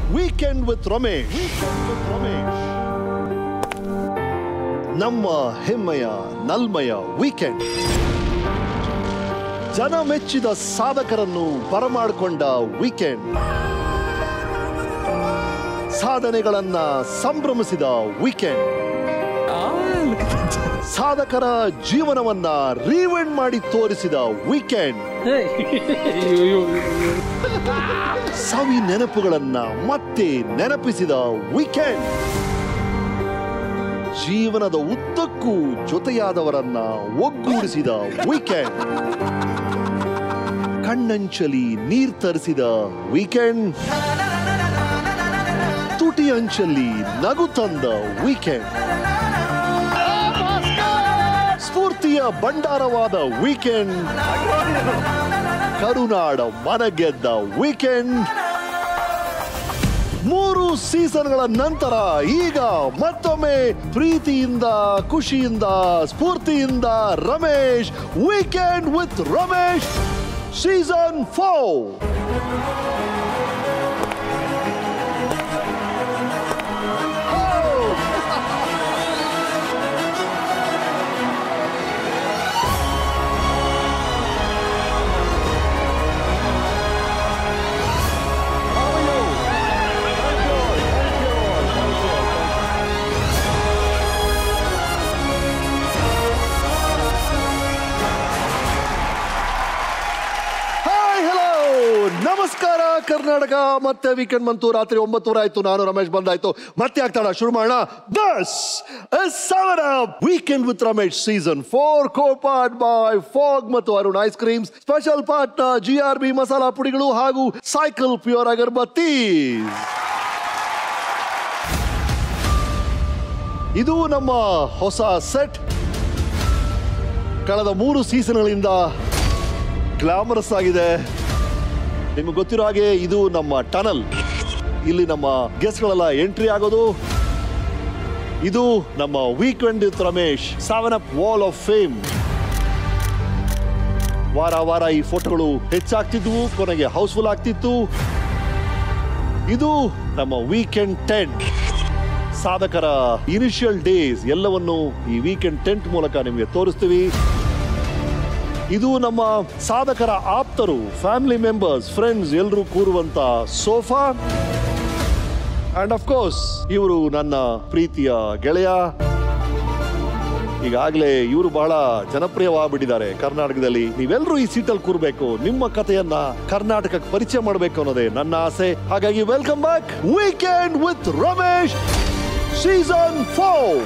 Weekend with Ramesh Ramesh ನಮ್ಮ ಹೆಮ್ಮೆಯ ನಲ್ಮೆಯ weekend ಜನ ಮೆಚ್ಚಿದ ಸಾಧಕರನ್ನು ಬರಮಾಡಿಕೊಂಡ ವೀಕೆಂಡ್ ಸಾಧನೆಗಳನ್ನ ಸಂಭ್ರಮಿಸಿದ ವೀಕೆಂಡ್ ಸಾಧಕರ ಜೀವನವನ್ನ ರೀವೆಂಡ್ ಮಾಡಿ ತೋರಿಸಿದ ವೀಕೆಂಡ್ ಸವಿ ನೆನಪುಗಳನ್ನ ಮತ್ತೆ ನೆನಪಿಸಿದ ವೀಕೆಂಡ್ ಜೀವನದ ಉದ್ದಕ್ಕೂ ಜೊತೆಯಾದವರನ್ನ ಒಗ್ಗೂಡಿಸಿದ ವೀಕೆಂಡ್ ಕಣ್ಣಂಚಲಿ ನೀರ್ ತರಿಸಿದ ವೀಕೆಂಡ್ ತುಟಿ ಅಂಚಲ್ಲಿ ನಗು ತಂದ ವೀಕೆಂಡ್ ಸ್ಫೂರ್ತಿಯ ಭಂಡಾರವಾದ ವೀಕೆಂಡ್ ಕರುನಾಡ ಮನಗೆದ್ದ ವೀಕೆಂಡ್ ಮೂರು ಸೀಸನ್ಗಳ ನಂತರ ಈಗ ಮತ್ತೊಮ್ಮೆ ಪ್ರೀತಿಯಿಂದ ಖುಷಿಯಿಂದ ಸ್ಫೂರ್ತಿಯಿಂದ Ramesh weekend with Ramesh season four hi hello ನಮಸ್ಕಾರ ಕರ್ನಾಟಕ ಮತ್ತೆ ವೀಕೆಂಡ್ ಬಂತು ರಾತ್ರಿ ಒಂಬತ್ತೂರ ಆಯ್ತು ನಾನು ರಮೇಶ್ ಬಂದಾಯ್ತು ಮತ್ತೆ ಆಗ್ತಾಳ ಶುರು ಮಾಡೋಣ this is our weekend with Ramesh season four co part by Fogg ಮತ್ತು Arun ice creams special part G R B ಮಸಾಲಾ ಪುಡಿಗಳು ಹಾಗೂ ಸೈಕಲ್ ಪ್ಯೂರ್ ಅಗರ್ಬತ್ತಿ ಇದು ನಮ್ಮ ಹೊಸ ಸೆಟ್ ಕಳೆದ ಮೂರು ಸೀಸನ್ಗಳಿಂದ ಗ್ಲಾಮರಸ್ ಆಗಿದೆ ನಿಮಗೆ ಗೊತ್ತಿರೋ ಹಾಗೆ ಇದು ನಮ್ಮ ಟನಲ್ ಇಲ್ಲಿ ನಮ್ಮ ಗೆಸ್ಟ್ಗಳೆಲ್ಲ ಎಂಟ್ರಿ ಆಗೋದು ಇದು ನಮ್ಮ weekend with Ramesh seven up wall of fame ವಾರ ವಾರ ಈ ಫೋಟೋಗಳು ಹೆಚ್ಚಾಗ್ತಿದ್ವು ಕೊನೆಗೆ ಹೌಸ್ಫುಲ್ ಆಗ್ತಿತ್ತು ಇದು ನಮ್ಮ ವೀಕೆಂಡ್ ಟೆಂಟ್ ಸಾಧಕರ ಇನಿಷಿಯಲ್ ಡೇಸ್ ಎಲ್ಲವನ್ನು ಈ ವೀಕೆಂಡ್ ಟೆಂಟ್ ಮೂಲಕ ನಿಮಗೆ ತೋರಿಸ್ತೀವಿ ಇದು ನಮ್ಮ ಸಾಧಕರ ಆಪ್ತರು ಫ್ಯಾಮಿಲಿ ಮೆಂಬರ್ಸ್ ಫ್ರೆಂಡ್ಸ್ ಎಲ್ಲರೂ ಕೂರುವಂತ ಸೋಫಾ ಅಂಡ್ ಆಫ್ ಕೋರ್ಸ್ ಇವರು ನನ್ನ ಪ್ರೀತಿಯ ಗೆಳೆಯ ಈಗಾಗಲೇ ಇವರು ಬಹಳ ಜನಪ್ರಿಯವಾಗ್ಬಿಟ್ಟಿದ್ದಾರೆ ಕರ್ನಾಟಕದಲ್ಲಿ ನೀವೆಲ್ಲರೂ ಈ ಸೀಟಲ್ಲಿ ಕೂರ್ಬೇಕು ನಿಮ್ಮ ಕಥೆಯನ್ನ ಕರ್ನಾಟಕಕ್ಕೆ ಪರಿಚಯ ಮಾಡಬೇಕು ಅನ್ನೋದೇ ನನ್ನ ಆಸೆ ಹಾಗಾಗಿ welcome back weekend with Ramesh season four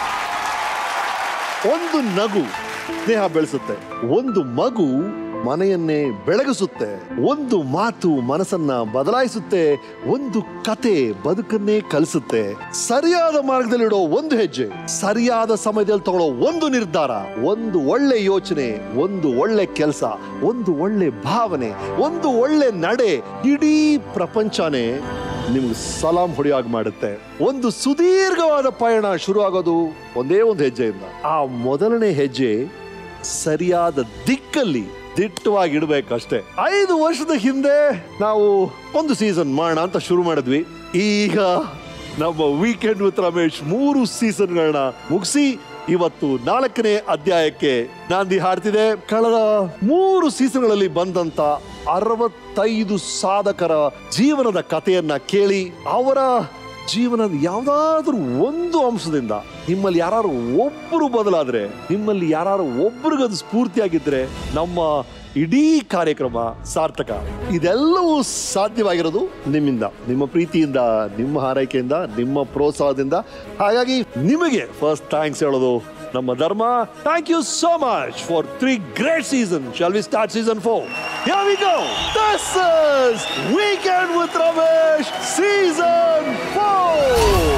ಒಂದು ನಗು ಸ್ನೇಹ ಬೆಳೆಸುತ್ತೆ ಒಂದು ಮಗು ಮನೆಯನ್ನೇ ಬೆಳಗಿಸುತ್ತೆ ಒಂದು ಮಾತು ಮನಸ್ಸನ್ನ ಬದಲಾಯಿಸುತ್ತೆ ಒಂದು ಕತೆ ಬದುಕನ್ನೇ ಕಲಿಸುತ್ತೆ ಸರಿಯಾದ ಮಾರ್ಗದಲ್ಲಿಡೋ ಒಂದು ಹೆಜ್ಜೆ ಸರಿಯಾದ ಸಮಯದಲ್ಲಿ ತಗೊಳ್ಳೋ ಒಂದು ನಿರ್ಧಾರ ಒಂದು ಒಳ್ಳೆ ಯೋಚನೆ ಒಂದು ಒಳ್ಳೆ ಕೆಲಸ ಒಂದು ಒಳ್ಳೆ ಭಾವನೆ ಒಂದು ಒಳ್ಳೆ ನಡೆ ಇಡೀ ಪ್ರಪಂಚನೇ ನಿಮ್ಗೆ ಸಲಾಂ ಹೊಡೆಯಾಗಿ ಮಾಡುತ್ತೆ ಒಂದು ಸುದೀರ್ಘವಾದ ಪಯಣ ಶುರು ಆಗೋದು ಒಂದೇ ಒಂದು ಹೆಜ್ಜೆಯಿಂದ ಆ ಮೊದಲನೇ ಹೆಜ್ಜೆ ಸರಿಯಾದ ದಿಕ್ಕಲ್ಲಿ ದಿಟ್ಟವಾಗಿ ಇಡ್ಬೇಕಷ್ಟೇ ಐದು ವರ್ಷದ ಹಿಂದೆ ನಾವು ಒಂದು ಸೀಸನ್ ಮಾಡೋಣ ಅಂತ ಶುರು ಮಾಡಿದ್ವಿ ಈಗ ನಮ್ಮ ವೀಕೆಂಡ್ ವಿತ್ ರಮೇಶ್ ಮೂರು ಸೀಸನ್ಗಳನ್ನ ಮುಗಿಸಿ ಇವತ್ತು ನಾಲ್ಕನೇ ಅಧ್ಯಾಯಕ್ಕೆ ನಾಂದಿ ಹಾಡ್ತಿದೆ ಕಳೆದ ಮೂರು ಸೀಸನ್ಗಳಲ್ಲಿ ಬಂದಂತ ಅರವತ್ತೈದು ಸಾಧಕರ ಜೀವನದ ಕಥೆಯನ್ನ ಕೇಳಿ ಅವರ ಜೀವನದ ಯಾವ್ದಾದ್ರೂ ಒಂದು ಅಂಶದಿಂದ ನಿಮ್ಮಲ್ಲಿ ಯಾರು ಒಬ್ಬರು ಬದಲಾದ್ರೆ ನಿಮ್ಮಲ್ಲಿ ಯಾರು ಒಬ್ರಿಗದು ಸ್ಫೂರ್ತಿಯಾಗಿದ್ರೆ ನಮ್ಮ ಇಡೀ ಕಾರ್ಯಕ್ರಮ ಸಾರ್ಥಕ ಇದೆಲ್ಲವೂ ಸಾಧ್ಯವಾಗಿರೋದು ನಿಮ್ಮಿಂದ ನಿಮ್ಮ ಪ್ರೀತಿಯಿಂದ ನಿಮ್ಮ ಹಾರೈಕೆಯಿಂದ ನಿಮ್ಮ ಪ್ರೋತ್ಸಾಹದಿಂದ ಹಾಗಾಗಿ ನಿಮಗೆ ಫಸ್ಟ್ ಥ್ಯಾಂಕ್ಸ್ ಹೇಳೋದು ನಮ್ಮ ಧರ್ಮ thank you so much for three great season shall we start season four Here we go. This is Weekend with Ramesh Season 4.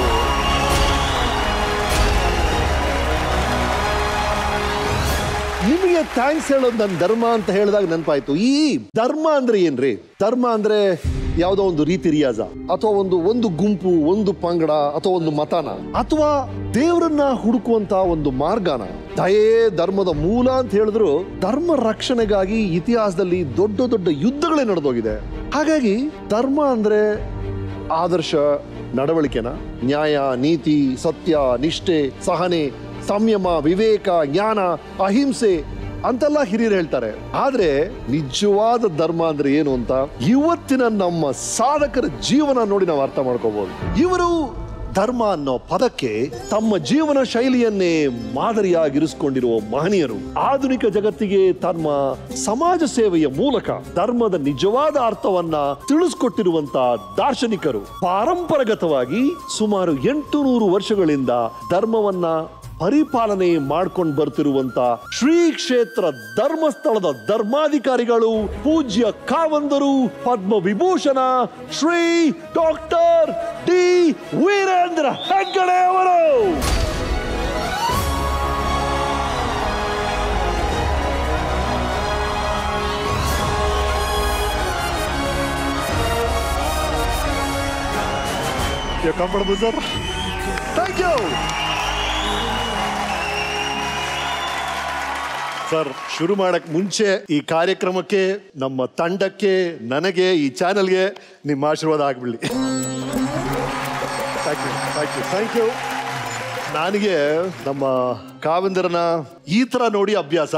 ನಿಮಗೆ ಥ್ಯಾಂಕ್ಸ್ ಹೇಳೋದು ನನ್ನ ಧರ್ಮ ಅಂತ ಹೇಳಿದಾಗ ನೆನಪಾಯ್ತು ಈ ಧರ್ಮ ಅಂದ್ರೆ ಏನ್ರಿ ಧರ್ಮ ಅಂದ್ರೆ ಯಾವುದೋ ಒಂದು ರೀತಿ ರಿಯಾಜ ಅಥವಾ ಒಂದು ಒಂದು ಗುಂಪು ಒಂದು ಪಂಗಡ ಅಥವಾ ಒಂದು ಮತನ ಅಥವಾ ದೇವರನ್ನ ಹುಡುಕುವಂತ ಒಂದು ಮಾರ್ಗನ ದಯೇ ಧರ್ಮದ ಮೂಲ ಅಂತ ಹೇಳಿದ್ರು ಧರ್ಮ ರಕ್ಷಣೆಗಾಗಿ ಇತಿಹಾಸದಲ್ಲಿ ದೊಡ್ಡ ದೊಡ್ಡ ಯುದ್ಧಗಳೇ ನಡೆದೋಗಿದೆ ಹಾಗಾಗಿ ಧರ್ಮ ಅಂದ್ರೆ ಆದರ್ಶ ನಡವಳಿಕೆನ ನ್ಯಾಯ ನೀತಿ ಸತ್ಯ ನಿಷ್ಠೆ ಸಹನೆ ಸಂಯಮ ವಿವೇಕ ಜ್ಞಾನ ಅಹಿಂಸೆ ಅಂತೆಲ್ಲ ಹಿರಿಯರು ಹೇಳ್ತಾರೆ ಆದ್ರೆ ನಿಜವಾದ ಧರ್ಮ ಅಂದ್ರೆ ಏನು ಅಂತ ಇವತ್ತಿನ ನಮ್ಮ ಸಾಧಕರ ಜೀವನ ನೋಡಿ ನಾವು ಅರ್ಥ ಮಾಡ್ಕೋಬಹುದು ಇವರು ಧರ್ಮ ಅನ್ನೋ ಪದಕ್ಕೆ ತಮ್ಮ ಜೀವನ ಶೈಲಿಯನ್ನೇ ಮಾದರಿಯಾಗಿರಿಸಿಕೊಂಡಿರುವ ಮಹನೀಯರು ಆಧುನಿಕ ಜಗತ್ತಿಗೆ ತಮ್ಮ ಸಮಾಜ ಸೇವೆಯ ಮೂಲಕ ಧರ್ಮದ ನಿಜವಾದ ಅರ್ಥವನ್ನ ತಿಳಿಸ್ಕೊಟ್ಟಿರುವಂತ ದಾರ್ಶನಿಕರು ಪಾರಂಪರಗತವಾಗಿ ಸುಮಾರು ಎಂಟು ನೂರು ವರ್ಷಗಳಿಂದ ಧರ್ಮವನ್ನ ಪರಿಪಾಲನೆ ಮಾಡ್ಕೊಂಡು ಬರ್ತಿರುವಂತ ಶ್ರೀ ಕ್ಷೇತ್ರ ಧರ್ಮಸ್ಥಳದ ಧರ್ಮಾಧಿಕಾರಿಗಳು ಪೂಜ್ಯ ಕಾವಂದರು ಪದ್ಮ ವಿಭೂಷಣ ಶ್ರೀ ಡಾಕ್ಟರ್ ಡಿ ವೀರೇಂದ್ರ ಹೆಗ್ಗಡೆ ಅವರು comfortable sir thank you sir ಶುರು ಮಾಡಕ್ ಮುಂಚೆ ಈ ಕಾರ್ಯಕ್ರಮಕ್ಕೆ ನಮ್ಮ ತಂಡಕ್ಕೆ ನನಗೆ ಈ ಚಾನೆಲ್ಗೆ ನಿಮ್ಮ ಆಶೀರ್ವಾದ ಆಗ್ಬಿಡ್ಲಿ thank you thank you thank you ನನಗೆ ನಮ್ಮ ಕಾವೆಂದರನ ಈ ತರ ನೋಡಿ ಅಭ್ಯಾಸ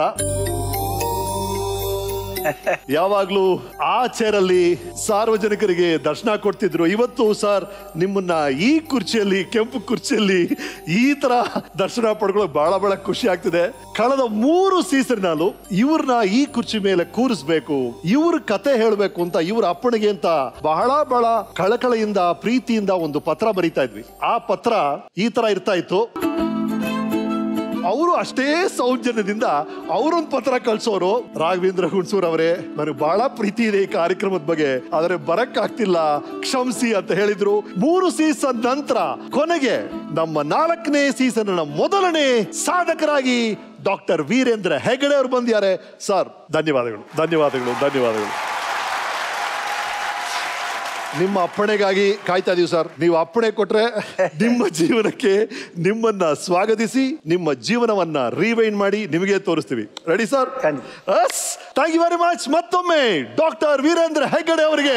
ಯಾವಾಗ್ಲೂ ಆ ಚೇರಲ್ಲಿ ಸಾರ್ವಜನಿಕರಿಗೆ ದರ್ಶನ ಕೊಡ್ತಿದ್ರು ಇವತ್ತು ಸರ್ ನಿಮ್ಮನ್ನ ಈ ಕುರ್ಚಿಯಲ್ಲಿ ಕೆಂಪು ಕುರ್ಚಿಯಲ್ಲಿ ಈ ತರ ದರ್ಶನ ಪಡ್ಕೊಳ್ಳೋಕೆ ಬಹಳ ಬಹಳ ಖುಷಿ ಆಗ್ತಿದೆ ಕಳೆದ ಮೂರು ಸೀಸನ್ನಾಲು ಇವ್ರನ್ನ ಈ ಕುರ್ಚಿ ಮೇಲೆ ಕೂರಿಸ್ಬೇಕು ಇವ್ರ ಕತೆ ಹೇಳ್ಬೇಕು ಅಂತ ಇವ್ರ ಅಪ್ಪಣಿಗೆ ಅಂತ ಬಹಳ ಬಹಳ ಕಳಕಳೆಯಿಂದ ಪ್ರೀತಿಯಿಂದ ಒಂದು ಪತ್ರ ಬರೀತಾ ಇದ್ವಿ ಆ ಪತ್ರ ಈ ತರ ಇರ್ತಾ ಇತ್ತು ಅವರು ಅಷ್ಟೇ ಸೌಜನ್ಯದಿಂದ ಅವರೊಂದು ಪತ್ರ ಕಳ್ಸೋರು ರಾಘವೇಂದ್ರ ಹುಣಸೂರ್ ಅವರೇ ನನಗೆ ಬಹಳ ಪ್ರೀತಿ ಇದೆ ಈ ಕಾರ್ಯಕ್ರಮದ ಬಗ್ಗೆ ಆದರೆ ಬರಕ್ ಆಗ್ತಿಲ್ಲ ಕ್ಷಮಿಸಿ ಅಂತ ಹೇಳಿದ್ರು ಮೂರು ಸೀಸನ್ ನಂತರ ಕೊನೆಗೆ ನಮ್ಮ ನಾಲ್ಕನೇ ಸೀಸನ್ ಮೊದಲನೇ ಸಾಧಕರಾಗಿ ಡಾಕ್ಟರ್ ವೀರೇಂದ್ರ ಹೆಗಡೆ ಅವರು ಬಂದಿದ್ದಾರೆ ಸರ್ ಧನ್ಯವಾದಗಳು ಧನ್ಯವಾದಗಳು ಧನ್ಯವಾದಗಳು ನಿಮ್ಮ ಅಪ್ಪಣೆಗಾಗಿ ಕಾಯ್ತಾ ಇದೀವಿ ಸರ್ ನೀವು ಅಪ್ಪಣೆ ಕೊಟ್ರೆ ನಿಮ್ಮ ಜೀವನಕ್ಕೆ ನಿಮ್ಮನ್ನ ಸ್ವಾಗತಿಸಿ ನಿಮ್ಮ ಜೀವನವನ್ನ ರಿವೈಂಡ್ ಮಾಡಿ ನಿಮಗೆ ತೋರಿಸ್ತೀವಿ ready sir thank you very much ಮತ್ತೊಮ್ಮೆ ಡಾಕ್ಟರ್ ವೀರೇಂದ್ರ ಹೆಗ್ಗಡೆ ಅವರಿಗೆ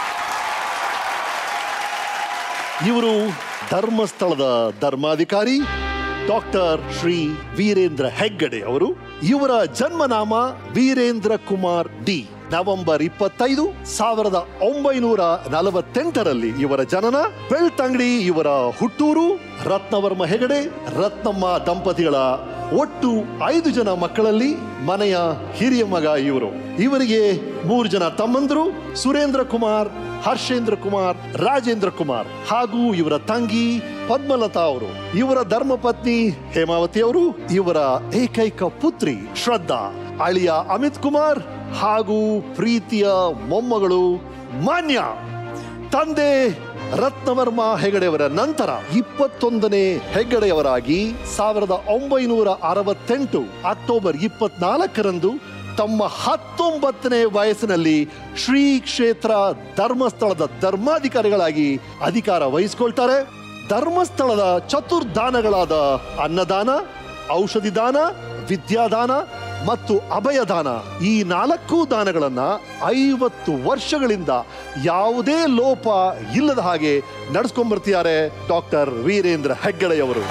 ಇವರು ಧರ್ಮಸ್ಥಳದ ಧರ್ಮಾಧಿಕಾರಿ ಡಾಕ್ಟರ್ ಶ್ರೀ ವೀರೇಂದ್ರ ಹೆಗ್ಗಡೆ ಅವರು ಇವರ ಜನ್ಮನಾಮ ವೀರೇಂದ್ರ ಕುಮಾರ್ ಡಿ ನವೆಂಬರ್ ಇಪ್ಪತ್ತೈದು ಸಾವಿರದ ಒಂಬೈನೂರ ನಲವತ್ತೆಂಟರಲ್ಲಿ ಇವರ ಜನನ ಬೆಳ್ತಂಗಡಿ ಇವರ ಹುಟ್ಟೂರು ರತ್ನವರ್ಮ ಹೆಗಡೆ ರತ್ನಮ್ಮ ದಂಪತಿಗಳ ಒಟ್ಟು ಐದು ಜನ ಮಕ್ಕಳಲ್ಲಿ ಮನೆಯ ಹಿರಿಯ ಮಗ ಇವರು ಇವರಿಗೆ ಮೂರು ಜನ ತಮ್ಮಂದರು ಸುರೇಂದ್ರ ಕುಮಾರ್ ಹರ್ಷೇಂದ್ರ ಕುಮಾರ್ ರಾಜೇಂದ್ರ ಕುಮಾರ್ ಹಾಗೂ ಇವರ ತಂಗಿ ಪದ್ಮಲತಾ ಅವರು ಇವರ ಧರ್ಮಪತ್ನಿ ಹೇಮಾವತಿ ಅವರು ಇವರ ಏಕೈಕ ಪುತ್ರಿ ಶ್ರದ್ಧಾ ಅಳಿಯ ಅಮಿತ್ ಕುಮಾರ್ ಹಾಗೂ ಪ್ರೀತಿಯ ಮೊಮ್ಮಗಳು ಮಾನ್ಯ ತಂದೆ ರತ್ನವರ್ಮ ಹೆಗಡೆಯವರ ನಂತರ ಇಪ್ಪತ್ತೊಂದನೇ ಹೆಗ್ಗಡೆಯವರಾಗಿ ಸಾವಿರದ ಒಂಬೈನೂರ ಅರವತ್ತೆಂಟು ಅಕ್ಟೋಬರ್ ಇಪ್ಪತ್ನಾಲ್ಕರಂದು ತಮ್ಮ ಹತ್ತೊಂಬತ್ತನೇ ವಯಸ್ಸಿನಲ್ಲಿ ಶ್ರೀ ಕ್ಷೇತ್ರ ಧರ್ಮಸ್ಥಳದ ಧರ್ಮಾಧಿಕಾರಿಗಳಾಗಿ ಅಧಿಕಾರ ವಹಿಸಿಕೊಳ್ತಾರೆ ಧರ್ಮಸ್ಥಳದ ಚತುರ್ದಾನಗಳಾದ ಅನ್ನದಾನ ಔಷಧಿ ದಾನ ವಿದ್ಯಾದಾನ ಮತ್ತು ಅಭಯದಾನ ಈ ನಾಲ್ಕು ದಾನಗಳನ್ನ ಐವತ್ತು ವರ್ಷಗಳಿಂದ ಯಾವುದೇ ಲೋಪ ಇಲ್ಲದ ಹಾಗೆ ನಡೆಸ್ಕೊಂಡ್ಬರ್ತಿದ್ದಾರೆ ಡಾಕ್ಟರ್ ವೀರೇಂದ್ರ ಹೆಗ್ಗಡೆಯವರು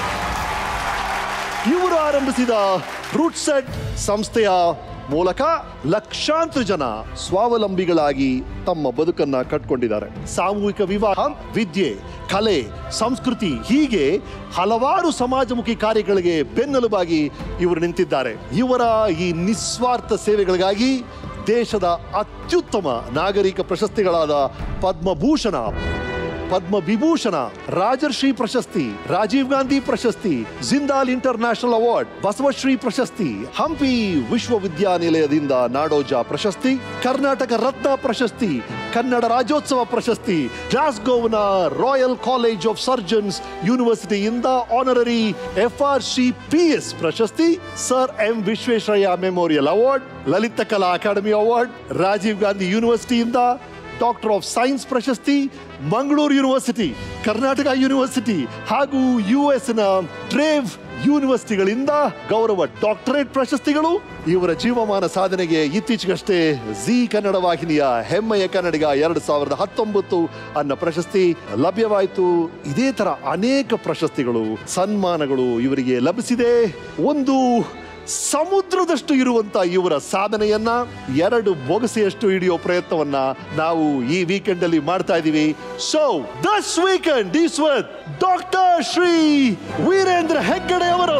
ಇವರು ಆರಂಭಿಸಿದ ರೂಟ್ ಸೆಟ್ ಸಂಸ್ಥೆಯ ಮೂಲಕ ಲಕ್ಷಾಂತರ ಜನ ಸ್ವಾವಲಂಬಿಗಳಾಗಿ ತಮ್ಮ ಬದುಕನ್ನ ಕಟ್ಕೊಂಡಿದ್ದಾರೆ ಸಾಮೂಹಿಕ ವಿವಾಹ ವಿದ್ಯೆ ಕಲೆ ಸಂಸ್ಕೃತಿ ಹೀಗೆ ಹಲವಾರು ಸಮಾಜಮುಖಿ ಕಾರ್ಯಗಳಿಗೆ ಬೆನ್ನೆಲುಬಾಗಿ ಇವರು ನಿಂತಿದ್ದಾರೆ ಇವರ ಈ ನಿಸ್ವಾರ್ಥ ಸೇವೆಗಳಿಗಾಗಿ ದೇಶದ ಅತ್ಯುತ್ತಮ ನಾಗರಿಕ ಪ್ರಶಸ್ತಿಗಳಾದ ಪದ್ಮಭೂಷಣ ಪದ್ಮ ವಿಭೂಷಣ ರಾಜರ್ಷಿ ಪ್ರಶಸ್ತಿ ರಾಜೀವ್ ಗಾಂಧಿ ಪ್ರಶಸ್ತಿ Jindal international award Basavashri ಪ್ರಶಸ್ತಿ ಹಂಪಿ ವಿಶ್ವವಿದ್ಯಾನಿಲಯದಿಂದ ನಾಡೋಜ ಪ್ರಶಸ್ತಿ ಕರ್ನಾಟಕ ರತ್ನ ಪ್ರಶಸ್ತಿ ಕನ್ನಡ ರಾಜ್ಯೋತ್ಸವ ಪ್ರಶಸ್ತಿ ಗ್ಲಾಸ್ಗೋವ್ನ ರಾಯಲ್ ಕಾಲೇಜ್ ಆಫ್ ಸರ್ಜನ್ಸ್ ಯೂನಿವರ್ಸಿಟಿಯಿಂದ honorary F R C P S ಪ್ರಶಸ್ತಿ sir M Visvesvaraya memorial award Lalit Kala Akademi award Rajiv Gandhi ಯೂನಿವರ್ಸಿಟಿಯಿಂದ ಡಾಕ್ಟರ್ ಆಫ್ ಸೈನ್ಸ್ ಪ್ರಶಸ್ತಿ ಮಂಗಳೂರು ಯೂನಿವರ್ಸಿಟಿ ಕರ್ನಾಟಕ ಯೂನಿವರ್ಸಿಟಿ ಹಾಗೂ ಯು ಎಸ್ ನ ಡ್ರೇವ್ ಯೂನಿವರ್ಸಿಟಿಗಳಿಂದ ಗೌರವ ಡಾಕ್ಟರೇಟ್ ಪ್ರಶಸ್ತಿಗಳು ಇವರ ಜೀವಮಾನ ಸಾಧನೆಗೆ ಇತ್ತೀಚೆಗಷ್ಟೇ ಜಿ ಕನ್ನಡ ವಾಹಿನಿಯ ಹೆಮ್ಮೆಯ ಕನ್ನಡಿಗ ಎರಡು ಸಾವಿರದ ಹತ್ತೊಂಬತ್ತು ಅನ್ನೋ ಪ್ರಶಸ್ತಿ ಲಭ್ಯವಾಯಿತು ಇದೇ ತರ ಅನೇಕ ಪ್ರಶಸ್ತಿಗಳು ಸನ್ಮಾನಗಳು ಇವರಿಗೆ ಲಭಿಸಿದೆ ಒಂದು ಸಮುದ್ರದಷ್ಟು ಇರುವಂತ ಇವರ ಸಾಧನೆಯನ್ನ ಎರಡು ಬೊಗಸೆಯಷ್ಟು ಹಿಡಿಯೋ ಪ್ರಯತ್ನವನ್ನ ನಾವು ಈ ವೀಕೆಂಡ್ ಅಲ್ಲಿ ಮಾಡ್ತಾ ಇದೀವಿ so this weekend is with doctor Shri Veerendra Heggade ಅವರು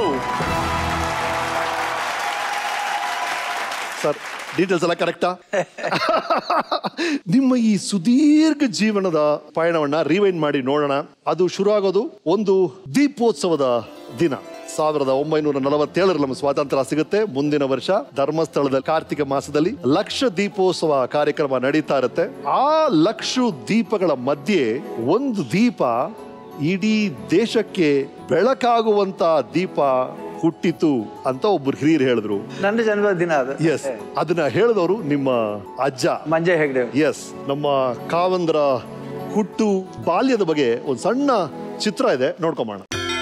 ಸರ್ ಡೀಟೇಲ್ಸ್ ಎಲ್ಲ ಕರೆಕ್ಟಾ ನಿಮ್ಮ ಈ ಸುದೀರ್ಘ ಜೀವನದ ಪಯಣವನ್ನ ರಿವೈಂಡ್ ಮಾಡಿ ನೋಡೋಣ ಅದು ಶುರು ಆಗೋದು ಒಂದು ದೀಪೋತ್ಸವದ ದಿನ ಸಾವಿರದ ಒಂಬೈನೂರ ನಲವತ್ತೇಳರಲ್ಲಿ ನಮ್ಮ ಸ್ವಾತಂತ್ರ್ಯ ಸಿಗುತ್ತೆ ಮುಂದಿನ ವರ್ಷ ಧರ್ಮಸ್ಥಳದ ಕಾರ್ತಿಕ ಮಾಸದಲ್ಲಿ ಲಕ್ಷ ದೀಪೋತ್ಸವ ಕಾರ್ಯಕ್ರಮ ನಡೀತಾ ಇರುತ್ತೆ ಆ ಲಕ್ಷ ದೀಪಗಳ ಮಧ್ಯೆ ಒಂದು ದೀಪ ಇಡೀ ದೇಶಕ್ಕೆ ಬೆಳಕಾಗುವಂತ ದೀಪ ಹುಟ್ಟಿತು ಅಂತ ಒಬ್ರು ಹಿರಿಯರು ಹೇಳಿದ್ರು ನನ್ನ ಜನ್ಮದ ದಿನ ಅದು ಎಸ್ ಅದನ್ನ ಹೇಳಿದವರು ನಿಮ್ಮ ಅಜ್ಜ ಮಂಜ ಹೆಗ್ಡೆ ಎಸ್ ನಮ್ಮ ಕಾವಂದ್ರ ಹುಟ್ಟು ಬಾಲ್ಯದ ಬಗ್ಗೆ ಒಂದು ಸಣ್ಣ ಚಿತ್ರ ಇದೆ ನೋಡ್ಕೊಂಬೋಣ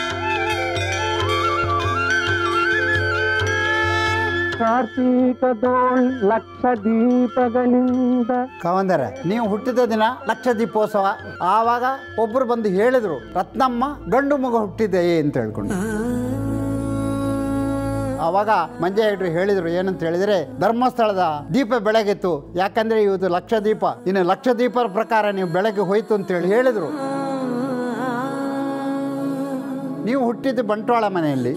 ಕಾರ್ತೀಕದೋಳ್ ಲಕ್ಷ ದೀಪಗಳಿಂದ ಕಾವಂದರೆ ನೀವು ಹುಟ್ಟಿದ ದಿನ ಲಕ್ಷ ದೀಪೋತ್ಸವ ಆವಾಗ ಒಬ್ರು ಬಂದು ಹೇಳಿದ್ರು ರತ್ನಮ್ಮ ಗಂಡು ಮಗು ಹುಟ್ಟಿದೆಯೇ ಅಂತ ಹೇಳ್ಕೊಂಡು ಆವಾಗ ಮಂಜ ಹೆಗ್ಡ್ರು ಹೇಳಿದ್ರು ಏನಂತ ಹೇಳಿದ್ರೆ ಧರ್ಮಸ್ಥಳದ ದೀಪ ಬೆಳಗಿತ್ತು ಯಾಕಂದ್ರೆ ಇವತ್ತು ಲಕ್ಷ ದೀಪ ಇನ್ನು ಲಕ್ಷ ದೀಪದ ಪ್ರಕಾರ ನೀವು ಬೆಳಗ್ಗೆ ಹೋಯ್ತು ಅಂತ ಹೇಳಿ ಹೇಳಿದ್ರು ನೀವು ಹುಟ್ಟಿದ್ದು ಬಂಟ್ವಾಳ ಮನೆಯಲ್ಲಿ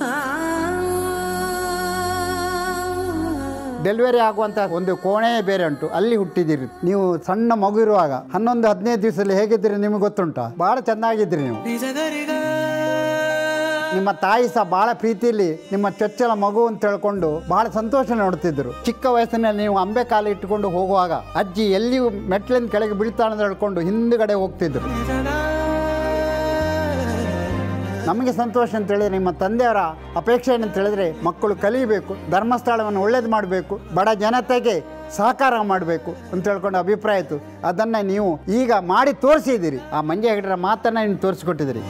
ಡೆಲಿವರಿ ಆಗುವಂತ ಒಂದು ಕೋಣೆ ಬೇರೆ ಉಂಟು ಅಲ್ಲಿ ಹುಟ್ಟಿದಿರಿ ನೀವು ಸಣ್ಣ ಮಗು ಇರುವಾಗ ಹನ್ನೊಂದು ಹದಿನೈದು ದಿವಸದಲ್ಲಿ ಹೇಗಿದ್ದೀರಿ ನಿಮಗೆ ಗೊತ್ತುಂಟಾ ಬಹಳ ಚೆನ್ನಾಗಿದ್ದೀರಿ ನೀವು ನಿಮ್ಮ ತಾಯಿ ಸಹ ಬಹಳ ಪ್ರೀತಿಯಲ್ಲಿ ನಿಮ್ಮ ಚೊಚ್ಚಲ ಮಗು ಅಂತ ಹೇಳ್ಕೊಂಡು ಬಹಳ ಸಂತೋಷ ನೋಡ್ತಿದ್ರು ಚಿಕ್ಕ ವಯಸ್ಸಿನಲ್ಲಿ ನೀವು ಅಂಬೆ ಕಾಲು ಇಟ್ಟುಕೊಂಡು ಹೋಗುವಾಗ ಅಜ್ಜಿ ಎಲ್ಲಿಯೂ ಮೆಟ್ಲಿಂದ ಕೆಳಗೆ ಬೀಳ್ತಾನೆ ಅಂತ ಹೇಳ್ಕೊಂಡು ಹಿಂದುಗಡೆ ಹೋಗ್ತಿದ್ರು ನಮಗೆ ಸಂತೋಷ ಅಂತ ಹೇಳಿದ್ರೆ ನಿಮ್ಮ ತಂದೆಯವರ ಅಪೇಕ್ಷೆ ಏನಂತ ಹೇಳಿದ್ರೆ ಮಕ್ಕಳು ಕಲಿಬೇಕು ಧರ್ಮಸ್ಥಳವನ್ನು ಒಳ್ಳೇದು ಮಾಡಬೇಕು ಬಡ ಜನತೆಗೆ ಸಹಕಾರ ಮಾಡಬೇಕು ಅಂತ ಹೇಳ್ಕೊಂಡು ಅಭಿಪ್ರಾಯ ಇತ್ತು ಅದನ್ನು ನೀವು ಈಗ ಮಾಡಿ ತೋರಿಸಿದ್ದೀರಿ ಆ ಮಂಜ ಹೆಗಡರ ಮಾತನ್ನು ನೀವು ತೋರಿಸ್ಕೊಟ್ಟಿದ್ದೀರಿ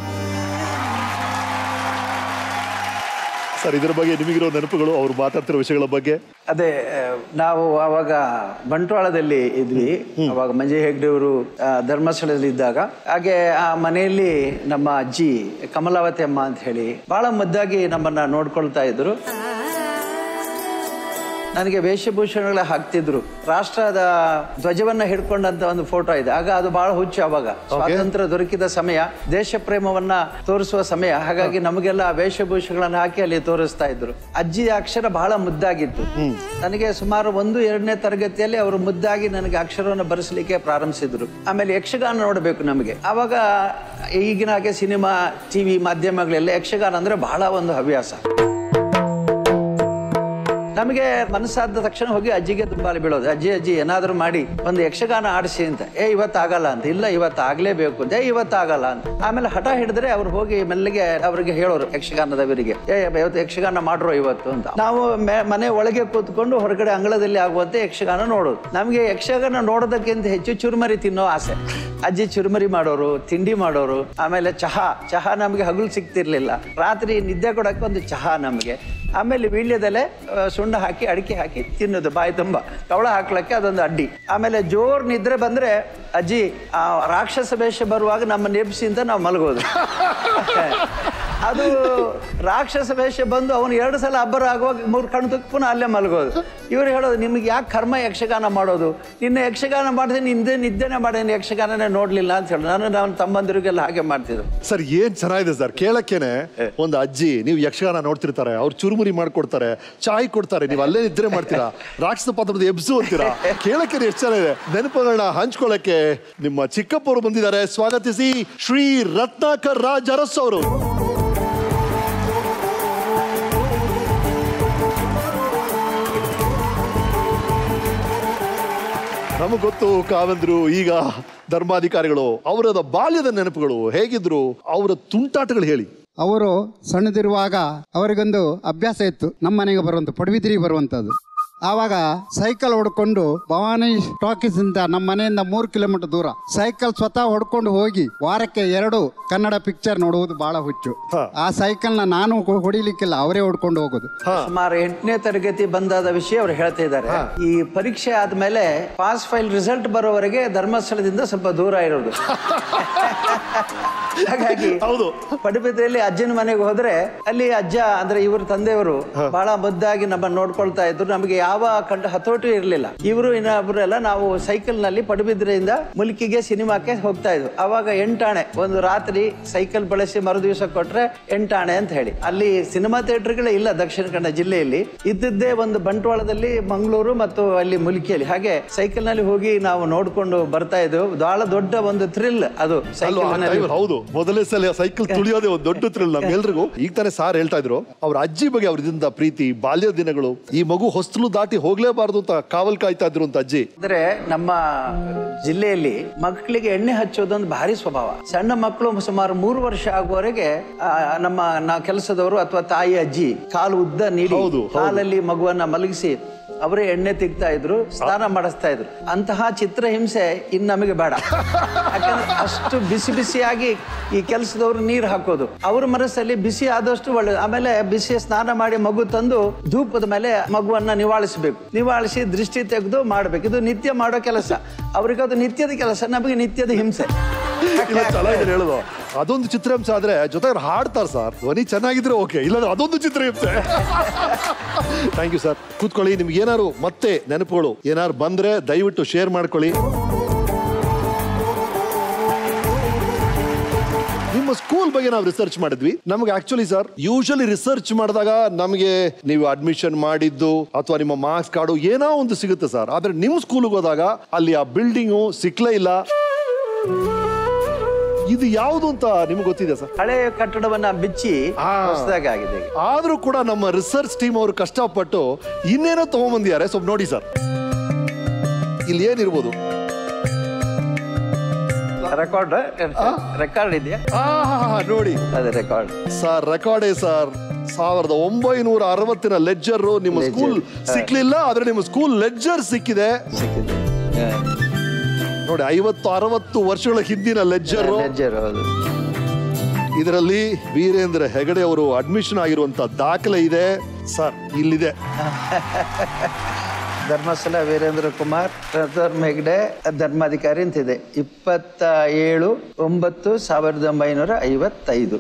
ಸರ್ ಇದ್ರ ಬಗ್ಗೆ ನಿಮಗಿರೋ ನೆನಪುಗಳು ಅವ್ರು ಮಾತಾಡ್ತಿರೋ ವಿಷಯಗಳ ಬಗ್ಗೆ ಅದೇ ಆ, ನಾವು ಅವಾಗ ಬಂಟ್ವಾಳದಲ್ಲಿ ಇದ್ವಿ ಅವಾಗ ಮಂಜೆ ಹೆಗ್ಡೆ ಅವರು ಆ, ಧರ್ಮಸ್ಥಳದಲ್ಲಿ ಇದ್ದಾಗ ಹಾಗೆ ಆ ಮನೆಯಲ್ಲಿ ನಮ್ಮ ಅಜ್ಜಿ ಕಮಲಾವತಿ ಅಮ್ಮ ಅಂತ ಹೇಳಿ ಬಹಳ ಮುದ್ದಾಗಿ ನಮ್ಮನ್ನ ನೋಡ್ಕೊಳ್ತಾ ಇದ್ರು ನನಗೆ ವೇಷಭೂಷಣಗಳ ಹಾಕ್ತಿದ್ರು ರಾಷ್ಟ್ರದ ಧ್ವಜವನ್ನ ಹಿಡ್ಕೊಂಡಂತ ಒಂದು ಫೋಟೋ ಇದೆ ಆಗ ಅದು ಬಹಳ ಹುಚ್ಚು ಅವಾಗ ಸ್ವಾತಂತ್ರ್ಯ ದೊರಕಿದ ಸಮಯ ದೇಶ ಪ್ರೇಮವನ್ನ ತೋರಿಸುವ ಸಮಯ ಹಾಗಾಗಿ ನಮಗೆಲ್ಲ ಆ ವೇಷಭೂಷಣಗಳನ್ನ ಹಾಕಿ ಅಲ್ಲಿ ತೋರಿಸ್ತಾ ಇದ್ರು ಅಜ್ಜಿ ಅಕ್ಷರ ಬಹಳ ಮುದ್ದಾಗಿತ್ತು ನನಗೆ ಸುಮಾರು ಒಂದು ಎರಡನೇ ತರಗತಿಯಲ್ಲಿ ಅವರು ಮುದ್ದಾಗಿ ನನಗೆ ಅಕ್ಷರವನ್ನು ಬರೆಸಲಿಕ್ಕೆ ಪ್ರಾರಂಭಿಸಿದ್ರು ಆಮೇಲೆ ಯಕ್ಷಗಾನ ನೋಡಬೇಕು ನಮಗೆ ಆವಾಗ ಈಗಿನ ಹಾಗೆ ಸಿನಿಮಾ ಟಿವಿ ಮಾಧ್ಯಮಗಳೆಲ್ಲ ಯಕ್ಷಗಾನ ಅಂದ್ರೆ ಬಹಳ ಒಂದು ಹವ್ಯಾಸ ನಮಗೆ ಮನಸ್ಸಾದ ತಕ್ಷಣ ಹೋಗಿ ಅಜ್ಜಿಗೆ ತುಂಬಾ ಬೀಳೋದು ಅಜ್ಜಿ ಅಜ್ಜಿ ಏನಾದರೂ ಮಾಡಿ ಒಂದು ಯಕ್ಷಗಾನ ಆಡಿಸಿ ಅಂತ ಏ ಇವತ್ತು ಆಗಲ್ಲ ಅಂತ ಇಲ್ಲ ಇವತ್ತು ಆಗ್ಲೇಬೇಕು ಅಂತ ಏ ಇವತ್ತು ಆಗಲ್ಲ ಅಂತ ಆಮೇಲೆ ಹಠ ಹಿಡಿದ್ರೆ ಅವ್ರು ಹೋಗಿ ಮೆಲ್ಲಗೆ ಅವರಿಗೆ ಹೇಳೋರು ಯಕ್ಷಗಾನದವರಿಗೆ ಏ ಇವತ್ತು ಯಕ್ಷಗಾನ ಮಾಡ್ರೋ ಇವತ್ತು ಅಂತ ನಾವು ಮೆ- ಮನೆ ಒಳಗೆ ಕೂತ್ಕೊಂಡು ಹೊರಗಡೆ ಅಂಗಳದಲ್ಲಿ ಆಗುವಂತೆ ಯಕ್ಷಗಾನ ನೋಡೋದು ನಮಗೆ ಯಕ್ಷಗಾನ ನೋಡೋದಕ್ಕಿಂತ ಹೆಚ್ಚು ಚುರುಮರಿ ತಿನ್ನೋ ಆಸೆ ಅಜ್ಜಿ ಚುರುಮರಿ ಮಾಡೋರು ತಿಂಡಿ ಮಾಡೋರು ಆಮೇಲೆ ಚಹಾ ಚಹಾ ನಮಗೆ ಹಗಲು ಸಿಗ್ತಿರ್ಲಿಲ್ಲ ರಾತ್ರಿ ನಿದ್ದೆ ಕೊಡಕ್ಕೆ ಒಂದು ಚಹಾ ನಮಗೆ ಆಮೇಲೆ ವೀಳ್ಯದೆಲೆ ಆ, ಸುಣ್ಣ ಹಾಕಿ ಅಡಿಕೆ ಹಾಕಿ ತಿನ್ನೋದು ಬಾಯಿ ತುಂಬ ಕವಳ ಹಾಕ್ಲಿಕ್ಕೆ ಅದೊಂದು ಅಡ್ಡಿ ಆಮೇಲೆ ಜೋರ್ ನಿದ್ರೆ ಬಂದ್ರೆ ಅಜ್ಜಿ ಆ ರಾಕ್ಷಸ ವೇಷ ಬರುವಾಗ ನಮ್ಮ ನೆಬ್ಸಿ ಅಂತ ನಾವು ಮಲಗೋದು ಅದು ರಾಕ್ಷಸ ವೇಷ ಬಂದು ಅವನು ಎರಡು ಸಲ ಅಬ್ಬರ ಆಗುವಾಗ ಮೂರು ಕಣ್ಣು ತುಕ್ಕು ಪುನಃ ಅಲ್ಲೇ ಮಲಗೋದು ಇವ್ರು ಹೇಳೋದು ನಿಮ್ಗೆ ಯಾಕೆ ಕರ್ಮ ಯಕ್ಷಗಾನ ಮಾಡೋದು ನಿನ್ನೆ ಯಕ್ಷಗಾನ ಮಾಡಿದ್ರೆ ನಿಂದೆ ನಿದ್ದೆನೆ ಮಾಡೇನು ಯಕ್ಷಗಾನನೇ ನೋಡ್ಲಿಲ್ಲ ಅಂತ ಹೇಳಿ ನಾನು ನನ್ನ ತಮ್ಮಂದಿರಿಗೆಲ್ಲ ಹಾಗೆ ಮಾಡ್ತಿದ್ರು ಸರ್ ಏನ್ ಚೆನ್ನಾಗಿದೆ ಸರ್ ಕೇಳಕ್ಕೇನೆ ಒಂದು ಅಜ್ಜಿ ನೀವು ಯಕ್ಷಗಾನ ನೋಡ್ತಿರ್ತಾರೆ ಅವ್ರು ಚುರುಮುರಿ ಮಾಡ್ಕೊಡ್ತಾರೆ ಚಾಯ್ ಕೊಡ್ತಾರೆ ನೀವು ಅಲ್ಲೇ ನಿದ್ರೆ ಮಾಡ್ತೀರಾ ರಾಕ್ಷಸ ಪಾತ್ರದ ಎಬ್ಸು ಅಂತೀರಾ ಕೇಳಕ್ಕೆ ಎಷ್ಟು ಚೆನ್ನಾಗಿದೆ ನೆನಪುಗಳನ್ನ ಹಂಚ್ಕೊಳ್ಳಕ್ಕೆ ನಿಮ್ಮ ಚಿಕ್ಕಪ್ಪವರು ಬಂದಿದ್ದಾರೆ ಸ್ವಾಗತಿಸಿ ಶ್ರೀ ರತ್ನಾಕರ್ ರಾಜ್ ಅರಸ್ ಅವರು ನಮಗ್ ಗೊತ್ತು ಕಾವಂದ್ರು ಈಗ ಧರ್ಮಾಧಿಕಾರಿಗಳು ಅವರದ ಬಾಲ್ಯದ ನೆನಪುಗಳು ಹೇಗಿದ್ರು ಅವರ ತುಂಟಾಟಗಳು ಹೇಳಿ ಅವರು ಸಣ್ಣದಿರುವಾಗ ಅವರಿಗೊಂದು ಅಭ್ಯಾಸ ಇತ್ತು ನಮ್ಮ ಮನೆಗೆ ಬರುವಂಥ ಪಡುಬಿದ್ರಿಗೆ ಬರುವಂಥದ್ದು ಆವಾಗ ಸೈಕಲ್ ಹೊಡ್ಕೊಂಡು ಭವಾನಿ ಟಾಕೀಸ್ ಇಂದ ನಮ್ಮ ಮನೆಯಿಂದ ಮೂರು ಕಿಲೋಮೀಟರ್ ದೂರ ಸೈಕಲ್ ಸ್ವತಃ ಹೊಡ್ಕೊಂಡು ಹೋಗಿ ವಾರಕ್ಕೆ ಎರಡು ಕನ್ನಡ ಪಿಕ್ಚರ್ ನೋಡುವುದು ಬಹಳ ಹುಚ್ಚು ಹಾ. ಆ ಸೈಕಲ್ನ ನಾನು ಹೊ- ಹೊಡಿಲಿಕ್ಕಿಲ್ಲ ಅವರೇ ಹೊಡ್ಕೊಂಡು ಹೋಗೋದು ಸುಮಾರು ಎಂಟನೇ ತರಗತಿ ಬಂದಾದ ವಿಷಯ ಅವ್ರು ಹೇಳ್ತಾ ಇದ್ದಾರೆ ಈ ಪರೀಕ್ಷೆ ಆದ್ಮೇಲೆ ಪಾಸ್ ಫೈಲ್ ರಿಸಲ್ಟ್ ಬರೋವರೆಗೆ ಧರ್ಮಸ್ಥಳದಿಂದ ಸ್ವಲ್ಪ ದೂರ ಇರೋದು ಹಾಗಾಗಿ ಹೌದು. ಪಡುಬಿದ್ರೆಯಲ್ಲಿ ಅಜ್ಜನ ಮನೆಗೆ ಹೋದ್ರೆ ಅಲ್ಲಿ ಅಜ್ಜ ಅಂದ್ರೆ ಇವ್ರ ತಂದೆಯವರು ಬಹಳ ಮುದ್ದಾಗಿ ನಮ್ಮನ್ನ ನೋಡ್ಕೊಳ್ತಾ ಇದ್ರು ನಮಗೆ ಯಾವ ಕಂಡ ಹತೋಟಿ ಇರಲಿಲ್ಲ ಇವರು ಇನ್ನೊಬ್ರೆಲ್ಲ ನಾವು ಸೈಕಲ್ ನಲ್ಲಿ ಪಡುಬಿದ್ರೆಯಿಂದ ಮುಲ್ಕಿಗೆ ಸಿನಿಮಾಕ್ಕೆ ಹೋಗ್ತಾ ಇದ್ವು ಅವಾಗ ಎಂಟಾಣೆ ಒಂದು ರಾತ್ರಿ ಸೈಕಲ್ ಬಳಸಿ ಮರು ದಿವಸ ಕೊಟ್ರೆ ಎಂಟಾಣೆ ಅಂತ ಹೇಳಿ ಅಲ್ಲಿ ಸಿನಿಮಾ ಥಿಯೇಟರ್ಗಳೇ ಇಲ್ಲ ದಕ್ಷಿಣ ಕನ್ನಡ ಜಿಲ್ಲೆಯಲ್ಲಿ ಇದ್ದದ್ದೇ ಒಂದು ಬಂಟ್ವಾಳದಲ್ಲಿ ಮಂಗಳೂರು ಮತ್ತು ಅಲ್ಲಿ ಮುಲ್ಕಿಯಲ್ಲಿ ಹಾಗೆ ಸೈಕಲ್ ನಲ್ಲಿ ಹೋಗಿ ನಾವು ನೋಡ್ಕೊಂಡು ಬರ್ತಾ ಇದ್ವು ಬಹಳ ದೊಡ್ಡ ಒಂದು ಥ್ರಿಲ್ ಅದು ಅಲ್ವಾ, ಸೈಕಲ್ ಆ time ಅಲ್ಲಿ ಹೌದು ಮೊದಲೇ ಸಲ ಸೈಕಲ್ ತುಳಿಯೋದೇ ಒಂದು ದೊಡ್ಡ ಥ್ರಿಲ್ ನಮ್ಗೆಲ್ರಿಗೂ ಈಗ ತಾನೇ ಸಾರ್ ಹೇಳ್ತಾ ಇದ್ರು ಅವ್ರ ಅಜ್ಜಿ ಬಗ್ಗೆ ಅವ್ರದಿಂದ ಪ್ರೀತಿ ಬಾಲ್ಯ ದಿನಗಳು ಈ ಮಗು ಹೊಸ್ತಲು ದಾಟಿ ಹೋಗ್ಲೇಬಾರ್ದು ಅಂತ ಕಾವಲ್ ಕಾಯ್ತಾ ಇದ್ರು ಅಂತ ಅಜ್ಜಿ ಅಂದ್ರೆ ನಮ್ಮ ಜಿಲ್ಲೆಯಲ್ಲಿ ಮಕ್ಕಳಿಗೆ ಎಣ್ಣೆ ಹಚ್ಚೋದೊಂದು ಭಾರಿ ಸ್ವಭಾವ ಸಣ್ಣ ಮಕ್ಕಳು ಸುಮಾರು ಮೂರು ವರ್ಷ ಆಗುವವರೆಗೆ ಆ, ನಮ್ಮ ನಾ ಕೆಲಸದವರು ಅಥವಾ ತಾಯಿ ಅಜ್ಜಿ ಕಾಲು ಉದ್ದ ನೀಡಿ ಹೌದು, ಹೌದು. ಕಾಲಲ್ಲಿ ಮಗುವನ್ನ ಮಲಗಿಸಿ ಅವರೇ ಎಣ್ಣೆ ತೆಗ್ತಾ ಇದ್ರು ಸ್ನಾನ ಮಾಡಿಸ್ತಾ ಇದ್ರು ಅಂತಹ ಚಿತ್ರಹಿಂಸೆ ಇನ್ನು ನಮಗೆ ಬೇಡ ಯಾಕಂದ್ರೆ ಅಷ್ಟು ಬಿಸಿ ಬಿಸಿಯಾಗಿ ಈ ಕೆಲಸದವರು ನೀರು ಹಾಕೋದು ಅವ್ರ ಮನಸ್ಸಲ್ಲಿ ಬಿಸಿ ಆದಷ್ಟು ಒಳ್ಳೇದು ಆಮೇಲೆ ಬಿಸಿ ಸ್ನಾನ ಮಾಡಿ ಮಗು ತಂದು ಧೂಪದ ಮೇಲೆ ಮಗುವನ್ನ ನಿವಾಳಿಸಬೇಕು ನಿವಾಳಿಸಿ ದೃಷ್ಟಿ ತೆಗೆದು ಮಾಡ್ಬೇಕು ಇದು ನಿತ್ಯ ಮಾಡೋ ಕೆಲಸ ಅವ್ರಿಗೆ ಅದು ನಿತ್ಯದ ಕೆಲಸ ನಮಗೆ ನಿತ್ಯದ ಹಿಂಸೆ ಇಲ್ಲ ಚೆನ್ನಾಗಿದೆ ಹೇಳೋದು ಅದೊಂದು ಚಿತ್ರಹಿಂಸೆ ಆದ್ರೆ ಜೊತೆಗೆ ಹಾಡ್ತಾರೆ ಸರ್ ಧ್ವನಿ ಚೆನ್ನಾಗಿದ್ರೆ ಓಕೆ ಇಲ್ಲಾಂದ್ರೆ ಅದೊಂದು ಚಿತ್ರಹಿಂಸೆ ಥ್ಯಾಂಕ್ ಯು ಸರ್ ಕೂತ್ಕೊಳ್ಳಿ ನಿಮ್ಗೆ ಏನಾರು ಮತ್ತೆ ನೆನಪುಗಳು ಏನಾರು ಬಂದ್ರೆ ದಯವಿಟ್ಟು ಶೇರ್ ಮಾಡ್ಕೊಳ್ಳಿ ನಿಮ್ಮ ಸ್ಕೂಲ್ ಬಗ್ಗೆ ನಾವು ರಿಸರ್ಚ್ ಮಾಡಿದ್ವಿ ನಮಗೆ ಆಕ್ಚುಲಿ ಸರ್ ಯೂಶಲಿ ರಿಸರ್ಚ್ ಮಾಡಿದಾಗ ನಮಗೆ ನೀವು ಅಡ್ಮಿಷನ್ ಮಾಡಿದ್ದು ಅಥವಾ ನಿಮ್ಮ ಮಾರ್ಕ್ಸ್ ಕಾರ್ಡು ಏನೋ ಒಂದು ಸಿಗುತ್ತೆ ಸರ್ ಆದ್ರೆ ನಿಮ್ಮ ಸ್ಕೂಲ್ಗೆ ಹೋದಾಗ ಅಲ್ಲಿ ಆ ಬಿಲ್ಡಿಂಗು ಸಿಕ್ಲೇ ಇಲ್ಲ ಇದು ಯಾವುದು ಅಂತ ನಿಮ್ಗೆ ಗೊತ್ತಿದೆ ಸರ್ ಹಳೆ ಕಟ್ಟಡವನ್ನ ಬಿಚ್ಚಿ ಆ. ಹೊಸದಾಗಿ ಆಗಿದೆ ಈಗ. ಆದ್ರೂ ಕೂಡ ನಮ್ಮ ರಿಸರ್ಚ್ ಟೀಮ್ ಅವರು ಕಷ್ಟಪಟ್ಟು ಇನ್ನೇನೋ ತಗೊಂಬಂದಿದ್ದಾರೆ ಸ್ವಲ್ಪ ನೋಡಿ ಸರ್ ಇಲ್ಲಿ ಏನಿರ್ಬೋದು ರೆಕಾರ್ಡ್ ರೆಕಾರ್ಡ್ ಇದೆಯಾ ಆಹಾ ನೋಡಿ ಅದೇ ರೆಕಾರ್ಡ್ ಸರ್ ರೆಕಾರ್ಡೇ ಸರ್ ಸಾವಿರದ ಒಂಬೈನೂರ ಅರವತ್ತಿನ ಲೆಜ್ಜರ್ ನಿಮ್ಮ Ledger. ಸ್ಕೂಲ್ ಸಿಕ್ಲಿಲ್ಲ ಆದ್ರೆ ನಿಮ್ಮ ಸ್ಕೂಲ್ ಲೆಜ್ಜರ್ ಸಿಕ್ಕಿದೆ ಸಿಕ್ಕಿದೆ ನೋಡಿ ಐವತ್ತು ಅರವತ್ತು ವರ್ಷಗಳ ಹಿಂದಿನ ಲೆಜ್ಜರ್ ಲೆಡ್ಜರ್ ಹೌದು ಇದರಲ್ಲಿ ವೀರೇಂದ್ರ ಹೆಗಡೆ ಅವರು ಅಡ್ಮಿಷನ್ ಆಗಿರುವಂತ ದಾಖಲೆ ಇದೆ ಸರ್ ಇಲ್ಲಿದೆ ಧರ್ಮಸ್ಥಳ ವೀರೇಂದ್ರ ಕುಮಾರ್ ಧರ್ಮ ಹೆಗ್ಡೆ ಧರ್ಮಾಧಿಕಾರಿ ಅಂತಿದೆ ಇಪ್ಪತ್ತ ಏಳು ಒಂಬತ್ತು ಸಾವಿರದ ಒಂಬೈನೂರ ಐವತ್ತೈದು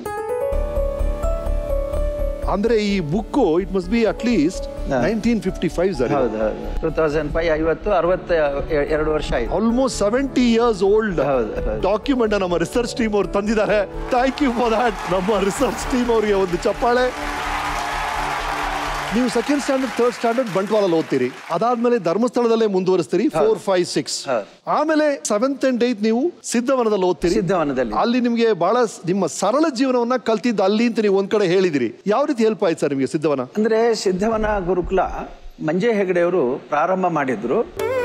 ಅಂದ್ರೆ ಈ book it must be at least ಹಾ. ನೈನ್ಟೀನ್ ಫಿಫ್ಟಿ ಫೈವ್ ಸರ್ ಹೌದು ಹೌದು ಟೂ ತೌಸಂಡ್ ಫೈವ್ ಐವತ್ತು ಅರವತ್ತ ಎ- ಎರಡು ವರ್ಷ ಆಯ್ತು ಆಲ್ಮೋಸ್ಟ್ ಸೆವೆಂಟಿ ಇಯರ್ಸ್ ಓಲ್ಡ್ ಹೌದು, ಹೌದು. ಡಾಕ್ಯುಮೆಂಟ್ ನಮ್ಮ ರಿಸರ್ಚ್ ಟೀಮ್ ಅವ್ರು ತಂದಿದ್ದಾರೆ ಥ್ಯಾಂಕ್ ಯು ಫಾರ್ ದಟ್ ನಮ್ಮ ರಿಸರ್ಚ್ ಟೀಮ್ ಅವರಿಗೆ ಒಂದು ಚಪ್ಪಾಳೆ ನೀವು ಸೆಕೆಂಡ್ ಸ್ಟ್ಯಾಂಡರ್ಡ್ ಥರ್ಡ್ ಸ್ಟ್ಯಾಂಡರ್ಡ್ ಬಂಟ್ವಾಳಲ್ಲಿ ಓದ್ತೀರಿ ಅದಾದ್ಮೇಲೆ ಧರ್ಮಸ್ಥಳದಲ್ಲೇ ಮುಂದುವರಿಸ್ತೀರಿ ಫೋರ್ ಫೈವ್ ಸಿಕ್ಸ್ ಹೌದು. ಆಮೇಲೆ ಸೆವೆಂತ್ ಅಂಡ್ ಏತ್ ನೀವು ಸಿದ್ಧವನದಲ್ಲಿ ಓದ್ತೀರಿ ಸಿದ್ಧವನದಲ್ಲಿ ಅಲ್ಲಿ ನಿಮಗೆ ಬಹಳ ಸ್- ನಿಮ್ಮ ಸರಳ ಜೀವನವನ್ನ ಕಲ್ತಿದ್ದು ಅಲ್ಲಿ ಅಂತ ನೀವು ಒಂದ್ ಕಡೆ ಹೇಳಿದಿರಿ ಯಾವ ರೀತಿ ಹೆಲ್ಪ್ ಆಯ್ತು ಸರ್ ನಿಮಗೆ ಸಿದ್ಧವನ ಅಂದ್ರೆ ಸಿದ್ಧವನ ಗುರುಕುಲ ಮಂಜೆ ಹೆಗಡೆಯವರು ಪ್ರಾರಂಭ ಮಾಡಿದ್ರು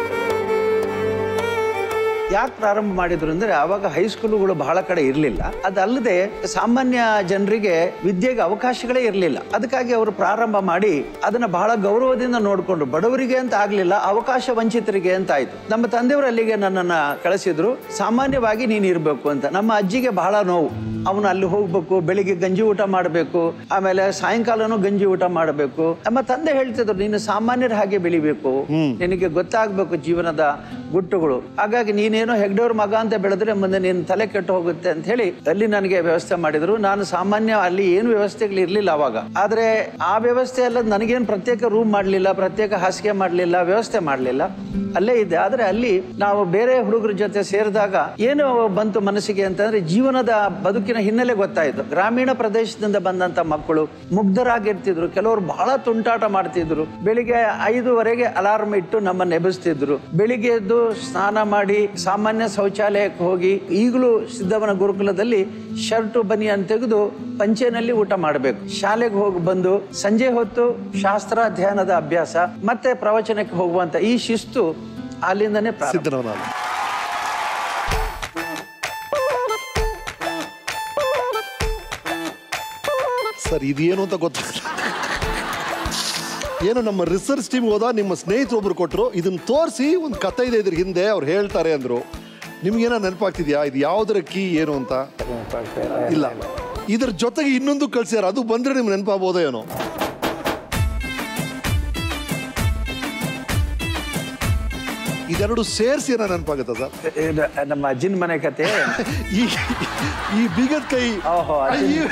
ಯಾಕೆ ಪ್ರಾರಂಭ ಮಾಡಿದ್ರು ಅಂದ್ರೆ ಆವಾಗ ಹೈಸ್ಕೂಲುಗಳು ಬಹಳ ಕಡೆ ಇರಲಿಲ್ಲ ಅದಲ್ಲದೆ ಸಾಮಾನ್ಯ ಜನರಿಗೆ ವಿದ್ಯೆಗೆ ಅವಕಾಶಗಳೇ ಇರಲಿಲ್ಲ ಅದಕ್ಕಾಗಿ ಅವರು ಪ್ರಾರಂಭ ಮಾಡಿ ಅದನ್ನ ಬಹಳ ಗೌರವದಿಂದ ನೋಡಿಕೊಂಡು ಬಡವರಿಗೆ ಅಂತ ಆಗ್ಲಿಲ್ಲ ಅವಕಾಶ ವಂಚಿತರಿಗೆ ಅಂತ ಆಯ್ತು ನಮ್ಮ ತಂದೆಯವರು ಅಲ್ಲಿಗೆ ನನ್ನನ್ನ ಕಳಿಸಿದ್ರು ಸಾಮಾನ್ಯವಾಗಿ ನೀನು ಇರಬೇಕು ಅಂತ ನಮ್ಮ ಅಜ್ಜಿಗೆ ಬಹಳ ನೋವು ಅವನು ಅಲ್ಲಿ ಹೋಗ್ಬೇಕು ಬೆಳಿಗ್ಗೆ ಗಂಜಿ ಊಟ ಮಾಡಬೇಕು ಆಮೇಲೆ ಸಾಯಂಕಾಲನೂ ಗಂಜಿ ಊಟ ಮಾಡಬೇಕು ನಮ್ಮ ತಂದೆ ಹೇಳ್ತಿದ್ರು ನೀನು ಸಾಮಾನ್ಯರ ಹಾಗೆ ಬೆಳಿಬೇಕು ನಿನಗೆ ಗೊತ್ತಾಗ್ಬೇಕು ಜೀವನದ ಗುಟ್ಟುಗಳು ಹಾಗಾಗಿ ನೀನೇನೋ ಹೆಗ್ಡೋರ್ ಮಗ ಅಂತ ಬೆಳೆದ್ರೆ ಮುಂದೆ ನೀನು ತಲೆ ಕೆಟ್ಟು ಹೋಗುತ್ತೆ ಅಂತ ಹೇಳಿ ಅಲ್ಲಿ ನನಗೆ ವ್ಯವಸ್ಥೆ ಮಾಡಿದ್ರು ನಾನು ಸಾಮಾನ್ಯ ಅಲ್ಲಿ ಏನು ವ್ಯವಸ್ಥೆಗಳು ಇರ್ಲಿಲ್ಲ ಅವಾಗ ಆದ್ರೆ ಆ ವ್ಯವಸ್ಥೆ ಎಲ್ಲ ನನಗೇನು ಪ್ರತ್ಯೇಕ ರೂಮ್ ಮಾಡಲಿಲ್ಲ ಪ್ರತ್ಯೇಕ ಹಾಸಿಗೆ ಮಾಡಲಿಲ್ಲ ವ್ಯವಸ್ಥೆ ಮಾಡಲಿಲ್ಲ ಅಲ್ಲೇ ಇದ್ದೆ ಆದ್ರೆ ಅಲ್ಲಿ ನಾವು ಬೇರೆ ಹುಡುಗರ ಜೊತೆ ಸೇರಿದಾಗ ಏನು ಬಂತು ಮನಸ್ಸಿಗೆ ಅಂತಂದ್ರೆ ಜೀವನದ ಬದುಕಿನ ಹಿನ್ನೆಲೆ ಗೊತ್ತಾಯ್ತು ಗ್ರಾಮೀಣ ಪ್ರದೇಶದಿಂದ ಬಂದಂತ ಮಕ್ಕಳು ಮುಗ್ಧರಾಗಿರ್ತಿದ್ರು ಕೆಲವರು ಬಹಳ ತುಂಟಾಟ ಮಾಡ್ತಿದ್ರು ಬೆಳಿಗ್ಗೆ ಐದುವರೆಗೆ ಅಲಾರ್ಮ್ ಇಟ್ಟು ನಮ್ಮನ್ನ ಎಬ್ಬಿಸ್ತಿದ್ರು ಬೆಳಿಗ್ಗೆ ಎದ್ದು ಸ್ನಾನ ಮಾಡಿ ಸಾಮಾನ್ಯ ಶೌಚಾಲಯಕ್ಕೆ ಹೋಗಿ ಈಗಲೂ ಸಿದ್ಧವನ ಗುರುಕುಲದಲ್ಲಿ ಶರ್ಟು ಬನಿಯನ್ ತೆಗೆದು ಪಂಚೆನಲ್ಲಿ ಊಟ ಮಾಡಬೇಕು ಶಾಲೆಗೆ ಹೋಗಿ ಬಂದು ಸಂಜೆ ಹೊತ್ತು ಶಾಸ್ತ್ರ ಧ್ಯಾನದ ಅಭ್ಯಾಸ ಮತ್ತೆ ಪ್ರವಚನಕ್ಕೆ ಹೋಗುವಂತ ಈ ಶಿಸ್ತು ಅಲ್ಲಿಂದನೇ ಪ್ರಾರಂಭ ಸಿದ್ಧನವನ ಸರ್ ಇದೇನು ಅಂತ ಗೊತ್ತಾಗ್ತದೆ ಏನೋ ನಮ್ಮ ರಿಸರ್ಚ್ ಟೀಮ್ ಹೋದ ನಿಮ್ಮ ಸ್ನೇಹಿತರು ಒಬ್ರು ಕೊಟ್ಟರು ಇದನ್ನ ತೋರಿಸಿ ಒಂದು ಕತೆ ಇದೆ ಇದ್ರ ಹಿಂದೆ ಅವ್ರು ಹೇಳ್ತಾರೆ ಅಂದ್ರು ನಿಮ್ಗೇನೋ ನೆನಪಾಗ್ತಿದ್ಯಾ ಇದು ಯಾವ್ದರ ಕೀ ಏನು ಅಂತ ಇಲ್ಲ ಇದ್ರ ಜೊತೆಗೆ ಇನ್ನೊಂದು ಕಳ್ಸ್ಯಾರ ಅದು ಬಂದ್ರೆ ನಿಮ್ಗೆ ನೆನಪಾಗ್ಬೋದೋ ಏನೋ ಇದೆರಡು ಸೇರಿಸಿ ಏನೋ ನೆನಪಾಗುತ್ತಾ ಸರ್ ಇದು ನಮ್ಮ ಅಜ್ಜಿನ ಮನೆ ಕತೆ ಈ ಈ ಬೀಗದ ಕೈ ಓಹೋ, ಅದು- ಈ-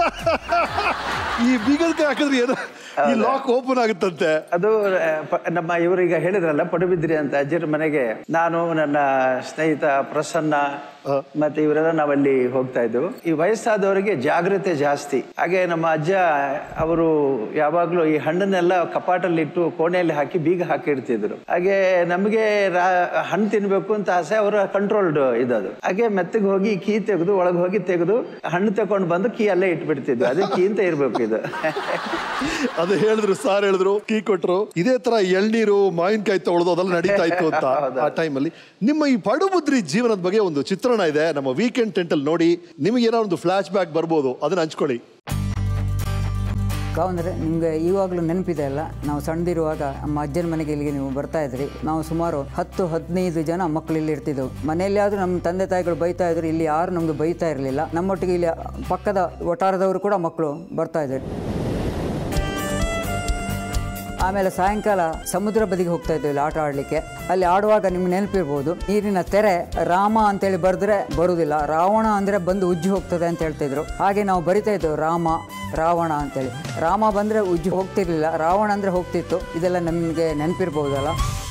ಈ ಬೀಗದ ಕೈ ಹಾಕಿದ್ರೆ ಏನೋ ಈ ಲಾಕ್ ಓಪನ್ ಆಗುತ್ತಂತೆ ಅದು ಆ, ಪ- ನಮ್ಮ ಇವರೀಗ ಹೇಳಿದ್ರಲ್ಲ ಪಡುಬಿದ್ರಿ ಅಂತ ಅಜ್ಜಿರ ಮನೆಗೆ ನಾನು ನನ್ನ ಸ್ನೇಹಿತ ಪ್ರಸನ್ನ ಮತ್ತೆ ಇವರೆಲ್ಲ ನಾವಲ್ಲಿ ಹೋಗ್ತಾ ಇದ್ವು ಈ ವಯಸ್ಸಾದವರಿಗೆ ಜಾಗ್ರತೆ ಜಾಸ್ತಿ ಹಾಗೆ ನಮ್ಮ ಅಜ್ಜ ಅವರು ಯಾವಾಗ್ಲೂ ಈ ಹಣ್ಣನ್ನೆಲ್ಲ ಕಪಾಟಲ್ಲಿ ಇಟ್ಟು ಕೋಣೆಯಲ್ಲಿ ಹಾಕಿ ಬೀಗ ಹಾಕಿಡ್ತಿದ್ರು ಹಾಗೆ ನಮಗೆ ಹಣ್ಣು ತಿನ್ಬೇಕು ಅಂತ ಆಸೆ ಅವರ ಕಂಟ್ರೋಲ್ಡ್ ಇದದು ಹಾಗೆ ಮೆತ್ತಗೆ ಹೋಗಿ ಕೀ ತೆಗೆದು ಒಳಗೆ ಹೋಗಿ ತೆಗೆದು ಹಣ್ಣು ತಗೊಂಡು ಬಂದು ಕೀ ಅಲ್ಲೇ ಇಟ್ಬಿಡ್ತಿದ್ವಿ ಅದೇ ಕೀ ಅಂತ ಇರ್ಬೇಕು ಇದು ಅದು ಹೇಳಿದ್ರು ಸಾರ್ ಹೇಳಿದ್ರು ಕೀ ಕೊಟ್ರು ಇದೇ ತರ ಎಳ್ನೀರು ಮಾವಿನಕಾಯಿ ತಗೊಳ್ಳೋದು ಅದೆಲ್ಲ ನಡೀತಾ ಇತ್ತು ಅಂತ ಆ ಟೈಮಲ್ಲಿ ನಿಮ್ಮ ಈ ಪಡುಬುದ್ರಿ ಜೀವನದ ಬಗ್ಗೆ ಒಂದು ಚಿತ್ರಣ ಇದೆ ನಮ್ಮ ವೀಕೆಂಡ್ ಟೆಂಟ್ ಅಲ್ಲಿ ನೋಡಿ ನಿಮಗೆ ಏನೋ ಒಂದು ಫ್ಲಾಶ್ ಬ್ಯಾಕ್ ಬರ್ಬೋದು ಅದನ್ನ ಹಂಚ್ಕೊಳ್ಳಿ ಅಂದರೆ ನಿಮಗೆ ಇವಾಗಲೂ ನೆನಪಿದೆ ಅಲ್ಲ ನಾವು ಸಣ್ಣದಿರುವಾಗ ನಮ್ಮ ಅಜ್ಜನ ಮನೆಗೆ ಇಲ್ಲಿಗೆ ನೀವು ಬರ್ತಾ ಇದ್ರಿ ನಾವು ಸುಮಾರು ಹತ್ತು ಹದಿನೈದು ಜನ ಮಕ್ಕಳು ಇಲ್ಲಿ ಇರ್ತಿದ್ದೆವು ಮನೆಯಲ್ಲಿ ಆದರೂ ನಮ್ಮ ತಂದೆ ತಾಯಿಗಳು ಬೈತಾ ಇದ್ರು ಇಲ್ಲಿ ಯಾರು ನಮಗೆ ಬೈತಾ ಇರಲಿಲ್ಲ ನಮ್ಮೊಟ್ಟಿಗೆ ಇಲ್ಲಿ ಪಕ್ಕದ ವಟಾರದವರು ಕೂಡ ಮಕ್ಕಳು ಬರ್ತಾ ಇದ್ರು ಆಮೇಲೆ ಸಾಯಂಕಾಲ ಸಮುದ್ರ ಬದಿಗೆ ಹೋಗ್ತಾ ಇದ್ವಿ ಇಲ್ಲಿ ಆಟ ಆಡಲಿಕ್ಕೆ ಅಲ್ಲಿ ಆಡುವಾಗ ನಿಮ್ಗೆ ನೆನಪಿರ್ಬೋದು ನೀರಿನ ತೆರೆ ರಾಮ ಅಂತೇಳಿ ಬರೆದ್ರೆ ಬರುವುದಿಲ್ಲ ರಾವಣ ಅಂದರೆ ಬಂದು ಉಜ್ಜಿ ಹೋಗ್ತದೆ ಅಂತ ಹೇಳ್ತಿದ್ರು ಹಾಗೆ ನಾವು ಬರಿತಾ ಇದ್ದೆವು ರಾಮ ರಾವಣ ಅಂತೇಳಿ ರಾಮ ಬಂದರೆ ಉಜ್ಜಿ ಹೋಗ್ತಿರ್ಲಿಲ್ಲ ರಾವಣ ಅಂದರೆ ಹೋಗ್ತಿತ್ತು ಇದೆಲ್ಲ ನಮಗೆ ನೆನಪಿರ್ಬೋದಲ್ಲ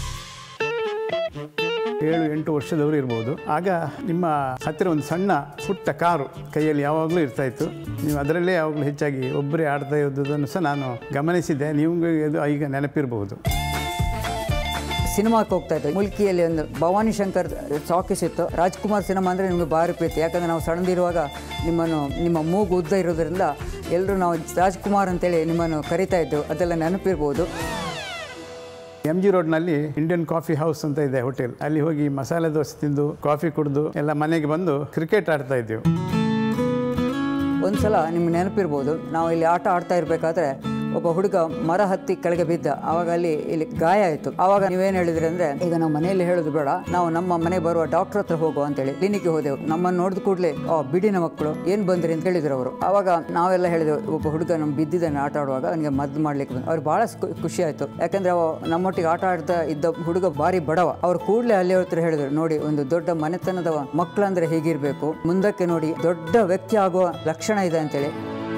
ಏಳು ಎಂಟು ವರ್ಷದವರು ಇರ್ಬೋದು ಆಗ ನಿಮ್ಮ ಹತ್ತಿರ ಒಂದು ಸಣ್ಣ ಪುಟ್ಟ ಕಾರು ಕೈಯಲ್ಲಿ ಯಾವಾಗಲೂ ಇರ್ತಾ ಇತ್ತು ನೀವು ಅದರಲ್ಲೇ ಯಾವಾಗಲೂ ಹೆಚ್ಚಾಗಿ ಒಬ್ಬರೇ ಆಡ್ತಾ ಇದ್ದದನ್ನು ಸಹ ನಾನು ಗಮನಿಸಿದ್ದೆ ನಿಮಗೆ ಅದು ಈಗ ನೆನಪಿರಬಹುದು ಸಿನಿಮಾಕ್ಕೆ ಹೋಗ್ತಾ ಇದ್ದೆ ಮುಲ್ಕಿಯಲ್ಲಿ ಒಂದು ಭವಾನಿ ಶಂಕರ್ ಚಾಕೀಸ್ ಇತ್ತು ರಾಜ್ಕುಮಾರ್ ಸಿನಿಮಾ ಅಂದರೆ ನಿಮಗೆ ಭಾರಿ ಪ್ರೀತಿ ಯಾಕಂದರೆ ನಾವು ಸಣ್ಣದಿರುವಾಗ ನಿಮ್ಮನ್ನು ನಿಮ್ಮ ಮೂಗು ಉದ್ದ ಇರೋದ್ರಿಂದ ಎಲ್ಲರೂ ನಾವು ರಾಜ್ಕುಮಾರ್ ಅಂತೇಳಿ ನಿಮ್ಮನ್ನು ಕರಿತಾ ಇದ್ದೆವು ಅದೆಲ್ಲ ನೆನಪಿರ್ಬೋದು ಎಮ್ ಜಿ ರೋಡ್ನಲ್ಲಿ ಇಂಡಿಯನ್ ಕಾಫಿ ಹೌಸ್ ಅಂತ ಇದೆ ಹೋಟೆಲ್ ಅಲ್ಲಿ ಹೋಗಿ ಮಸಾಲೆ ದೋಸೆ ತಿಂದು ಕಾಫಿ ಕುಡಿದು ಎಲ್ಲ ಮನೆಗೆ ಬಂದು ಕ್ರಿಕೆಟ್ ಆಡ್ತಾ ಇದ್ದೆವು ಒಂದ್ಸಲ ನಿಮ್ಗೆ ನೆನಪಿರ್ಬೋದು ನಾವು ಇಲ್ಲಿ ಆಟ ಆಡ್ತಾ ಇರಬೇಕಾದ್ರೆ ಒಬ್ಬ ಹುಡುಗ ಮರ ಹತ್ತಿ ಕೆಳಗೆ ಬಿದ್ದ ಆವಾಗ ಅಲ್ಲಿ ಇಲ್ಲಿ ಗಾಯ ಆಯಿತು ಆವಾಗ ನೀವೇನು ಹೇಳಿದ್ರಿ ಅಂದರೆ ಈಗ ನಾವು ಮನೆಯಲ್ಲಿ ಹೇಳೋದು ಬೇಡ ನಾವು ನಮ್ಮ ಮನೆ ಬರುವ ಡಾಕ್ಟರ್ ಹತ್ರ ಹೋಗುವ ಅಂತೇಳಿ ಕ್ಲಿನಿಕ್ಗೆ ಹೋದೆವು ನಮ್ಮನ್ನು ನೋಡಿದ ಕೂಡಲೇ ಆ ಬಿಡಿನ ಮಕ್ಕಳು ಏನು ಬಂದ್ರಿ ಅಂತ ಹೇಳಿದ್ರು ಅವರು ಆವಾಗ ನಾವೆಲ್ಲ ಹೇಳಿದೆವು ಒಬ್ಬ ಹುಡುಗ ನಮ್ಮ ಬಿದ್ದಿದ್ದಾನೆ ಆಟ ಆಡುವಾಗ ಅವನಿಗೆ ಮದ್ದು ಮಾಡ್ಲಿಕ್ಕೆ ಬಂದು ಅವ್ರು ಭಾಳ ಖುಷಿ ಆಯಿತು ಯಾಕಂದ್ರೆ ಅವ ನಮ್ಮೊಟ್ಟಿಗೆ ಆಟ ಆಡ್ತಾ ಇದ್ದ ಹುಡುಗ ಭಾರಿ ಬಡವ ಅವ್ರು ಕೂಡಲೇ ಅಲ್ಲಿ ಹತ್ರ ಹೇಳಿದ್ರು ನೋಡಿ ಒಂದು ದೊಡ್ಡ ಮನೆತನದವ ಮಕ್ಕಳಂದ್ರೆ ಹೀಗಿರ್ಬೇಕು ಮುಂದಕ್ಕೆ ನೋಡಿ ದೊಡ್ಡ ವ್ಯಕ್ತಿ ಆಗುವ ಲಕ್ಷಣ ಇದೆ ಅಂತೇಳಿ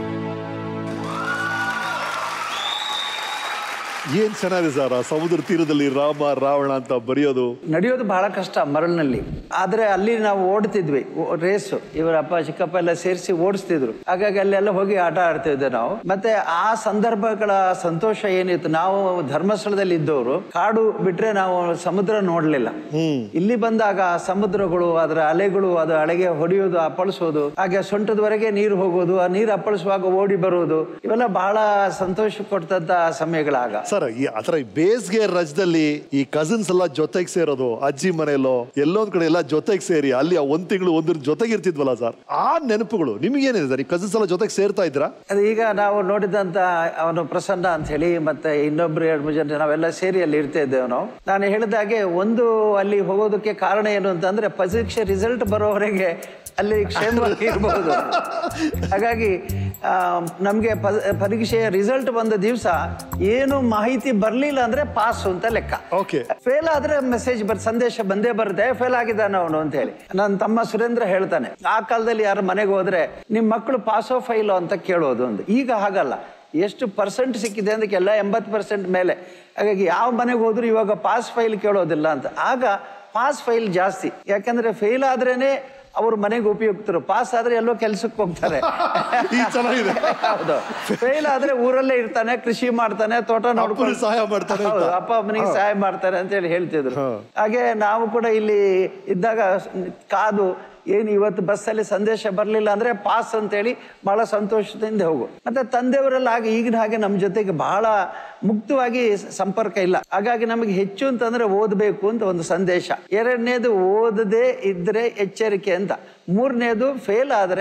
ಏನ್ ಚೆನ್ನಾಗಿದೆ ಸರ್ ಆ ಸಮುದ್ರ ತೀರದಲ್ಲಿ ರಾಮ ರಾವಣ ಅಂತ ಬರೆಯೋದು ನಡೆಯೋದು ಬಹಳ ಕಷ್ಟ ಮರಳಿನಲ್ಲಿ ಆದ್ರೆ ಅಲ್ಲಿ ನಾವು ಓಡ್ತಿದ್ವಿ ರೇಸು ಇವರ ಅಪ್ಪ ಚಿಕ್ಕಪ್ಪ ಎಲ್ಲ ಸೇರಿಸಿ ಓಡಿಸ್ತಿದ್ರು ಹಾಗಾಗಿ ಅಲ್ಲೆಲ್ಲ ಹೋಗಿ ಆಟ ಆಡ್ತಿದ್ದೆ ನಾವು ಮತ್ತೆ ಆ ಸಂದರ್ಭಗಳ ಸಂತೋಷ ಏನಿತ್ತು ನಾವು ಧರ್ಮಸ್ಥಳದಲ್ಲಿ ಇದ್ದವರು ಕಾಡು ಬಿಟ್ರೆ ನಾವು ಸಮುದ್ರ ನೋಡ್ಲಿಲ್ಲ ಇಲ್ಲಿ ಬಂದಾಗ ಆ ಸಮುದ್ರಗಳು ಅದರ ಅಲೆಗಳು ಅದು ಅಲೆಗೆ ಹೊಡೆಯೋದು ಅಪ್ಪಳಿಸೋದು ಹಾಗೆ ಸೊಂಟದವರೆಗೆ ನೀರು ಹೋಗೋದು ಆ ನೀರು ಅಪ್ಪಳಿಸುವಾಗ ಓಡಿ ಬರುವುದು ಇವೆಲ್ಲ ಬಹಳ ಸಂತೋಷ ಕೊಡ್ತಂತ ಸಮಯಗಳಾಗ ಸರ್ ಈ ಆತರ ಈ ಬೇಸಿಗೆ ರಜದಲ್ಲಿ ಈ ಕಸಿನ್ಸ್ ಎಲ್ಲ ಜೊತೆಗೆ ಸೇರೋದು ಅಜ್ಜಿ ಮನೆಯಲ್ಲೋ ಎಲ್ಲೊಂದ್ ಕಡೆ ಎಲ್ಲ ಜೊತೆಗೆ ಸೇರಿ ಅಲ್ಲಿ ಆ ಒಂದ್ ತಿಂಗಳು ಒಂದ್ರ ಜೊತೆಗೆ ಇರ್ತಿದ್ವಲ್ಲ ಸರ್ ಆ ನೆನಪುಗಳು ನಿಮ್ಗೇನಿದೆ ಸರ್ ಈ ಕಸಿನ್ಸ್ ಎಲ್ಲ ಜೊತೆಗೆ ಸೇರ್ತಾ ಇದ್ರಾ ಅದು ಈಗ ನಾವು ನೋಡಿದಂತ ಅವನು ಪ್ರಸನ್ನ ಅಂತ ಹೇಳಿ ಮತ್ತೆ ಇನ್ನೊಬ್ರು ಎರಡು ಮೂರು ಜನ ನಾವೆಲ್ಲ ಸೇರಿ ಅಲ್ಲಿ ಇರ್ತಾ ಇದ್ದೇವೆ ನಾವು ನಾನು ಹೇಳಿದಾಗೆ ಒಂದು ಅಲ್ಲಿ ಹೋಗೋದಕ್ಕೆ ಕಾರಣ ಏನು ಅಂತಂದ್ರೆ ಪರೀಕ್ಷೆ ರಿಸಲ್ಟ್ ಬರೋವರೆಗೆ ಅಲ್ಲಿ ಕ್ಷೇಮವಾಗಿ ಇರಬಹುದು ಹಾಗಾಗಿ ಆ, ನಮ್ಗೆ ಪ- ಪರೀಕ್ಷೆಯ ರಿಸಲ್ಟ್ ಬಂದ ದಿವಸ ಏನು ಮಾಹಿತಿ ಬರ್ಲಿಲ್ಲ ಅಂದ್ರೆ ಪಾಸ್ ಅಂತ ಲೆಕ್ಕ ಓಕೆ ಫೇಲ್ ಆದ್ರೆ ಮೆಸೇಜ್ ಬರ್ ಸಂದೇಶ ಬಂದೇ ಬರುತ್ತೆ ಫೇಲ್ ಆಗಿದ್ದಾನೆ ಅವನು ಅಂತ ಹೇಳಿ ನನ್ನ ತಮ್ಮ ಸುರೇಂದ್ರ ಹೇಳ್ತಾನೆ ಆ ಕಾಲದಲ್ಲಿ ಯಾರ ಮನೆಗೆ ಹೋದ್ರೆ ನಿಮ್ ಮಕ್ಕಳು ಪಾಸೋ ಫೈಲೋ ಅಂತ ಕೇಳೋದು ಒಂದು ಈಗ ಹಾಗಲ್ಲ ಎಷ್ಟು ಪರ್ಸೆಂಟ್ ಸಿಕ್ಕಿದೆ ಅದಕ್ಕೆ ಎಲ್ಲ ಎಂಬತ್ತು ಪರ್ಸೆಂಟ್ ಮೇಲೆ ಹಾಗಾಗಿ ಯಾವ ಮನೆಗೆ ಹೋದ್ರು ಇವಾಗ ಪಾಸ್ ಫೈಲ್ ಕೇಳೋದಿಲ್ಲ ಅಂತ ಆಗ ಪಾಸ್ ಫೈಲ್ ಜಾಸ್ತಿ ಯಾಕಂದ್ರೆ ಫೇಲ್ ಆದ್ರೇನೆ ಅವ್ರ ಮನೆಗೆ ಉಪಯುಕ್ತರು ಪಾಸ್ ಆದ್ರೆ ಎಲ್ಲೋ ಕೆಲ್ಸಕ್ಕೆ ಹೋಗ್ತಾರೆ ಈ ಚೆನ್ನಾಗಿದೆ. ಹೌದು ಫೇಲ್ ಆದ್ರೆ ಊರಲ್ಲೇ ಇರ್ತಾನೆ ಕೃಷಿ ಮಾಡ್ತಾನೆ ತೋಟ ನೋಡ್ಕೊಂಡು ಸಹಾಯ ಮಾಡ್ತಾನೆ ಅಂತ. ಹೌದು, ಅಪ್ಪ ಅಮ್ಮನಿಗೆ ಸಹಾಯ ಮಾಡ್ತಾರೆ ಅಂತ ಹೇಳಿ ಹೇಳ್ತಿದ್ರು ಹಾಗೆ ನಾವು ಕೂಡ ಇಲ್ಲಿ ಇದ್ದಾಗ ಕಾದು ಏನು ಇವತ್ತು ಬಸ್ಸಲ್ಲಿ ಸಂದೇಶ ಬರಲಿಲ್ಲ ಅಂದ್ರೆ ಪಾಸ್ ಅಂತೇಳಿ ಬಹಳ ಸಂತೋಷದಿಂದ ಹೋಗು ಮತ್ತೆ ತಂದೆಯವರೆಲ್ಲ ಹಾಗೆ ಈಗಿನ ಹಾಗೆ ನಮ್ಮ ಜೊತೆಗೆ ಬಹಳ ಮುಕ್ತವಾಗಿ ಸಂಪರ್ಕ ಇಲ್ಲ ಹಾಗಾಗಿ ನಮಗೆ ಹೆಚ್ಚು ಅಂತಂದ್ರೆ ಓದಬೇಕು ಅಂತ ಒಂದು ಸಂದೇಶ ಎರಡನೇದು ಓದದೇ ಇದ್ರೆ ಎಚ್ಚರಿಕೆ ಅಂತ ಮೂರನೇದು ಫೇಲ್ ಆದ್ರೆ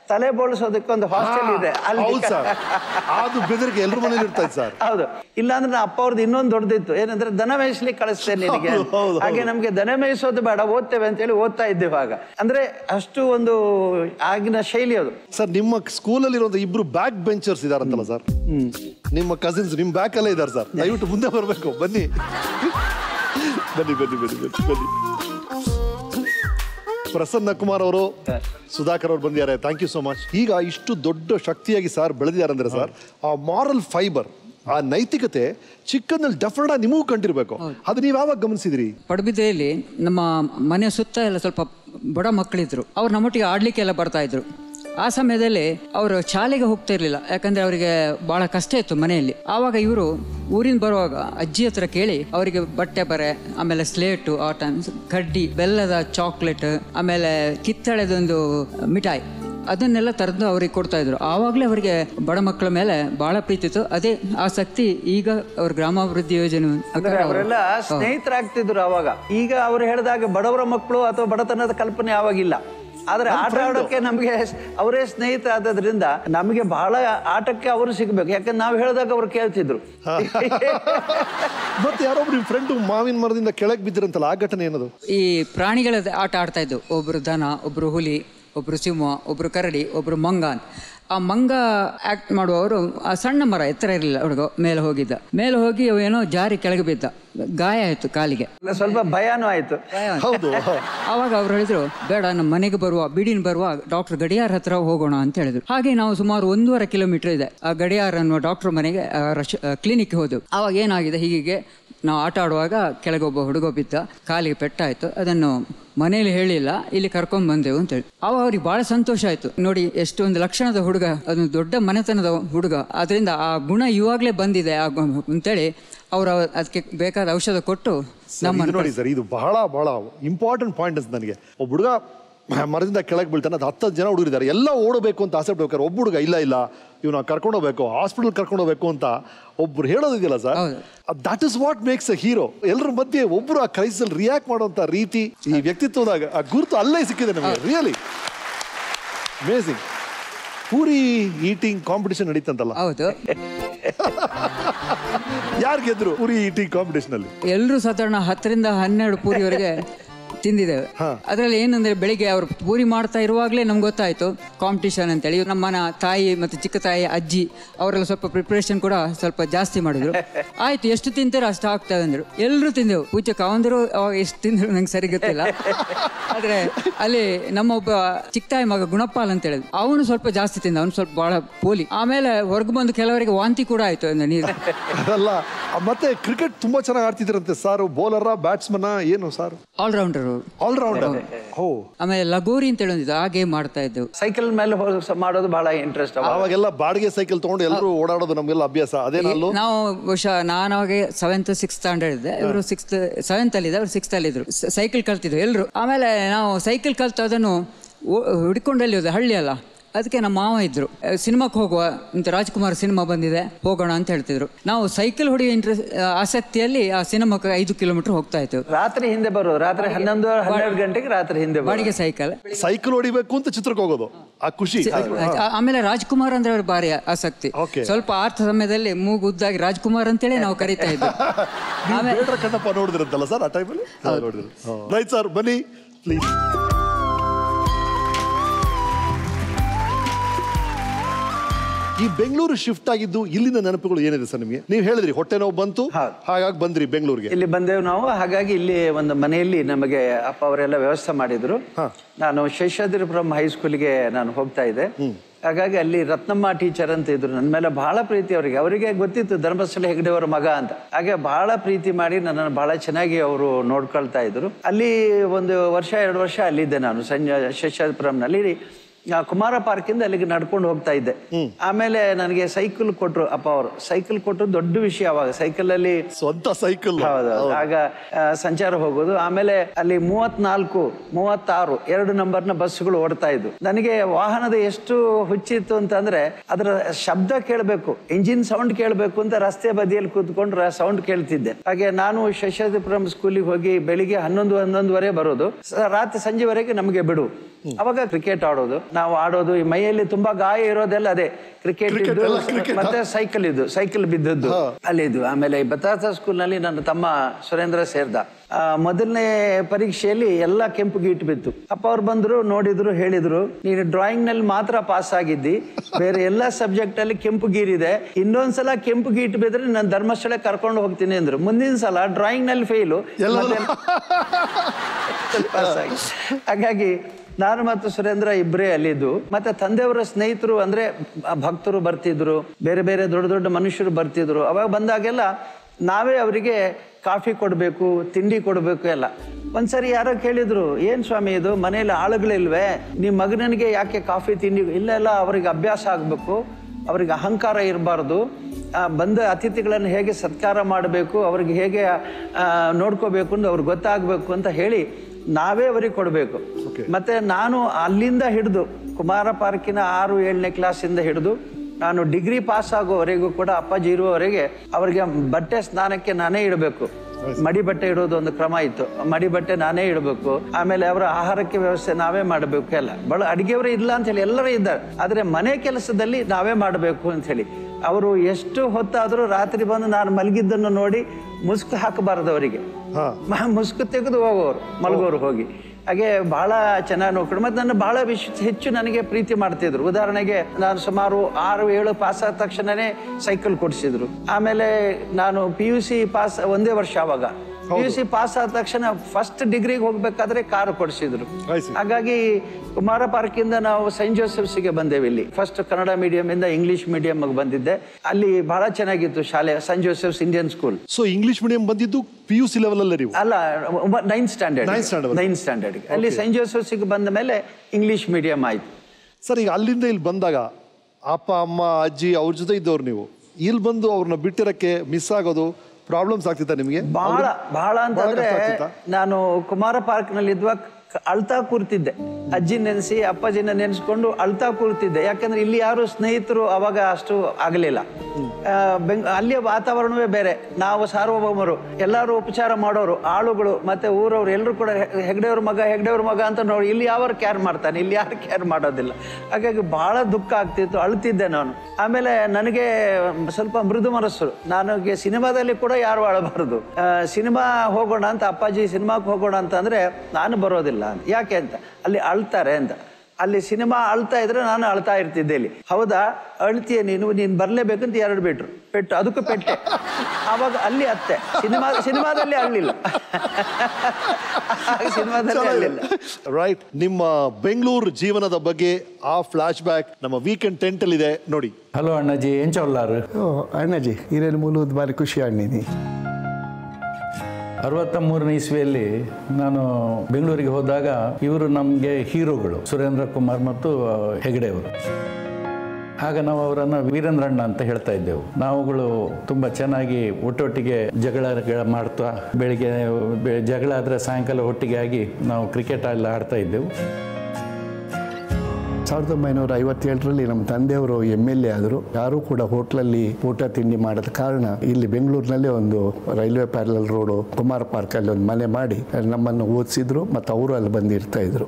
ತಲೆ ಬೋಳಿಸೋದಕ್ಕೆ ಒಂದು ಹಾಸ್ಟೆಲ್ ಇದೆ ಅಲ್ಲಿ ಹೌದು ಸರ್ ಅದು ಬೆದರಿಕೆ ಎಲ್ರ ಮನೇಲಿ ಇರ್ತಾ ಇತ್ತು ಸರ್ ಹೌದು ಇಲ್ಲಾಂದ್ರೆ ನಾ ಅಪ್ಪ ಅವ್ರದ್ದು ಇನ್ನೊಂದು ದೊಡ್ಡದಿತ್ತು ಏನಂದ್ರೆ ದನ ಮೇಯಿಸ್ಲಿಕ್ಕೆ ಕಳಿಸ್ತೇನೆ ನಿನಗೆ ಹೌದು, ಹೌದು, ಹಾಗೆ ನಮ್ಗೆ ದನ ಮೇಯಿಸೋದು ಬೇಡ ಓದ್ತೇವೆ ಅಂತೇಳಿ ಓದ್ತಾ ಇದ್ದೇವೆ ಆಗ ಅಂದ್ರೆ ಅಷ್ಟು ಒಂದು ಆಗಿನ ಶೈಲಿ ಅದು ಸರ್ ನಿಮ್ಮ ಸ್ಕೂಲಲ್ಲಿ ಇರುವಂತ ಇಬ್ರು ಬ್ಯಾಕ್ ಬೆಂಚರ್ಸ್ ಇದಾರಂತಲ್ಲ ಸರ್ ನಿಮ್ಮ ಕಸಿನ್ಸ್ ನಿಮ್ ಬ್ಯಾಕ್ ಅಲ್ಲೇ ಇದಾರೆ ಸರ್ ದಯವಿಟ್ಟು ಮುಂದೆ ಬರಬೇಕು ಬನ್ನಿ ಬನ್ನಿ ಬನ್ನಿ ಬನ್ನಿ ಬನ್ನಿ ಬನ್ನಿ ಪ್ರಸನ್ನ ಕುಮಾರ್ ಅವರು ಸುಧಾಕರ್ ಅವರು ಬಂದಿದ್ದಾರೆ ಥ್ಯಾಂಕ್ ಯು ಸೋ ಮಚ್ ಈಗ ಇಷ್ಟು ದೊಡ್ಡ ಶಕ್ತಿಯಾಗಿ ಸರ್ ಬೆಳೆದಿದ್ದಾರೆ ಅಂದ್ರೆ ಸರ್ ಆ ಮಾರಲ್ ಫೈಬರ್ ಆ ನೈತಿಕತೆ ಚಿಕ್ಕಂದಲ್ಲಿ ಡೆಫಿನೆಟ್ ನಿಮಗೂ ಕಂಡಿರ್ಬೇಕು ಅದು ನೀವು ಯಾವಾಗ ಗಮನಿಸಿದ್ರಿ ಪಡುಬಿದ್ರೆಯಲ್ಲಿ ನಮ್ಮ ಮನೆ ಸುತ್ತ ಎಲ್ಲ ಸ್ವಲ್ಪ ಬಡ ಮಕ್ಕಳಿದ್ರು ಅವ್ರು ನಮ್ಮೊಟ್ಟಿಗೆ ಆಡ್ಲಿಕ್ಕೆ ಎಲ್ಲ ಬರ್ತಾ ಇದ್ರು ಆ ಸಮಯದಲ್ಲಿ ಅವರು ಶಾಲೆಗೆ ಹೋಗ್ತಾ ಇರಲಿಲ್ಲ ಯಾಕಂದ್ರೆ ಅವರಿಗೆ ಬಹಳ ಕಷ್ಟ ಇತ್ತು ಮನೆಯಲ್ಲಿ ಆವಾಗ ಇವರು ಊರಿಂದ ಬರುವಾಗ ಅಜ್ಜಿ ಹತ್ರ ಕೇಳಿ ಅವರಿಗೆ ಬಟ್ಟೆ ಬರೆ ಆಮೇಲೆ ಸ್ಲೇಟು ಆಟ ಕಡ್ಡಿ ಬೆಲ್ಲದ ಚಾಕ್ಲೇಟ್ ಆಮೇಲೆ ಕಿತ್ತಳೆದೊಂದು ಮಿಠಾಯಿ ಅದನ್ನೆಲ್ಲ ತರದು ಅವ್ರಿಗೆ ಕೊಡ್ತಾ ಇದ್ರು ಆವಾಗಲೇ ಅವರಿಗೆ ಬಡ ಮಕ್ಕಳ ಮೇಲೆ ಬಹಳ ಪ್ರೀತಿ ಇತ್ತು ಅದೇ ಆಸಕ್ತಿ ಈಗ ಅವ್ರ ಗ್ರಾಮಾಭಿವೃದ್ಧಿ ಯೋಜನೆ ಅಂದ್ರೆ ಅವರೆಲ್ಲ ಸ್ನೇಹಿತರಾಗ್ತಿದ್ರು ಅವಾಗ ಈಗ ಅವ್ರು ಹೇಳಿದಾಗ ಬಡವರ ಮಕ್ಕಳು ಅಥವಾ ಬಡತನದ ಕಲ್ಪನೆ ಆವಾಗಿಲ್ಲ ಆದ್ರೆ ಆಟ ಆಡೋಕೆ ನಮಗೆ ಅವರೇ ಸ್ನೇಹಿತರಾದ್ರಿಂದ ನಮಗೆ ಬಹಳ ಆಟಕ್ಕೆ ಅವರು ಸಿಗ್ಬೇಕು ಯಾಕಂದ್ರೆ ನಾವು ಹೇಳಿದಾಗ ಅವ್ರು ಕೇಳ್ತಿದ್ರು ಮತ್ತೆ ಯಾರೊಬ್ರು ನಿಮ್ ಫ್ರೆಂಡ್ ಮಾವಿನ ಮರದಿಂದ ಕೆಳಗೆ ಬಿದ್ದಿರಂತಲ್ಲ ಆ ಘಟನೆ ಏನದು ಈ ಪ್ರಾಣಿಗಳ ಆಟ ಆಡ್ತಾ ಇದ್ದು ಒಬ್ರು ದನ ಒಬ್ರು ಹುಲಿ ಒಬ್ರು ಸಿಂಹ ಒಬ್ರು ಕರಡಿ ಒಬ್ರು ಮಂಗ ಅಂತ ಆ ಮಂಗ ಆಕ್ಟ್ ಮಾಡುವವರು ಆ ಸಣ್ಣ ಮರ ಎತ್ತರ ಇರಲಿಲ್ಲ ಹುಡುಗ ಮೇಲೆ ಹೋಗಿದ್ದ ಮೇಲೆ ಹೋಗಿ ಅವ ಏನೋ ಜಾರಿ ಕೆಳಗೆ ಬಿದ್ದ ಗಾಯ ಆಯ್ತು ಕಾಲಿಗೆ ಸ್ವಲ್ಪ ಭಯಾನೂ ಆಯ್ತು ಹೌದು ಆವಾಗ ಅವ್ರು ಹೇಳಿದ್ರು ಬೇಡ ನಮ್ಮ ಮನೆಗೆ ಬರುವ ಬಿಡಿನ ಬರುವ ಡಾಕ್ಟರ್ ಗಡಿಯಾರ್ ಹತ್ರ ಹೋಗೋಣ ಅಂತ ಹೇಳಿದ್ರು ಹಾಗೆ ನಾವು ಸುಮಾರು ಒಂದೂವರೆ ಕಿಲೋಮೀಟರ್ ಇದೆ ಆ ಗಡಿಯಾರ್ ಅನ್ನುವ ಡಾಕ್ಟರ್ ಮನೆಗೆ ಕ್ಲಿನಿಕ್ಗೆ ಹೋದೆವು ಆವಾಗ ಏನಾಗಿದೆ ಹೀಗೆ ನಾವು ಆಟ ಆಡುವಾಗ ಕೆಳಗೆ ಒಬ್ಬ ಹುಡುಗ ಬಿದ್ದ ಕಾಲಿಗೆ ಪೆಟ್ಟಾಯ್ತು ಅದನ್ನು ಮನೇಲಿ ಹೇಳಿಲ್ಲ ಇಲ್ಲಿ ಕರ್ಕೊಂಡ್ ಬಂದೆವು ಅಂತೇಳಿ ಅವಾಗ ಅವ್ರಿಗೆ ಬಹಳ ಸಂತೋಷ ಆಯ್ತು ನೋಡಿ ಎಷ್ಟೊಂದು ಲಕ್ಷಣದ ಹುಡುಗ ಅದೊಂದು ದೊಡ್ಡ ಮನೆತನದ ಹುಡುಗ ಅದರಿಂದ ಆ ಗುಣ ಇವಾಗಲೇ ಬಂದಿದೆ ಆ ಗು- ಅಂತೇಳಿ ಅವರು ಅದಕ್ಕೆ ಬೇಕಾದ ಔಷಧ ಕೊಟ್ಟು ಸರ್, ನಮ್ಮ ಇದು ನೋಡಿ ಸರ್ ಇದು ಬಹಳ ಬಹಳ ಇಂಪಾರ್ಟೆಂಟ್ ಪಾಯಿಂಟ್ ಅನ್ಸ್ ನನಗೆ ಒಬ್ಬ ಹುಡುಗ ಮರದಿಂದ ಕೆಳಗೆ ಬೀಳ್ತಾನೆ ಅದು ಹತ್ತು ಜನ ಹುಡುಗರಿದ್ದಾರೆ ಎಲ್ಲ ಓಡಬೇಕು ಅಂತ ಆಸೆ ಪಡ್ಬೇಕಾರೆ ಒಬ್ಬ ಹುಡುಗ ಇಲ್ಲ ಇಲ್ಲ ಇವನ ಕರ್ಕೊಂಡು ಹೋಗ್ಬೇಕು ಹಾಸ್ಪಿಟಲ್ ಕರ್ಕೊಂಡು ಹೋಗ್ಬೇಕು ಅಂತ ಒಬ್ರು ಹೇಳೋದಿದೆಯಲ್ಲ ಸರ್ ಹೌದು. That is what makes a hero ಎಲ್ಲರ ಮಧ್ಯೆ ಒಬ್ರು ಆ ಕ್ರೈಸಿಸ್ ರಿಯಾಕ್ಟ್ ಮಾಡುವಂತ ರೀತಿ ಈ ವ್ಯಕ್ತಿತ್ವದಾಗ ಆ ಗುರುತು ಅಲ್ಲೇ ಸಿಕ್ಕಿದೆ ನಮಗೆ really amazing puri eating competition ನಡೀತಂತಲ್ಲ ಹೌದು ಯಾರು ಗೆದ್ರು ಪೂರಿ ಈಟಿಂಗ್ ಕಾಂಪಿಟಿಷನ್ ಅಲ್ಲಿ ಎಲ್ಲರೂ ಸಾಧಾರಣ ಹತ್ತರಿಂದ ಹನ್ನೆರಡು ಪೂರಿವರೆಗೆ ತಿಂದಿದ್ದೇವೆ ಅದರಲ್ಲಿ ಏನಂದ್ರೆ ಬೆಳಿಗ್ಗೆ ಅವರು ಪೂರಿ ಮಾಡ್ತಾ ಇರುವಾಗಲೇ ನಮ್ಗೆ ಗೊತ್ತಾಯ್ತು ಕಾಂಪಿಟಿಷನ್ ಅಂತೇಳಿ ನಮ್ಮನ ತಾಯಿ ಮತ್ತು ಚಿಕ್ಕ ತಾಯಿ ಅಜ್ಜಿ ಅವರೆಲ್ಲ ಸ್ವಲ್ಪ ಪ್ರಿಪ್ರೇಷನ್ ಕೂಡ ಸ್ವಲ್ಪ ಜಾಸ್ತಿ ಮಾಡಿದ್ರು ಆಯ್ತು ಎಷ್ಟು ತಿಂತಾರೆ ಅಷ್ಟು ಆಗ್ತದೆ ಅಂದ್ರು ಎಲ್ಲರೂ ತಿಂದೆವು ಪೂಜೆ ಕಾವಂದರು ಅವಾಗ ಎಷ್ಟು ತಿಂದ್ರು ನಂಗೆ ಸರಿ ಗೊತ್ತಿಲ್ಲ ಆದ್ರೆ ಅಲ್ಲಿ ನಮ್ಮ ಒಬ್ಬ ಚಿಕ್ಕ ತಾಯಿ ಮಗ ಗುಣಪಾಲ್ ಅಂತ ಹೇಳಿದ್ರು ಅವನು ಸ್ವಲ್ಪ ಜಾಸ್ತಿ ತಿಂದ ಅವನು ಸ್ವಲ್ಪ ಬಹಳ ಪೋಲಿ ಆಮೇಲೆ ಹೊರಗೆ ಬಂದು ಕೆಲವರಿಗೆ ವಾಂತಿ ಕೂಡ ಆಯ್ತು ಅಂದ್ರೆ ನೀರು ಅದಲ್ಲ ಆ, ಮತ್ತೆ ಕ್ರಿಕೆಟ್ ತುಂಬಾ ಚೆನ್ನಾಗಿ ಆಡ್ತಿದ್ರಂತೆ ಸಾರು ಬೌಲರ ಬ್ಯಾಟ್ಸ್ಮನ್ ಏನು ಸಾರ್ ಆಲ್ರೌಂಡರ್ ಆಲ್ರೌಂಡರ್ ಓ ಆಮೇಲೆ ಲಗೋರಿ ಅಂತ ಹೇಳಿದ್ದು ಆ ಗೇಮ್ ಮಾಡ್ತಾ ಇದ್ದೆವು ಸೈಕಲ್ ಮೇಲೆ ಹೋಗಿ ಸ- ಮಾಡೋದು ಬಹಳ ಇಂಟ್ರೆಸ್ಟ್ ಅವಾಗೆಲ್ಲ ಬಾಡಿಗೆ ಸೈಕಲ್ ತಗೊಂಡು ಎಲ್ಲರೂ ಓಡಾಡೋದು ನಮ್ಗೆಲ್ಲ ಅಭ್ಯಾಸ ಅದೇನಲ್ಲೂ ನಾವು ಬಹುಶಃ ನಾನು ಅವಾಗ ಸೆವೆಂತ್ ಸಿಕ್ಸ್ ಸ್ಟ್ಯಾಂಡರ್ಡ್ ಇದ್ದೆ ಇವರು ಸಿಕ್ಸ್ತ್ ಸೆವೆಂತ್ ಅಲ್ಲಿ ಇದ್ದೆ ಅವ್ರು ಸಿಕ್ಸ್ತ್ ಅಲ್ಲಿ ಇದ್ರು ಸೈಕಲ್ ಕಲ್ತಿದ್ರು ಎಲ್ಲರೂ ಆಮೇಲೆ ನಾವು ಸೈಕಲ್ ಕಲ್ತು ಅದನ್ನು ಓ- ಹುಡ್ಕೊಂಡಲ್ಲಿ ಹೋದೆ ಹಳ್ಳಿ ಅಲ್ಲ ಅದಕ್ಕೆ ನಮ್ಮ ಮಾವ ಇದ್ರು ಸಿನಿಮಾಕ್ಕೆ ಹೋಗುವ ಅಂತ ರಾಜ್ಕುಮಾರ್ ಸಿನಿಮಾ ಬಂದಿದೆ ಹೋಗೋಣ ಅಂತ ಹೇಳ್ತಿದ್ರು ನಾವು ಸೈಕಲ್ ಹೊಡೆಯೋ ಇಂಟ್ರೆಸ್ಟ್ ಆಸಕ್ತಿಯಲ್ಲಿ ಆ ಸಿನಿಮಾಕ್ಕೆ ಐದು ಕಿಲೋಮೀಟರ್ ಹೋಗ್ತಾ ಇತ್ತು ರಾತ್ರಿ ಹಿಂದೆ ಬರೋದು ರಾತ್ರಿ ಹನ್ನೊಂದು ಹನ್ನೆರಡು ಗಂಟೆಗೆ ರಾತ್ರಿ ಹಿಂದೆ ಬರೋದು. ಬಾಡಿಗೆ ಸೈಕಲ್ ಸೈಕಲ್ ಹೊಡಿಬೇಕು ಅಂತ ಚಿತ್ರಕ್ಕೆ ಹೋಗೋದು ಆ ಖುಷಿ ಆ- ಆಮೇಲೆ ರಾಜ್ಕುಮಾರ್ ಅಂದ್ರೆ ಅವ್ರ ಭಾರಿ ಆಸಕ್ತಿ Okay. ಸ್ವಲ್ಪ ಆರ್ಥ ಸಮಯದಲ್ಲಿ ಮೂಗು ಉದ್ದಾಗಿ ರಾಜ್ಕುಮಾರ್ ಅಂತೇಳಿ ನಾವು ಕರಿತಾ ಇದ್ವಿ ಆಮೇಲೆ ಬೇಡ್ರ ಕಣ್ಣಪ್ಪ ನೋಡಿದ್ರಂತಲ್ಲ ಸರ್ ಆ ಟೈಮಲ್ಲಿ ನೋಡಿದ್ರು ರೈಟ್ ಸರ್ ಬನ್ನಿ ಪ್ಲೀಸ್ ಈ ಬೆಂಗಳೂರು ಶಿಫ್ಟ್ ಆಗಿದ್ದು ಇಲ್ಲಿನ ನೆನಪುಗಳು ಏನಿದೆ ಸರ್ ನಿಮಗೆ ನೀವು ಹೇಳಿದ್ರಿ ಹೊಟ್ಟೆ ನೋವು ಬಂತು ಹೌದು. ಹಾಗಾಗಿ ಬಂದ್ರಿ ಬೆಂಗಳೂರಿಗೆ ಇಲ್ಲಿ ಬಂದೆವು ನಾವು ಹಾಗಾಗಿ ಇಲ್ಲಿ ಒಂದು ಮನೆಯಲ್ಲಿ ನಮಗೆ ಅಪ್ಪ ಅವರೆಲ್ಲ ವ್ಯವಸ್ಥೆ ಮಾಡಿದ್ರು ನಾನು ಶೇಷಾದ್ರಿಪುರಂ ಹೈಸ್ಕೂಲಿಗೆ ನಾನು ಹೋಗ್ತಾ ಇದ್ದೆ ಹಾಗಾಗಿ ಅಲ್ಲಿ ರತ್ನಮ್ಮ ಟೀಚರ್ ಅಂತ ಇದ್ರು ನನ್ನ ಮೇಲೆ ಬಹಳ ಪ್ರೀತಿ ಅವರಿಗೆ ಅವರಿಗೆ ಗೊತ್ತಿತ್ತು ಧರ್ಮಸ್ಥಳ ಹೆಗ್ಡೆ ಅವರ ಮಗ ಅಂತ ಹಾಗೆ ಬಹಳ ಪ್ರೀತಿ ಮಾಡಿ ನನ್ನನ್ನು ಬಹಳ ಚೆನ್ನಾಗಿ ಅವರು ನೋಡ್ಕೊಳ್ತಾ ಇದ್ರು ಅಲ್ಲಿ ಒಂದು ವರ್ಷ ಎರಡು ವರ್ಷ ಅಲ್ಲಿದ್ದೆ ನಾನು ಸಂಜೆ ಶೇಷಾದ್ರಿಪುರಂನಲ್ಲಿ ಆ ಕುಮಾರ ಪಾರ್ಕಿಂದ ಅಲ್ಲಿಗೆ ನಡ್ಕೊಂಡು ಹೋಗ್ತಾ ಇದ್ದೆ ಆಮೇಲೆ ನನಗೆ ಸೈಕಲ್ ಕೊಟ್ರು ಅಪ್ಪ ಅವರು ಸೈಕಲ್ ಕೊಟ್ಟರು ದೊಡ್ಡ ವಿಷಯ ಅವಾಗ ಸೈಕಲಲ್ಲಿ ಸ್ವಂತ ಸೈಕಲ್ ಹೌದು ಆಗ ಆ, ಸಂಚಾರ ಹೋಗೋದು ಆಮೇಲೆ ಅಲ್ಲಿ ಮೂವತ್ನಾಲ್ಕು ಮೂವತ್ತಾರು ಎರಡು ನಂಬರ್ನ ಬಸ್ಸುಗಳು ಓಡ್ತಾ ಇದ್ವು ನನಗೆ ವಾಹನದ ಎಷ್ಟು ಹುಚ್ಚಿತ್ತು ಅಂತಂದ್ರೆ ಅದರ ಶಬ್ದ ಕೇಳಬೇಕು ಇಂಜಿನ್ ಸೌಂಡ್ ಕೇಳಬೇಕು ಅಂತ ರಸ್ತೆ ಬದಿಯಲ್ಲಿ ಕೂತ್ಕೊಂಡು ಸೌಂಡ್ ಕೇಳ್ತಿದ್ದೆ ಹಾಗೆ ನಾನು ಶಶಾದ್ರಿಪುರಂ ಸ್ಕೂಲಿಗೆ ಹೋಗಿ ಬೆಳಿಗ್ಗೆ ಹನ್ನೊಂದು ಹನ್ನೊಂದುವರೆ ಬರೋದು ಸ- ರಾತ್ರಿ ಸಂಜೆವರೆಗೆ ನಮಗೆ ಬಿಡು ಅವಾಗ ಕ್ರಿಕೆಟ್ ಆಡೋದು ನಾವು ಆಡೋದು ಈ ಮೈಯಲ್ಲಿ ತುಂಬಾ ಗಾಯ ಇರೋದೆಲ್ಲ ಅದೇ ಕ್ರಿಕೆಟ್ Cricket ಇದ್ದು ಎಲ್ಲ cricket, ಮತ್ತೆ ಸೈಕಲ್ ಇದ್ದು ಸೈಕಲ್ ಬಿದ್ದದ್ದು ಅಲ್ಲಿದ್ದು ಆಮೇಲೆ ಈ ಬತಾಸ ಸ್ಕೂಲ್ನಲ್ಲಿ ನನ್ನ ತಮ್ಮ ಸುರೇಂದ್ರ ಸೇರ್ದ ಆ, ಮೊದಲನೇ ಪರೀಕ್ಷೆಯಲ್ಲಿ ಎಲ್ಲ ಕೆಂಪು ಗೀಟ್ ಬಿತ್ತು ಅಪ್ಪ ಅವ್ರು ಬಂದ್ರು ನೋಡಿದ್ರು ಹೇಳಿದ್ರು ನೀನು ಡ್ರಾಯಿಂಗ್ ನಲ್ಲಿ ಮಾತ್ರ ಪಾಸ್ ಆಗಿದ್ದಿ ಬೇರೆ ಎಲ್ಲ ಸಬ್ಜೆಕ್ಟ್ ಅಲ್ಲಿ ಕೆಂಪು ಗೀರಿದೆ ಇನ್ನೊಂದ್ಸಲ ಕೆಂಪು ಗೀಟ್ ಬಿದ್ರೆ ನಾನು ಧರ್ಮಸ್ಥಳ ಕರ್ಕೊಂಡು ಹೋಗ್ತೀನಿ ಅಂದ್ರು ಮುಂದಿನ ಸಲ ಡ್ರಾಯಿಂಗ್ ನಲ್ಲಿ ಫೇಲು ಪಾಸ್ ಆಗಿ ಹಾಗಾಗಿ ನಾನು ಮತ್ತು ಸುರೇಂದ್ರ ಇಬ್ಬರೇ ಅಲ್ಲಿದ್ದು ಮತ್ತೆ ತಂದೆಯವರ ಸ್ನೇಹಿತರು ಅಂದ್ರೆ ಭಕ್ತರು ಬರ್ತಿದ್ರು ಬೇರೆ ಬೇರೆ ದೊಡ್ಡ ದೊಡ್ಡ ಮನುಷ್ಯರು ಬರ್ತಿದ್ರು ಅವಾಗ ಬಂದಾಗೆಲ್ಲ ನಾವೇ ಅವರಿಗೆ ಕಾಫಿ ಕೊಡಬೇಕು ತಿಂಡಿ ಕೊಡಬೇಕು ಎಲ್ಲ ಒಂದ್ಸರಿ ಯಾರೋ ಕೇಳಿದ್ರು ಏನ್ ಸ್ವಾಮಿ ಇದು ಮನೆಯಲ್ಲಿ ಆಳುಗಳಿಲ್ವೇ ನಿಮ್ಮ ಮಗನಿಗೆ ಯಾಕೆ ಕಾಫಿ ತಿಂಡಿ ಇಲ್ಲ ಇಲ್ಲ ಅವರಿಗೆ ಅಭ್ಯಾಸ ಆಗಬೇಕು ಅವ್ರಿಗೆ ಅಹಂಕಾರ ಇರಬಾರ್ದು ಬಂದ ಅತಿಥಿಗಳನ್ನು ಹೇಗೆ ಸತ್ಕಾರ ಮಾಡಬೇಕು ಅವ್ರಿಗೆ ಹೇಗೆ ಆ, ನೋಡ್ಕೋಬೇಕು ಅಂತ ಅವ್ರಿಗೆ ಗೊತ್ತಾಗಬೇಕು ಅಂತ ಹೇಳಿ ನಾವೇ ಅವರಿಗೆ ಕೊಡಬೇಕು ಮತ್ತೆ ನಾನು ಅಲ್ಲಿಂದ ಹಿಡಿದು ಕುಮಾರ ಪಾರ್ಕಿನ ಆರು ಏಳನೇ ಕ್ಲಾಸಿಂದ ಹಿಡಿದು ನಾನು ಡಿಗ್ರಿ ಪಾಸ್ ಆಗೋವರೆಗೂ ಕೂಡ ಅಪ್ಪಾಜಿ ಇರುವವರೆಗೆ ಅವರಿಗೆ ಬಟ್ಟೆ ಸ್ನಾನಕ್ಕೆ ನಾನೇ ಇಡಬೇಕು ಮಡಿ ಬಟ್ಟೆ ಇಡೋದು ಒಂದು ಕ್ರಮ ಇತ್ತು ಮಡಿ ಬಟ್ಟೆ ನಾನೇ ಇಡಬೇಕು ಆಮೇಲೆ ಅವರ ಆಹಾರಕ್ಕೆ ವ್ಯವಸ್ಥೆ ನಾವೇ ಮಾಡಬೇಕು ಎಲ್ಲ ಬಳ ಅಡಿಗೆಯವರೇ ಇಲ್ಲ ಅಂತ ಹೇಳಿ ಎಲ್ಲರೂ ಇದ್ದಾರೆ ಆದ್ರೆ ಮನೆ ಕೆಲಸದಲ್ಲಿ ನಾವೇ ಮಾಡಬೇಕು ಅಂತ ಹೇಳಿ ಅವರು ಎಷ್ಟು ಹೊತ್ತಾದರೂ ರಾತ್ರಿ ಬಂದು ನಾನು ಮಲಗಿದ್ದನ್ನು ನೋಡಿ ಮುಸ್ಕು ಹಾಕಬಾರದು ಅವರಿಗೆ ಮ- ಮುಸ್ಕು ತೆಗೆದು ಹೋಗೋರು ಮಲಗೋರು ಹೋಗಿ ಹಾಗೆ ಬಹಳ ಚೆನ್ನಾಗಿ ನೋಡ್ಕೊಂಡು ಮತ್ತೆ ನನ್ನ ಬಹಳ ವಿಶ್ ಹೆಚ್ಚು ನನಗೆ ಪ್ರೀತಿ ಮಾಡ್ತಿದ್ರು ಉದಾಹರಣೆಗೆ ನಾನು ಸುಮಾರು ಆರು ಏಳು ಪಾಸ್ ಆದ ತಕ್ಷಣನೇ ಸೈಕಲ್ ಕೊಡಿಸಿದ್ರು ಆಮೇಲೆ ನಾನು ಪಿ ಯು ಸಿ ಪಾಸ್ ಒಂದೇ ವರ್ಷ ಅವಾಗ ಪಿ ಯು ಸಿ ಪಾಸ್ ಆದ ತಕ್ಷಣ ಫಸ್ಟ್ ಡಿಗ್ರಿಗೆ ಹೋಗ್ಬೇಕಾದ್ರೆ ಕಾರು ಕೊಡಿಸಿದ್ರು I see. ಹಾಗಾಗಿ ಕುಮಾರ ಪಾರ್ಕಿಂದ ನಾವು ಸೈಂಟ್ ಜೋಸೆಫ್ಸ್ಗೆ ಬಂದೇವೆ ಇಲ್ಲಿ ಫಸ್ಟ್ ಕನ್ನಡ ಮೀಡಿಯಂ ಇಂದ ಇಂಗ್ಲಿಷ್ ಮೀಡಿಯಂ ಬಂದಿದ್ದೆ ಅಲ್ಲಿ ಬಹಳ ಚೆನ್ನಾಗಿತ್ತು ಶಾಲೆ saint Joseph's Indian school so English medium ಬಂದಿದ್ದು ಪಿ ಯು ಸಿ ಲೆವೆಲ್ ಅಲ್ಲೇ ನೀವು ಅಲ್ಲ ninth standard Ninth standard. Ninth standard ಅಲ್ಲಿ ಸೈಂಟ್ ಜೋಸೆಫ್ಸ್ಗೆ ಬಂದ ಮೇಲೆ ಇಂಗ್ಲಿಷ್ ಮೀಡಿಯಂ ಆಯ್ತು ಸರ್ ಈಗ ಅಲ್ಲಿಂದ ಇಲ್ಲಿ ಬಂದಾಗ ಅಪ್ಪ ಅಮ್ಮ ಅಜ್ಜಿ ಅವ್ರ ಜೊತೆ ಇದ್ದವ್ರು ನೀವು ಇಲ್ಲಿ ಬಂದು ಅವ್ರನ್ನ ಬಿಟ್ಟಿರಕ್ಕೆ ಮಿಸ್ ಆಗೋದು ಪ್ರಾಬ್ಲಮ್ಸ್ ಆಗ್ತಿತ್ತ ನಿಮಗೆ ಬಹಳ ಬಹಳ ಅಂತಂದ್ರೆ ಕಷ್ಟ ಆಗ್ತಿತ್ತಾ? ನಾನು ಕುಮಾರ ಪಾರ್ಕ್ ನಲ್ಲಿ ಇದ್ವಾಗ ಕ- ಅಳ್ತಾ ಕೂರ್ತಿದ್ದೆ ಅಜ್ಜಿ ನೆನೆಸಿ ಅಪ್ಪಾಜಿನ ನೆನೆಸ್ಕೊಂಡು ಅಳ್ತಾ ಕೂರ್ತಿದ್ದೆ ಯಾಕಂದ್ರೆ ಇಲ್ಲಿ ಯಾರು ಸ್ನೇಹಿತರು ಅವಾಗ ಅಷ್ಟು ಆಗಲಿಲ್ಲ ಆ, ಬೆಂಗ್ ಅಲ್ಲಿಯ ವಾತಾವರಣವೇ ಬೇರೆ ನಾವು ಸಾರ್ವಭೌಮರು ಎಲ್ಲರೂ ಉಪಚಾರ ಮಾಡೋರು ಆಳುಗಳು ಮತ್ತೆ ಊರವ್ರು ಎಲ್ಲರೂ ಕೂಡ ಹೆ- ಹೆಗ್ಡೆಯವ್ರ ಮಗ ಹೆಗ್ಡೆಯವ್ರ ಮಗ ಅಂತ ನೋಡಿ ಇಲ್ಲಿ ಯಾರು ಕೇರ್ ಮಾಡ್ತಾನೆ ಇಲ್ಲಿ ಯಾರು ಕೇರ್ ಮಾಡೋದಿಲ್ಲ ಹಾಗಾಗಿ ಬಹಳ ದುಃಖ ಆಗ್ತಿತ್ತು ಅಳ್ತಿದ್ದೆ ನಾನು ಆಮೇಲೆ ನನಗೆ ಸ್ವಲ್ಪ ಮೃದು ಮನಸ್ಸು ನನಗೆ ಸಿನಿಮಾದಲ್ಲಿ ಕೂಡ ಯಾರು ಅಳಬಾರದು ಆ, ಸಿನಿಮಾ ಹೋಗೋಣ ಅಂತ ಅಪ್ಪಾಜಿ ಸಿನಿಮಾಕ್ಕೆ ಹೋಗೋಣ ಅಂತ ಅಂದ್ರೆ ನಾನು ಬರೋದಿಲ್ಲ ಅಂತ ಯಾಕೆ ಅಂತ ಅಲ್ಲಿ ಅಳ್ತಾರೆ ಅಂತ ಅಲ್ಲಿ ಸಿನಿಮಾ ಅಳ್ತಾ ಇದ್ರೆ ನಾನು ಅಳ್ತಾ ಇರ್ತಿದ್ದೆ ಇಲ್ಲಿ ಹೌದಾ ಅಳ್ತೀಯ ನೀನು ನೀನು ಬರ್ಲೇಬೇಕಂತ ಎರಡು ಬಿಟ್ರು ಪೆಟ್ಟು ಅದಕ್ಕೂ ಪೆಟ್ಟೆ ಆವಾಗ ಅಲ್ಲಿ ಅತ್ತೆ ಸಿನಿಮಾ ಸಿನಿಮಾದಲ್ಲಿ ಅಳ್ಳಿಲ್ಲ ಸಿನಿಮಾದಲ್ಲಿ ಅಳ್ಳಿಲ್ಲ ರೈಟ್ ನಿಮ್ಮ ಬೆಂಗಳೂರು ಜೀವನದ ಬಗ್ಗೆ ಆ ಫ್ಲಾಶ್ ಬ್ಯಾಕ್ ನಮ್ಮ ವೀಕೆಂಡ್ ಟೆಂಟ್ ಅಲ್ಲಿ ಇದೆ ನೋಡಿ ಹಲೋ ಅಣ್ಣಾಜಿ ಏನ್ ಚೊಲ್ಲಾರು ಓ ಅಣ್ಣಾಜಿ ಹಿರಿಯರ ಮೂಲದ ಬಾರಿ ಖುಷಿ ಅಣ್ಣಿನಿ ಅರವತ್ತ ಮೂರನೇ ಇಸ್ವಿಯಲ್ಲಿ ನಾನು ಬೆಂಗಳೂರಿಗೆ ಹೋದಾಗ ಇವರು ನಮಗೆ ಹೀರೋಗಳು ಸುರೇಂದ್ರ ಕುಮಾರ್ ಮತ್ತು ಹೆಗಡೆ ಅವರು ಆಗ ನಾವು ಅವರನ್ನು ವೀರೇಂದ್ರಣ್ಣ ಅಂತ ಹೇಳ್ತಾ ಇದ್ದೆವು ನಾವುಗಳು ತುಂಬ ಚೆನ್ನಾಗಿ ಒಟ್ಟೊಟ್ಟಿಗೆ ಜಗಳ ಮಾಡ್ತಾ ಬೆಳಿಗ್ಗೆ ಬೆ- ಜಗಳ ಆದರೆ ಸಾಯಂಕಾಲ ಒಟ್ಟಿಗೆ ಆಗಿ ನಾವು ಕ್ರಿಕೆಟ್ ಎಲ್ಲ ಆಡ್ತಾ ಇದ್ದೆವು ಸಾವಿರದ ಒಂಬೈನೂರ ಐವತ್ತೇಳರಲ್ಲಿ ನಮ್ಮ ತಂದೆಯವರು ಎಮ್ ಎಲ್ ಎ ಆದರು ಯಾರೂ ಕೂಡ ಹೋಟ್ಲಲ್ಲಿ ಊಟ ತಿಂಡಿ ಮಾಡದ ಕಾರಣ ಇಲ್ಲಿ ಬೆಂಗಳೂರಿನಲ್ಲಿ ಒಂದು ರೈಲ್ವೆ ಪ್ಯಾರಲಲ್ ರೋಡು ಕುಮಾರ ಪಾರ್ಕಲ್ಲಿ ಒಂದು ಮನೆ ಮಾಡಿ ನಮ್ಮನ್ನು ಓದಿಸಿದ್ರು ಮತ್ತು ಅವರು ಅಲ್ಲಿ ಬಂದು ಇರ್ತಾ ಇದ್ರು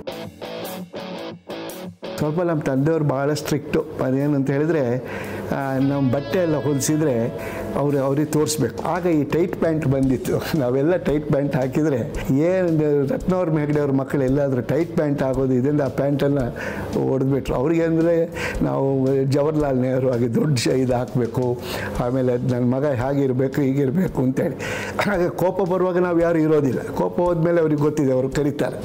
ಸ್ವಲ್ಪ ನಮ್ಮ ತಂದೆಯವರು ಭಾಳ ಸ್ಟ್ರಿಕ್ಟು ಅದೇನಂತ ಹೇಳಿದರೆ ನಮ್ಮ ಬಟ್ಟೆ ಎಲ್ಲ ಹೊಲಿಸಿದ್ರೆ ಅವರು ಅವ್ರಿಗೆ ತೋರಿಸ್ಬೇಕು ಆಗ ಈ ಟೈಟ್ ಪ್ಯಾಂಟ್ ಬಂದಿತ್ತು ನಾವೆಲ್ಲ ಟೈಟ್ ಪ್ಯಾಂಟ್ ಹಾಕಿದರೆ ಏನು ರತ್ನವ್ರ ಹೆಗ್ಡೆಯವ್ರ ಮಕ್ಕಳು ಎಲ್ಲಾದರೂ ಟೈಟ್ ಪ್ಯಾಂಟ್ ಆಗೋದು ಇದರಿಂದ ಆ ಪ್ಯಾಂಟನ್ನು ಹೊಡೆದ್ಬಿಟ್ರು ಅವ್ರಿಗೆ ಅಂದರೆ ನಾವು ಜವಾಹರ್ಲಾಲ್ ನೆಹರು ಆಗಿ ದೊಡ್ಡ ಶ- ಇದು ಹಾಕಬೇಕು ಆಮೇಲೆ ನನ್ನ ಮಗ ಹಾಗಿರಬೇಕು ಹೀಗಿರಬೇಕು ಅಂತೇಳಿ ಹಾಗೆ ಕೋಪ ಬರುವಾಗ ನಾವು ಯಾರು ಇರೋದಿಲ್ಲ ಕೋಪ ಹೋದ್ಮೇಲೆ ಅವ್ರಿಗೆ ಗೊತ್ತಿದೆ ಅವರು ಕರೀತಾರೆ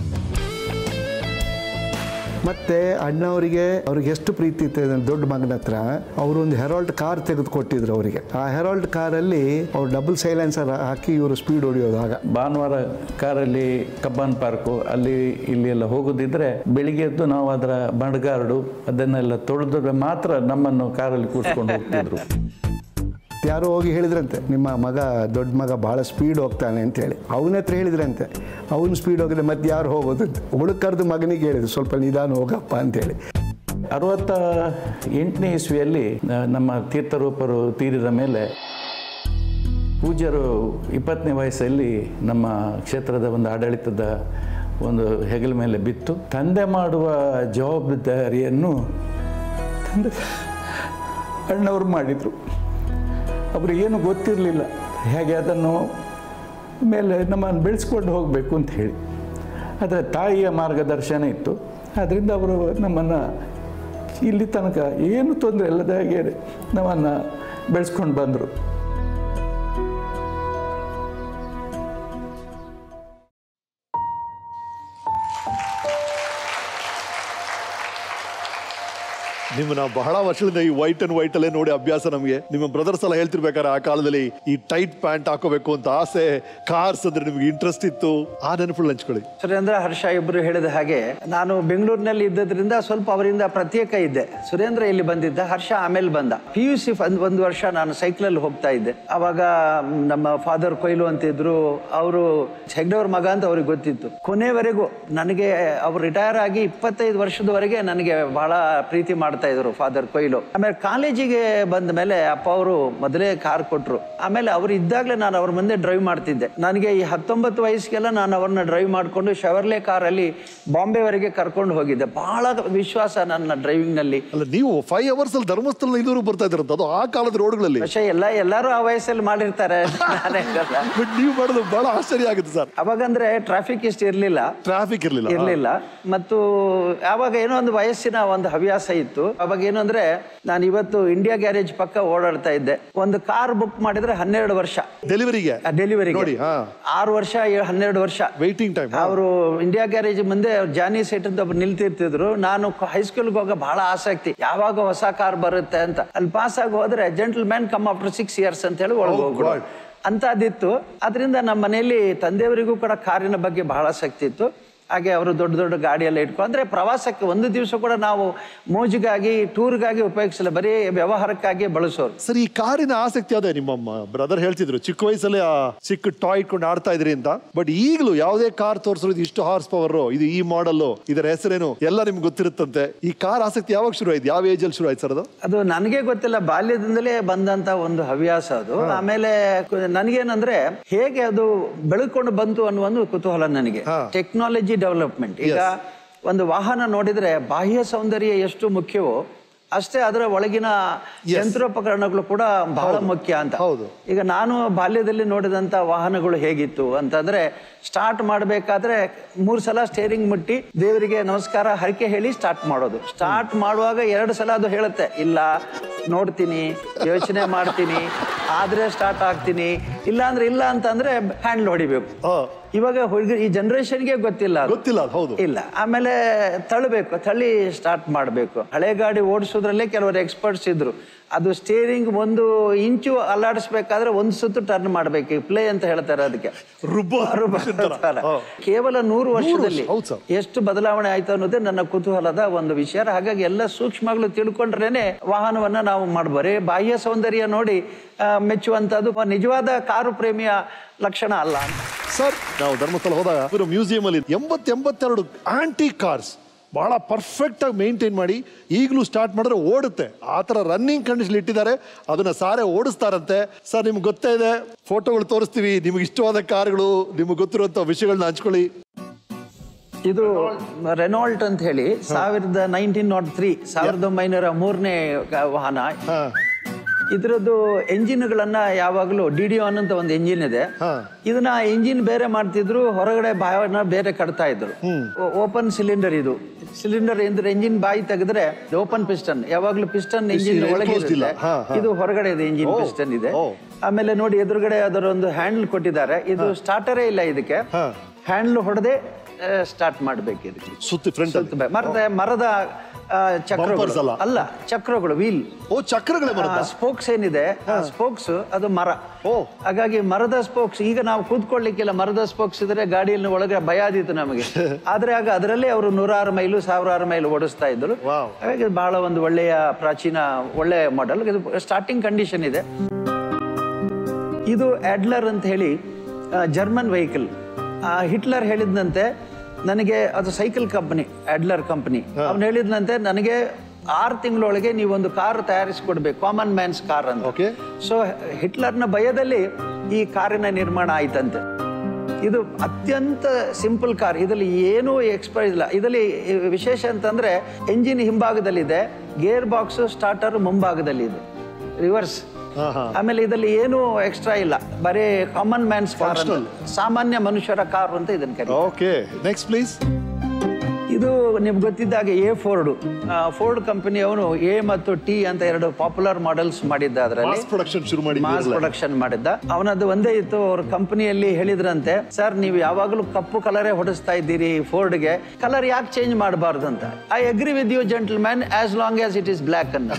ಮತ್ತೆ ಅಣ್ಣವರಿಗೆ ಅವ್ರಿಗೆ ಎಷ್ಟು ಪ್ರೀತಿ ಇತ್ತು ಅಂದ್ರೆ ದೊಡ್ಡ ಮಗನ ಹತ್ರ ಅವರು ಒಂದು ಹೆರಾಲ್ಡ್ ಕಾರ್ ತೆಗೆದು ಕೊಟ್ಟಿದ್ರು ಅವರಿಗೆ ಆ ಹೆರಾಲ್ಡ್ ಕಾರಲ್ಲಿ ಅವ್ರು ಡಬಲ್ ಸೈಲೆನ್ಸರ್ ಹಾಕಿ ಇವರು ಸ್ಪೀಡ್ ಹೊಡೆಯೋದು ಆಗ ಭಾನುವಾರ ಕಾರಲ್ಲಿ ಕಬ್ಬನ್ ಪಾರ್ಕು ಅಲ್ಲಿ ಇಲ್ಲಿ ಎಲ್ಲ ಹೋಗೋದಿದ್ರೆ ಬೆಳಿಗ್ಗೆ ಎದ್ದು ನಾವು ಅದರ ಬಣಗಾರ್ಡು ಅದನ್ನೆಲ್ಲ ತೊಳೆದ್ರೆ ಮಾತ್ರ ನಮ್ಮನ್ನು ಕಾರಲ್ಲಿ ಕೂರಿಸ್ಕೊಂಡು ಹೋಗ್ತಿದ್ರು ಯಾರೋ ಹೋಗಿ ಹೇಳಿದ್ರಂತೆ ನಿಮ್ಮ ಮಗ ದೊಡ್ಡ ಮಗ ಭಾಳ ಸ್ಪೀಡ್ ಹೋಗ್ತಾನೆ ಅಂತೇಳಿ ಅವನ ಹತ್ರ ಹೇಳಿದ್ರಂತೆ ಅವನು ಸ್ಪೀಡ್ ಹೋಗಿದ್ರೆ ಮತ್ತೆ ಯಾರು ಹೋಗೋದು ಅಂತ ಹುಡುಕರ್ದು ಮಗನಿಗೆ ಹೇಳಿದ್ರು ಸ್ವಲ್ಪ ನಿಧಾನ ಹೋಗಪ್ಪ ಅಂತೇಳಿ ಅರವತ್ತ ಎಂಟನೇ ಇಸ್ವಿಯಲ್ಲಿ ನ- ನಮ್ಮ ತೀರ್ಥರೂಪರು ತೀರಿದ ಮೇಲೆ ಪೂಜ್ಯರು ಇಪ್ಪತ್ತನೇ ವಯಸ್ಸಲ್ಲಿ ನಮ್ಮ ಕ್ಷೇತ್ರದ ಒಂದು ಆಡಳಿತದ ಒಂದು ಹೆಗಲ ಮೇಲೆ ಬಿತ್ತು ತಂದೆ ಮಾಡುವ ಜವಾಬ್ದಾರಿಯನ್ನು ತಂದೆ ಅಣ್ಣವ್ರು ಮಾಡಿದರು ಅವರು ಏನು ಗೊತ್ತಿರಲಿಲ್ಲ ಹೇಗೆ ಅದನ್ನು ಮೇಲೆ ನಮ್ಮನ್ನು ಬೆಳೆಸ್ಕೊಂಡು ಹೋಗಬೇಕು ಅಂತ ಹೇಳಿ ಆದರೆ ತಾಯಿಯ ಮಾರ್ಗದರ್ಶನ ಇತ್ತು ಆದ್ದರಿಂದ ಅವರು ನಮ್ಮನ್ನು ಇಲ್ಲಿ ತನಕ ಏನು ತೊಂದರೆ ಇಲ್ಲದ ಹಾಗೆ ನಮ್ಮನ್ನು ಬೆಳೆಸ್ಕೊಂಡು ಬಂದರು ನಿಮ್ಮನ್ನ ಬಹಳ ವರ್ಷದಿಂದ ಈ ವೈಟ್ ಅಂಡ್ ವೈಟ್ ಅಲ್ಲೇ ನೋಡಿ ಅಭ್ಯಾಸ ನಮಗೆ ನಿಮ್ಮ ಬ್ರದರ್ಸ್ ಎಲ್ಲ ಹೇಳ್ತಿರ್ಬೇಕಾದ್ರೆ ಆ ಕಾಲದಲ್ಲಿ ಈ ಟೈಟ್ ಪ್ಯಾಂಟ್ ಹಾಕೋಬೇಕು ಅಂತ ಆಸೆ ಕಾರ್ಸ್ ಅಂದ್ರೆ ನಿಮ್ಗೆ ಇಂಟ್ರೆಸ್ಟ್ ಇತ್ತು ಆ ನೆನಪುಗಳು ಹಂಚ್ಕೊಳ್ಳಿ ಸುರೇಂದ್ರ ಹರ್ಷ ಇಬ್ರು ಹೇಳಿದ ಹಾಗೆ ನಾನು ಬೆಂಗಳೂರಿನಲ್ಲಿ ಇದ್ದದ್ರಿಂದ ಸ್ವಲ್ಪ ಅವರಿಂದ ಪ್ರತ್ಯೇಕ ಇದ್ದೆ ಸುರೇಂದ್ರ ಇಲ್ಲಿ ಬಂದಿದ್ದ ಹರ್ಷ ಆಮೇಲೆ ಬಂದ ಪಿ ಯು ಸಿ ಒಂದು ವರ್ಷ ನಾನು ಸೈಕಲಲ್ಲಿ ಹೋಗ್ತಾ ಇದ್ದೆ ಅವಾಗ ನಮ್ಮ ಫಾದರ್ ಕೊಯ್ಲು ಅಂತಿದ್ರು ಅವರು ಹೆಗ್ಡವ್ರ ಮಗ ಅಂತ ಅವ್ರಿಗೆ ಗೊತ್ತಿತ್ತು ಕೊನೆವರೆಗೂ ನನಗೆ ಅವ್ರು ರಿಟೈರ್ ಆಗಿ ಇಪ್ಪತ್ತೈದು ವರ್ಷದವರೆಗೆ ನನಗೆ ಬಹಳ ಪ್ರೀತಿ ಮಾಡ್ತಾ ಇದ್ರು ಫಾದರ್ ಕೊಯ್ಲು ಆಮೇಲೆ ಕಾಲೇಜಿಗೆ ಬಂದ ಮೇಲೆ ಅಪ್ಪ ಅವರು ಮೊದಲೇ ಕಾರ್ ಕೊಟ್ರು ಆಮೇಲೆ ಅವ್ರು ಇದ್ದಾಗಲೇ ನಾನು ಅವ್ರ ಮುಂದೆ ಡ್ರೈವ್ ಮಾಡ್ತಿದ್ದೆ ನನಗೆ ಈ ಹತ್ತೊಂಬತ್ತು ವಯಸ್ಸಿಗೆಲ್ಲ ನಾನು ಅವ್ರನ್ನ ಡ್ರೈವ್ ಮಾಡಿಕೊಂಡು ಶವರ್ಲೆ ಕಾರಲ್ಲಿ ಬಾಂಬೆವರೆಗೆ ಕರ್ಕೊಂಡು ಹೋಗಿದ್ದೆ ಬಹಳ ವಿಶ್ವಾಸ ನನ್ನ ಡ್ರೈವಿಂಗ್ನಲ್ಲಿ ಅಲ್ಲ ನೀವು ಫೈವ್ ಅವರ್ಸ್ ಅಲ್ಲಿ ಧರ್ಮಸ್ಥಳ ಇದುವರೆಗೂ ಬರ್ತಾ ಇದ್ರಂತ ಅದು ಆ ಕಾಲದ ರೋಡ್ಗಳಲ್ಲಿ പക്ഷേ ಎಲ್ಲ ಎಲ್ಲರೂ ಆ ವಯಸ್ಸಲ್ಲಿ ಮಾಡಿರ್ತಾರೆ ನಾನೇ ಹೇಳಲ್ಲ. ಬಟ್ ನೀವು ಮಾಡೋದು ಬಹಳ ಆಶ್ಚರ್ಯ ಆಗುತ್ತೆ ಸರ್ ಅವಾಗಂದ್ರೆ ಟ್ರಾಫಿಕ್ ಇಷ್ಟು ಇರ್ಲಿಲ್ಲ ಟ್ರಾಫಿಕ್ ಇರ್ಲಿಲ್ಲ ಇರ್ಲಿಲ್ಲ ಮತ್ತು ಆವಾಗ ಏನೋ ಒಂದು ವಯಸ್ಸಿನ ಒಂದು ಹವ್ಯಾಸ ಇತ್ತು ಅವಾಗ ಏನು ಅಂದ್ರೆ ನಾನು ಇವತ್ತು ಇಂಡಿಯಾ ಗ್ಯಾರೇಜ್ ಪಕ್ಕ ಓಡಾಡ್ತಾ ಇದ್ದೆ ಒಂದು ಕಾರ್ ಬುಕ್ ಮಾಡಿದ್ರೆ ಹನ್ನೆರಡು ವರ್ಷ ಡೆಲಿವರಿಗೆ ಡೆಲಿವರಿ ನೋಡಿ, ಹಾ. ಆರು ವರ್ಷ ಏ- ಹನ್ನೆರಡು ವರ್ಷ ವೇಟಿಂಗ್ ಟೈಮ್ ಅವರು ಇಂಡಿಯಾ ಗ್ಯಾರೇಜ್ ಮುಂದೆ ಜಾನಿ ಸೇಟ್ ಅಂತ ಒಬ್ರು ನಿಲ್ತಿರ್ತಿದ್ರು ನಾನು ಹೈಸ್ಕೂಲ್ಗೆ ಹೋಗೋ ಬಹಳ ಆಸಕ್ತಿ ಯಾವಾಗ ಹೊಸ ಕಾರ್ ಬರುತ್ತೆ ಅಂತ ಅಲ್ಲಿ ಪಾಸ್ ಆಗಿ ಹೋದ್ರೆ gentleman come after six years ಅಂತ ಹೇಳಿ ಒಳಗೆ Oh, ಹೋಗ್ಬಿಡು God. ಅಂತದಿತ್ತು ಅದರಿಂದ ನಮ್ಮ ಮನೆಯಲ್ಲಿ ತಂದೆಯವರಿಗೂ ಕೂಡ ಕಾರಿನ ಬಗ್ಗೆ ಬಹಳ ಆಸಕ್ತಿ ಇತ್ತು ಹಾಗೆ ಅವರು ದೊಡ್ಡ ದೊಡ್ಡ ಗಾಡಿಯೆಲ್ಲ ಇಟ್ಕೊಂಡು ಅಂದ್ರೆ ಪ್ರವಾಸಕ್ಕೆ ಒಂದು ದಿವಸ ಕೂಡ ನಾವು ಮೋಜಿಗಾಗಿ ಟೂರ್ಗಾಗಿ ಉಪಯೋಗಿಸಲ್ಲ ಬರೀ ವ್ಯವಹಾರಕ್ಕಾಗಿ ಬಳಸೋರು ಸರ್ ಈ ಕಾರಿನ ಆಸಕ್ತಿ ಅದೇ ನಿಮ್ಮ ಬ್ರದರ್ ಹೇಳ್ತಿದ್ರು ಚಿಕ್ಕ ವಯಸ್ಸಲ್ಲೇ ಆ ಚಿಕ್ಕ ಟಾಯ್ ಇಟ್ಕೊಂಡು ಆಡ್ತಾ ಇದ್ರಿ ಅಂತ ಬಟ್ ಈಗಲೂ ಯಾವುದೇ ಕಾರ್ ತೋರಿಸೋದು ಇಷ್ಟು ಹಾರ್ಸ್ ಪವರ್ ಇದು ಈ ಮಾಡಲ್ ಇದರ ಹೆಸರೇನು ಎಲ್ಲ ನಿಮ್ಗೆ ಗೊತ್ತಿರುತ್ತಂತೆ ಈ ಕಾರ್ ಆಸಕ್ತಿ ಯಾವಾಗ ಶುರು ಆಯ್ತು ಯಾವ ಏಜ್ ಅಲ್ಲಿ ಶುರು ಆಯ್ತು ಸರ್ ಅದು ಅದು ನನಗೆ ಗೊತ್ತಿಲ್ಲ ಬಾಲ್ಯದಿಂದಲೇ ಬಂದಂತ ಒಂದು ಹವ್ಯಾಸ ಅದು ಆಮೇಲೆ ಕು- ನನಗೇನಂದ್ರೆ ಹೇಗೆ ಅದು ಬೆಳ್ಕೊಂಡು ಬಂತು ಅನ್ನುವ ಒಂದು ಕುತೂಹಲ ನನಗೆ ಟೆಕ್ನಾಲಜಿ ಡೆವಲಪ್ಮೆಂಟ್ ಈಗ ಒಂದು ವಾಹನ ನೋಡಿದ್ರೆ ಬಾಹ್ಯ ಸೌಂದರ್ಯ ಎಷ್ಟು ಮುಖ್ಯವೋ ಅಷ್ಟೇ ಅದರ ಒಳಗಿನ ಯಂತ್ರೋಪಕರಣಗಳು ಕೂಡ ಬಹಳ ಮುಖ್ಯ ಅಂತ ಹೌದು. ಈಗ ನಾನು ಬಾಲ್ಯದಲ್ಲಿ ನೋಡಿದಂತ ವಾಹನಗಳು ಹೇಗಿತ್ತು ಅಂತಂದ್ರೆ ಸ್ಟಾರ್ಟ್ ಮಾಡಬೇಕಾದ್ರೆ ಮೂರ್ ಸಲ ಸ್ಟೇರಿಂಗ್ ಮುಟ್ಟಿ ದೇವರಿಗೆ ನಮಸ್ಕಾರ ಹರಕೆ ಹೇಳಿ ಸ್ಟಾರ್ಟ್ ಮಾಡೋದು ಸ್ಟಾರ್ಟ್ ಮಾಡುವಾಗ ಎರಡು ಸಲ ಅದು ಹೇಳುತ್ತೆ ಇಲ್ಲ ನೋಡ್ತೀನಿ ಯೋಚನೆ ಮಾಡ್ತೀನಿ ಆದ್ರೆ ಸ್ಟಾರ್ಟ್ ಆಗ್ತೀನಿ ಇಲ್ಲ ಅಂದ್ರೆ ಇಲ್ಲ ಅಂತಂದ್ರೆ ಹ್ಯಾಂಡ್ಲ್ ಹೊಡಿಬೇಕು ಹಾ. ಇವಾಗ ಹುಡುಗರು ಈ ಜನರೇಷನ್ಗೆ ಗೊತ್ತಿಲ್ಲ ಅದು. ಗೊತ್ತಿಲ್ಲ ಅದು, ಹೌದು ಇಲ್ಲ ಆಮೇಲೆ ತಳ್ಳಬೇಕು ತಳ್ಳಿ ಸ್ಟಾರ್ಟ್ ಮಾಡಬೇಕು ಹಳೆ ಗಾಡಿ ಓಡಿಸೋದ್ರಲ್ಲೇ ಕೆಲವರು ಎಕ್ಸ್ಪರ್ಟ್ಸ್ ಇದ್ರು ಅದು ಸ್ಟೇರಿಂಗ್ ಒಂದು ಇಂಚು ಅಲ್ಲಾಡಿಸ್ಬೇಕಾದ್ರೆ ಒಂದು ಸುತ್ತು ಟರ್ನ್ ಮಾಡ್ಬೇಕು ಪ್ಲೇ ಅಂತ ಹೇಳ್ತಾರೆ ಅದಕ್ಕೆ ರುಬ್ಬ ರುಬ್ಬ ಅಂತಾರ. ಹಾ. ಕೇವಲ ನೂರು ವರ್ಷದಲ್ಲಿ ಹೌದು ಸರ್. ಎಷ್ಟು ಬದಲಾವಣೆ ಆಯ್ತು ಅನ್ನೋದೇ ನನ್ನ ಕುತೂಹಲದ ಒಂದು ವಿಷಯ ಹಾಗಾಗಿ ಎಲ್ಲ ಸೂಕ್ಷ್ಮಗಳು ತಿಳ್ಕೊಂಡ್ರೇನೆ ವಾಹನವನ್ನ ನಾವು ಮಾಡ್ಬಾರೆ ಬಾಹ್ಯ ಸೌಂದರ್ಯ ನೋಡಿ ಆ, ಮೆಚ್ಚುವಂತದ್ದು ನಿಜವಾದ ಕಾರು ಪ್ರೇಮಿಯ ಲಕ್ಷಣ ಅಲ್ಲ ಅಂತ ಸರ್ ನಾವು ಧರ್ಮಸ್ಥಳ ಹೋದಾಗ ಇವರು ಮ್ಯೂಸಿಯಂ ಅಲ್ಲಿ ಎಂಬತ್ ಎಂಬತ್ತೆರಡು ಆಂಟಿ ಕಾರ್ಸ್ ಬಹಳ ಪರ್ಫೆಕ್ಟ್ ಆಗಿ ಮೇಂಟೈನ್ ಮಾಡಿ ಈಗಲೂ ಸ್ಟಾರ್ಟ್ ಮಾಡಿದ್ರೆ ಓಡುತ್ತೆ ಆ ಥರ ರನ್ನಿಂಗ್ ಕಂಡೀಷನ್ ಇಟ್ಟಿದ್ದಾರೆ ಅದನ್ನ ಸಾರೆ ಓಡಿಸ್ತಾರಂತೆ ಸರ್ ನಿಮ್ಗೆ ಗೊತ್ತೇ ಇದೆ ಫೋಟೋಗಳು ತೋರಿಸ್ತೀವಿ ನಿಮ್ಗೆ ಇಷ್ಟವಾದ ಕಾರ್ಗಳು ನಿಮ್ಗೆ ಗೊತ್ತಿರುವಂಥ ವಿಷಯಗಳನ್ನ ಹಂಚ್ಕೊಳ್ಳಿ ಇದು ರೆನಾಲ್ಟ್ ಅಂತ ಹೇಳಿ ಸಾವಿರದ ನೈನ್ಟೀನ್ ನಾಟ್ ತ್ರೀ ಸಾವಿರದ ಒಂಬೈನೂರ ಮೂರನೇ ವಾಹನ ಇದರದ್ದು ಎಂಜಿನ್ಗಳನ್ನ ಯಾವಾಗಲೂ ಡಿ ಡಿ ಒನ್ ಅಂತ ಒಂದು ಎಂಜಿನ್ ಇದೆ ಇದನ್ನ ಎಂಜಿನ್ ಬೇರೆ ಮಾಡ್ತಿದ್ರು ಹೊರಗಡೆ ಬಾಯನ್ನ ಬೇರೆ ಕಟ್ತಾ ಇದ್ರು ಓಪನ್ ಸಿಲಿಂಡರ್ ಇದು ಸಿಲಿಂಡರ್ ಅಂದ್ರೆ ಎಂಜಿನ್ ಬಾಯಿ ತೆಗೆದ್ರೆ ಓಪನ್ ಪಿಸ್ಟನ್ ಯಾವಾಗ್ಲೂ ಪಿಸ್ಟನ್ ಎಂಜಿನ್ ಇದು ಒಳಗೆ enclosed ಇಲ್ಲ. ಇರುತ್ತೆ. ಹಾ, ಹಾ. ಇದು ಹೊರಗಡೆ ಇದೆ ಎಂಜಿನ್ ಪಿಸ್ಟನ್ ಇದೆ ಆಮೇಲೆ ನೋಡಿ ಎದುರುಗಡೆ ಅದರ ಒಂದು ಹ್ಯಾಂಡಲ್ ಕೊಟ್ಟಿದ್ದಾರೆ ಇದು ಸ್ಟಾರ್ಟರೇ ಇಲ್ಲ ಇದಕ್ಕೆ ಹ್ಯಾಂಡಲ್ ಹೊಡೆದೇ ಸ್ಟಾರ್ಟ್ ಮಾಡ್ಬೇಕು ಇದಕ್ಕೆ ಸುತ್ತಿ ಫ್ರಂಟ್ ಸುತ್ತ ಬೆ- ಮರದ ಮರದ ಆ, ಚಕ್ರಗಳು Bumpers ಅಲ್ಲ? ಅಲ್ಲ ಚಕ್ರಗಳು ವೀಲ್ ಓ ಚಕ್ರಗಳೇ ಬರುತ್ತಾ ಸ್ಪೋಕ್ಸ್ ಏನಿದೆ ಸ್ಪೋಕ್ಸ್ ಅದು ಮರ ಓ. ಹಾಗಾಗಿ ಮರದ ಸ್ಪೋಕ್ಸ್ ಈಗ ನಾವು ಕೂತ್ಕೊಳ್ಳಿಕ್ಕಿಲ್ಲ ಮರದ ಸ್ಪೋಕ್ಸ್ ಇದ್ರೆ ಗಾಡಿಯಲ್ಲಿ ಒಳಗೆ ಭಯ ಆದಿತ್ತು ನಮಗೆ ಆದ್ರೆ ಆಗ ಅದರಲ್ಲೇ ಅವರು ನೂರಾರು ಮೈಲು ಸಾವಿರಾರು ಮೈಲು ಓಡಿಸ್ತಾ ಇದ್ರು Wow. ಹಾಗಾಗಿ ಇದು ಬಹಳ ಒಂದು ಒಳ್ಳೆಯ ಪ್ರಾಚೀನ ಒಳ್ಳೆಯ ಮಾಡೆಲ್ ಇದು ಸ್ಟಾರ್ಟಿಂಗ್ ಕಂಡೀಷನ್ ಇದೆ ಇದು ಅಡ್ಲರ್ ಅಂತ ಹೇಳಿ ಜರ್ಮನ್ ವೆಹಿಕಲ್ ಹಿಟ್ಲರ್ ಹೇಳಿದ್ನಂತೆ ನನಗೆ ಅದು ಸೈಕಲ್ ಕಂಪನಿ ಅಡ್ಲರ್ ಕಂಪನಿ ಅವ್ನು ಹೇಳಿದ್ನಂತೆ ನನಗೆ ಆರು ತಿಂಗಳೊಳಗೆ ನೀವೊಂದು ಕಾರ್ ತಯಾರಿಸಿಕೊಡ್ಬೇಕು ಕಾಮನ್ ಮ್ಯಾನ್ಸ್ ಕಾರ್ ಅಂತ Okay. ಸೊ ಹಿಟ್ಲರ್ನ ಭಯದಲ್ಲಿ ಈ ಕಾರಿನ ನಿರ್ಮಾಣ ಆಯ್ತಂತೆ ಇದು ಅತ್ಯಂತ ಸಿಂಪಲ್ ಕಾರ್ ಇದರಲ್ಲಿ ಏನೂ ಎಕ್ಸ್ಪೈರ್ ಇಲ್ಲ ಇದರಲ್ಲಿ ವಿಶೇಷ ಅಂತಂದ್ರೆ ಎಂಜಿನ್ ಹಿಂಭಾಗದಲ್ಲಿದೆ ಗೇರ್ ಬಾಕ್ಸ್ ಸ್ಟಾರ್ಟರ್ ಮುಂಭಾಗದಲ್ಲಿದೆ ರಿವರ್ಸ್ ಆಮೇಲೆ ಇದರಲ್ಲಿ ಏನು ಎಕ್ಸ್ಟ್ರಾ ಇಲ್ಲ ಬರೀ ಕಾಮನ್ ಮ್ಯಾನ್ಸ್ ಕಾರ್ ಸಾಮಾನ್ಯ ಮನುಷ್ಯರ ಕಾರು ಅಂತ ಇದನ್ನ ಕರೀತಾರೆ ಓಕೆ ನೆಕ್ಸ್ಟ್ ಪ್ಲೀಸ್ ಇದು ನಿಮ್ಗೆ ಗೊತ್ತಿದ್ದಾಗೆ ಎ ಫೋರ್ಡ್ ಫೋರ್ಡ್ ಕಂಪನಿಯವನು ಎ ಮತ್ತು ಟಿ ಅಂತ ಎರಡು ಪಾಪ್ಯುಲರ್ ಮಾಡೆಲ್ಸ್ ಮಾಡಿದ್ದ ಅದರಲ್ಲಿ ಮಾಸ್ ಪ್ರೊಡಕ್ಷನ್ ಶುರು ಮಾಡಿ ಮಾಸ್ ಪ್ರೊಡಕ್ಷನ್ ಮಾಡಿದ್ದ ಅವನದ್ದು ಒಂದೇ ಇತ್ತು ಅವ್ರ ಕಂಪನಿಯಲ್ಲಿ ಹೇಳಿದ್ರಂತೆ ಸರ್ ನೀವು ಯಾವಾಗಲೂ ಕಪ್ಪು ಕಲರೇ ಹೊಡಿಸ್ತಾ ಇದ್ದೀರಿ ಫೋರ್ಡ್ಗೆ ಕಲರ್ ಯಾಕೆ ಚೇಂಜ್ ಮಾಡಬಾರ್ದು ಅಂತ I agree with you gentleman as long as it is black ಅಂತ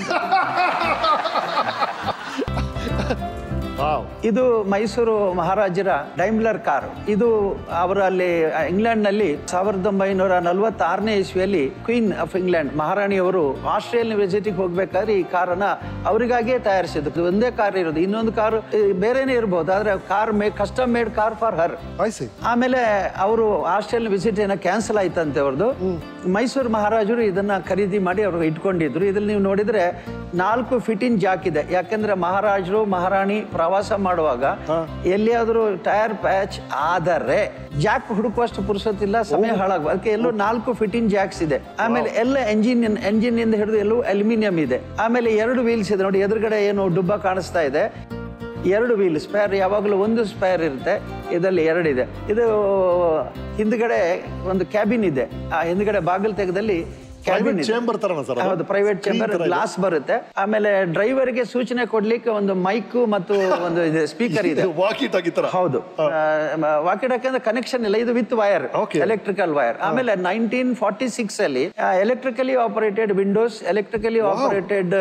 ವಾವ್ ಇದು ಮೈಸೂರು ಮಹಾರಾಜರ ಡೈಮ್ಲರ್ ಕಾರ್ ಇದು ಅವರು ಅಲ್ಲಿ ಇಂಗ್ಲೆಂಡ್ ನಲ್ಲಿ ಸಾವಿರದ ಒಂಬೈನೂರ ನಲವತ್ತಾರನೇ ಇಸ್ವಿಯಲ್ಲಿ ಕ್ವೀನ್ ಆಫ್ ಇಂಗ್ಲೆಂಡ್ ಮಹಾರಾಣಿಯವರು ಆಸ್ಟ್ರೇಲಿಯನ್ ವಿಸಿಟಿಗೆ ಹೋಗ್ಬೇಕಾದ್ರೆ ಈ ಕಾರನ್ನ ಅವರಿಗಾಗಿಯೇ ತಯಾರಿಸಿದ್ರು ಒಂದೇ ಕಾರ್ ಇರೋದು ಇನ್ನೊಂದು ಕಾರು ಬೇರೆನೇ ಇರ್ಬೋದು ಆದ್ರೆ car may custom made car for her ಐಸಿ ಆಮೇಲೆ ಅವರು ಆಸ್ಟ್ರೇಲಿಯನ್ ವಿಸಿಟ್ ಏನೋ ಕ್ಯಾನ್ಸಲ್ ಆಯ್ತಂತೆ ಅವ್ರದ್ದು ಮೈಸೂರು ಮಹಾರಾಜರು ಇದನ್ನ ಖರೀದಿ ಮಾಡಿ ಅವ್ರು ಇಟ್ಕೊಂಡಿದ್ರು ಇದ್ರಲ್ಲಿ ನೀವು ನೋಡಿದ್ರೆ ನಾಲ್ಕು ಫಿಟಿನ್ ಜಾಕ್ ಇದೆ ಯಾಕಂದ್ರೆ ಮಹಾರಾಜರು ಮಹಾರಾಣಿ ಪ್ರವಾಸ ಮಾಡುವಾಗ ಎಲ್ಲಿಯಾದ್ರೂ ಟೈರ್ ಪ್ಯಾಚ್ ಆದರೆ ಜಾಕ್ ಹುಡುಕುವಷ್ಟು ಪುರುಸತ್ತಿಲ್ಲ ಸಮಯ ಹಾಳಾಗುವ ಅದಕ್ಕೆ ಎಲ್ಲೂ ನಾಲ್ಕು ಫಿಟಿನ್ ಜಾಕ್ಸ್ ಇದೆ ಆಮೇಲೆ ಎಲ್ಲ ಎಂಜಿನ್ ಎಂಜಿನ್ ಇಂದ ಹಿಡಿದು ಎಲ್ಲೂ ಅಲ್ಯೂಮಿನಿಯಂ ಇದೆ ಆಮೇಲೆ ಎರಡು ವೀಲ್ಸ್ ಇದೆ ನೋಡಿ ಎದುರುಗಡೆ ಏನು ಡುಬ್ಬ ಕಾಣಿಸ್ತಾ ಇದೆ ಎರಡು ವೀಲ್ ಸ್ಪೇರ್ ಯಾವಾಗಲೂ ಒಂದು ಸ್ಪೇರ್ ಇರುತ್ತೆ ಇದರಲ್ಲಿ ಎರಡಿದೆ ಇದು ಹಿಂದ್ಗಡೆ ಒಂದು ಕ್ಯಾಬಿನ್ ಇದೆ ಆ ಹಿಂದ್ಗಡೆ ಬಾಗಿಲು ತೆಗೆದಲ್ಲಿ ಕ್ಯಾಬಿನ್ Private chamber ತರನಾ sir ಅದು? ಹೌದು ಪ್ರೈವೇಟ್ Screen ಚೇಂಬರ್ ತರ ಇದೆ. ಗ್ಲಾಸ್ ಬರುತ್ತೆ ಆಮೇಲೆ ಡ್ರೈವರ್ಗೆ ಸೂಚನೆ ಕೊಡ್ಲಿಕ್ಕೆ ಒಂದು ಮೈಕ್ ಮತ್ತು ಒಂದು ಸ್ಪೀಕರ್ ಇದೆ ವಾಕಿ ಟಾಕಿ ತರ ಹೌದು ವಾಕಿ ಟಾಕಿ ಅಂದ್ರೆ ಕನೆಕ್ಷನ್ ಇಲ್ಲ ಇದು with wire Okay. Electrical wire ಆಮೇಲೆ ನೈನ್ಟೀನ್ ಫಾರ್ಟಿ ಸಿಕ್ಸ್ ಅಲ್ಲಿ electrically operated windows electrically operated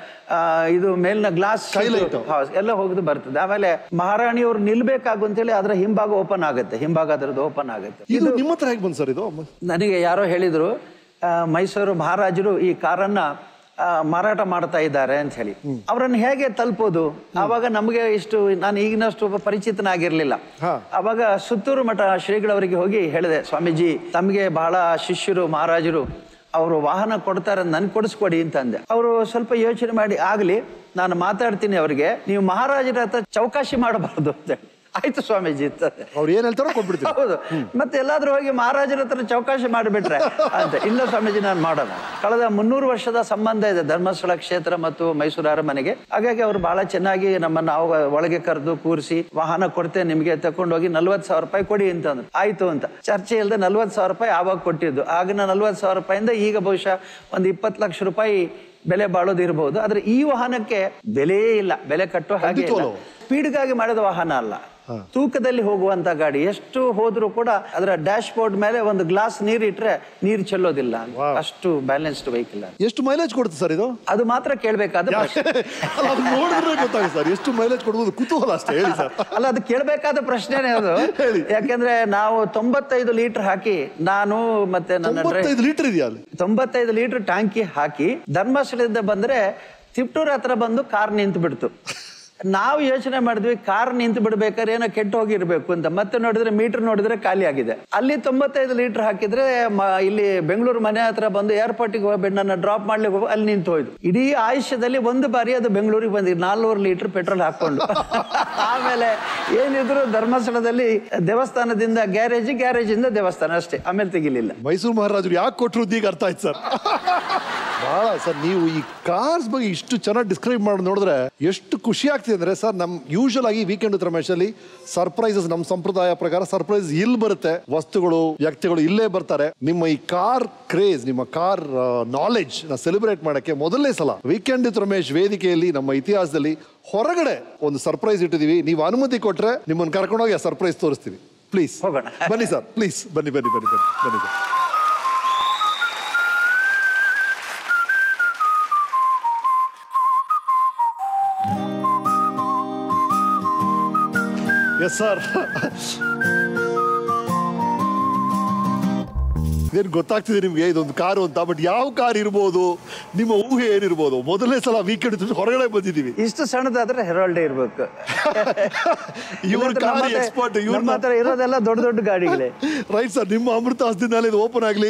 ಇದು ಮೇಲಿನ ಗ್ಲಾಸ್ Skylight. ಎಲ್ಲ ಹೋಗುದು ಬರ್ತದೆ ಆಮೇಲೆ ಮಹಾರಾಣಿಯವರು ನಿಲ್ಬೇಕಾಗು ಅಂತೇಳಿ ಅದರ ಹಿಂಭಾಗ ಓಪನ್ ಆಗುತ್ತೆ ಹಿಂಭಾಗ ಅದರದ್ದು ಓಪನ್ ಆಗುತ್ತೆ ಇದು ನಿಮ್ಮ ಹತ್ರ ಹೇಗೆ ಬಂತು ಸರ್ ಇದು ನನಗೆ ಯಾರೋ ಹೇಳಿದ್ರು ಆ, ಮೈಸೂರು ಮಹಾರಾಜರು ಈ ಕಾರನ್ನ ಆ, ಮಾರಾಟ ಮಾಡ್ತಾ ಇದ್ದಾರೆ ಅಂತ ಹೇಳಿ ಅವರನ್ನು ಹೇಗೆ ತಲುಪೋದು ಆವಾಗ ನಮಗೆ ಇಷ್ಟು ನಾನು ಈಗಿನಷ್ಟು ಪರಿಚಿತನಾಗಿರ್ಲಿಲ್ಲ ಅವಾಗ ಸುತ್ತೂರು ಮಠ ಶ್ರೀಗಳವರಿಗೆ ಹೋಗಿ ಹೇಳಿದೆ ಸ್ವಾಮೀಜಿ ತಮಗೆ ಬಹಳ ಶಿಷ್ಯರು ಮಹಾರಾಜರು ಅವರು ವಾಹನ ಕೊಡ್ತಾರೆ ನನ್ ಕೊಡಿಸ್ಕೊಡಿ ಅಂತಂದೆ ಅವರು ಸ್ವಲ್ಪ ಯೋಚನೆ ಮಾಡಿ ಆಗ್ಲಿ ನಾನು ಮಾತಾಡ್ತೀನಿ ಅವರಿಗೆ ನೀವು ಮಹಾರಾಜರ ಹತ್ರ ಚೌಕಾಶಿ ಮಾಡಬಾರ್ದು ಅಂತ ಆಯ್ತು ಸ್ವಾಮೀಜಿ ಅಂತಂದೆ ಅವ್ರು ಏನ್ ಹೇಳ್ತಾರೋ ಕೊಟ್ಬಿಡ್ತೀವಿ ಹೌದು ಮತ್ತೆ ಎಲ್ಲಾದ್ರೂ ಹೋಗಿ ಮಹಾರಾಜರ ಹತ್ರ ಚೌಕಾಶಿ ಮಾಡಿಬಿಟ್ರೆ ಅಂತ ಇಲ್ಲ ಸ್ವಾಮೀಜಿ ನಾನು ಮಾಡೋಣ ಕಳೆದ ಮುನ್ನೂರು ವರ್ಷದ ಸಂಬಂಧ ಇದೆ ಧರ್ಮಸ್ಥಳ ಕ್ಷೇತ್ರ ಮತ್ತು ಮೈಸೂರು ಅರಮನೆಗೆ ಹಾಗಾಗಿ ಅವರು ಬಹಳ ಚೆನ್ನಾಗಿ ನಮ್ಮನ್ನ ಅವಾಗ ಒಳಗೆ ಕರೆದು ಕೂರಿಸಿ ವಾಹನ ಕೊಡ್ತೇನೆ ನಿಮಗೆ ತಕೊಂಡು ಹೋಗಿ ನಲ್ವತ್ತು ಸಾವಿರ ರೂಪಾಯಿ ಕೊಡಿ ಅಂತಂದ್ರು ಆಯ್ತು ಅಂತ ಚರ್ಚೆ ಇಲ್ಲದೆ ನಲ್ವತ್ತು ಸಾವಿರ ರೂಪಾಯಿ ಆವಾಗ ಕೊಟ್ಟಿದ್ದು ಆಗಿನ ನಲ್ವತ್ತು ಸಾವಿರ ರೂಪಾಯಿಂದ ಈಗ ಬಹುಶಃ ಒಂದು ಇಪ್ಪತ್ತು ಲಕ್ಷ ರೂಪಾಯಿ ಬೆಲೆ ಬಾಳೋದು ಇರಬಹುದು ಆದ್ರೆ ಈ ವಾಹನಕ್ಕೆ ಬೆಲೆಯೇ ಇಲ್ಲ ಬೆಲೆ ಕಟ್ಟೋ ಹಾಗೆ ಇಲ್ಲ. ಖಂಡಿತವಲ್ಲ. ಸ್ಪೀಡ್ಗಾಗಿ ಮಾಡಿದ ವಾಹನ ಅಲ್ಲ ತೂಕದಲ್ಲಿ ಹೋಗುವಂತ ಗಾಡಿ ಎಷ್ಟು ಹೋದ್ರೂ ಕೂಡ ಅದರ ಡ್ಯಾಶ್ ಬೋರ್ಡ್ ಮೇಲೆ ಒಂದು ಗ್ಲಾಸ್ ನೀರ್ ಇಟ್ರೆ ನೀರು ಚೆಲ್ಲೋದಿಲ್ಲ ಅಷ್ಟು ಬ್ಯಾಲೆನ್ಸ್ಡ್ ವೆಹಿಕಲ್ ಎಷ್ಟು ಮೈಲೇಜ್ ಕೊಡುತ್ತೆ ಸರ್ ಇದು ಅದು ಮಾತ್ರ ಕೇಳ್ಬೇಕಾದ ಪ್ರಶ್ನೆ. ಅಲ್ಲ, ಅದು ನೋಡಿದ್ರೆ ಗೊತ್ತಾಗುತ್ತೆ ಸರ್ ಎಷ್ಟು ಮೈಲೇಜ್ ಕೊಡ್ಬೋದು ಕುತೂಹಲ ಅಷ್ಟೇ ಹೇಳಿ ಸರ್ ಅಲ್ಲ ಅದು ಕೇಳ್ಬೇಕಾದ ಪ್ರಶ್ನೆನೇ ಅದು ಹೇಳಿ. ಯಾಕೆಂದ್ರೆ ನಾವು ತೊಂಬತ್ತೈದು ಲೀಟರ್ ಹಾಕಿ ನಾನು ಮತ್ತೆ ನನ್ನ ಡ್ರೈ- ತೊಂಬತ್ತೈದು ಲೀಟರ್ ಇದೆಯಾ ಅಲ್ಲಿ ತೊಂಬತ್ತೈದು ಲೀಟರ್ ಟ್ಯಾಂಕಿ ಹಾಕಿ ಧರ್ಮಸ್ಥಳದಿಂದ ಬಂದ್ರೆ ತಿಪ್ಟೂರ್ ಹತ್ರ ಬಂದು ಕಾರ್ ನಿಂತು ಬಿಡ್ತು ನಾವು ಯೋಚನೆ ಮಾಡಿದ್ವಿ ಕಾರ್ ನಿಂತು ಬಿಡ್ಬೇಕಾದ್ರೆ ಏನೋ ಕೆಟ್ಟು ಹೋಗಿರ್ಬೇಕು ಅಂತ ಮತ್ತೆ ನೋಡಿದ್ರೆ ಮೀಟರ್ ನೋಡಿದ್ರೆ ಖಾಲಿ ಆಗಿದೆ ಅಲ್ಲಿ ತೊಂಬತ್ತೈದು ಲೀಟರ್ ಹಾಕಿದ್ರೆ ಮ- ಇಲ್ಲಿ ಬೆಂಗಳೂರು ಮನೆ ಹತ್ರ ಬಂದು ಏರ್ಪೋರ್ಟಿಗೆ ಹೋಗ್ಬಿಟ್ಟು ನನ್ನ ಡ್ರಾಪ್ ಮಾಡ್ಲಿಕ್ಕೆ ಹೋಗಿ ಅಲ್ಲಿ ನಿಂತು ಹೋಯ್ತು ಇಡೀ ಆಯುಷ್ಯದಲ್ಲಿ ಒಂದು ಬಾರಿ ಅದು ಬೆಂಗಳೂರಿಗೆ ಬಂದಿದ್ದು ನಾಲ್ನೂರು ಲೀಟರ್ ಪೆಟ್ರೋಲ್ ಹಾಕೊಂಡು ಆಮೇಲೆ ಏನಿದ್ರು ಧರ್ಮಸ್ಥಳದಲ್ಲಿ ದೇವಸ್ಥಾನದಿಂದ ಗ್ಯಾರೇಜ್ ಗ್ಯಾರೇಜಿಂದ ದೇವಸ್ಥಾನ ಅಷ್ಟೇ ಆಮೇಲೆ ತೆಗಿಲಿಲ್ಲ ಮೈಸೂರು ಮಹಾರಾಜರು ಯಾಕೆ ಕೊಟ್ಟರು ಈಗ ಅರ್ಥ ಆಯ್ತು ಸರ್ ಬಹಳ ಸರ್ ನೀವು ಈ ಕಾರ್ಸ್ ಬಗ್ಗೆ ಇಷ್ಟು ಚೆನ್ನಾಗಿ ಡಿಸ್ಕ್ರೈಬ್ ಮಾಡಿ ನೋಡಿದ್ರೆ ಎಷ್ಟು ಖುಷಿ ಆಗ್ತಿದೆ ಅಂದ್ರೆ ಸರ್ ನಮ್ ಯೂಶಲ್ ಆಗಿ ವೀಕೆಂಡ್ ವಿತ್ ರಮೇಶ್ ಅಲ್ಲಿ ಸರ್ಪ್ರೈಸಸ್ ನಮ್ಮ ಸಂಪ್ರದಾಯ ಪ್ರಕಾರ ಸರ್ಪ್ರೈಸ್ ಇಲ್ಲಿ ಬರುತ್ತೆ ವಸ್ತುಗಳು ವ್ಯಕ್ತಿಗಳು ಇಲ್ಲೇ ಬರ್ತಾರೆ ನಿಮ್ಮ ಈ ಕಾರ್ ಕ್ರೇಜ್ ನಿಮ್ಮ ಕಾರ್ ನಾಲೆಡ್ಜ್ ನ ಸೆಲೆಬ್ರೇಟ್ ಮಾಡಕ್ಕೆ ಮೊದಲನೇ ಸಲ ವೀಕೆಂಡ್ ವಿತ್ ರಮೇಶ್ ವೇದಿಕೆಯಲ್ಲಿ ನಮ್ಮ ಇತಿಹಾಸದಲ್ಲಿ ಹೊರಗಡೆ ಒಂದು ಸರ್ಪ್ರೈಸ್ ಇಟ್ಟಿದೀವಿ ನೀವು ಅನುಮತಿ ಕೊಟ್ರೆ ನಿಮ್ಮನ್ನು ಕರ್ಕೊಂಡೋಗಿ ಆ ಸರ್ಪ್ರೈಸ್ ತೋರಿಸ್ತೀವಿ ಪ್ಲೀಸ್ ಹೋಗೋಣ. ಬನ್ನಿ ಸರ್ ಪ್ಲೀಸ್ ಬನ್ನಿ ಬನ್ನಿ ಬನ್ನಿ ಬನ್ನಿ ಬನ್ನಿ ಸರ್ ಎಸ್ ಸರ್ ಇದೇನು ಗೊತ್ತಾಗ್ತಿದೆ ನಿಮಗೆ ಇದೊಂದು ಕಾರು ಅಂತ ಬಟ್ ಯಾವ ಕಾರ್ ಇರ್ಬೋದು ನಿಮ್ಮ ಊಹೆ ಏನಿರ್ಬೋದು ಮೊದಲನೇ ಸಲ ವೀಕೆಂಡ್ ಹೊರಗಡೆ ಬಂದಿದ್ದೀವಿ ಇಷ್ಟು ಸಣ್ಣದಾದ್ರೆ ಹೆರಾಲ್ಡೇ ಇರ್ಬೇಕು ಇವ್ರ ಇಲ್ಲಾಂದ್ರೆ ಕಾರ್ ನಮ್ಮ ಹತ್ರ- ಎಕ್ಸ್ಪರ್ಟ್ ಇವ್ರ ನಮ್ಮ ಹತ್ರ ಇರೋದೆಲ್ಲ ದೊಡ್ಡ ದೊಡ್ಡ ಗಾಡಿಗಳೇ ರೈಟ್ ಸರ್ ನಿಮ್ಮ ಅಮೃತ ಹಸ್ತಿನಲ್ಲಿ ಇದು ಓಪನ್ ಆಗಲಿ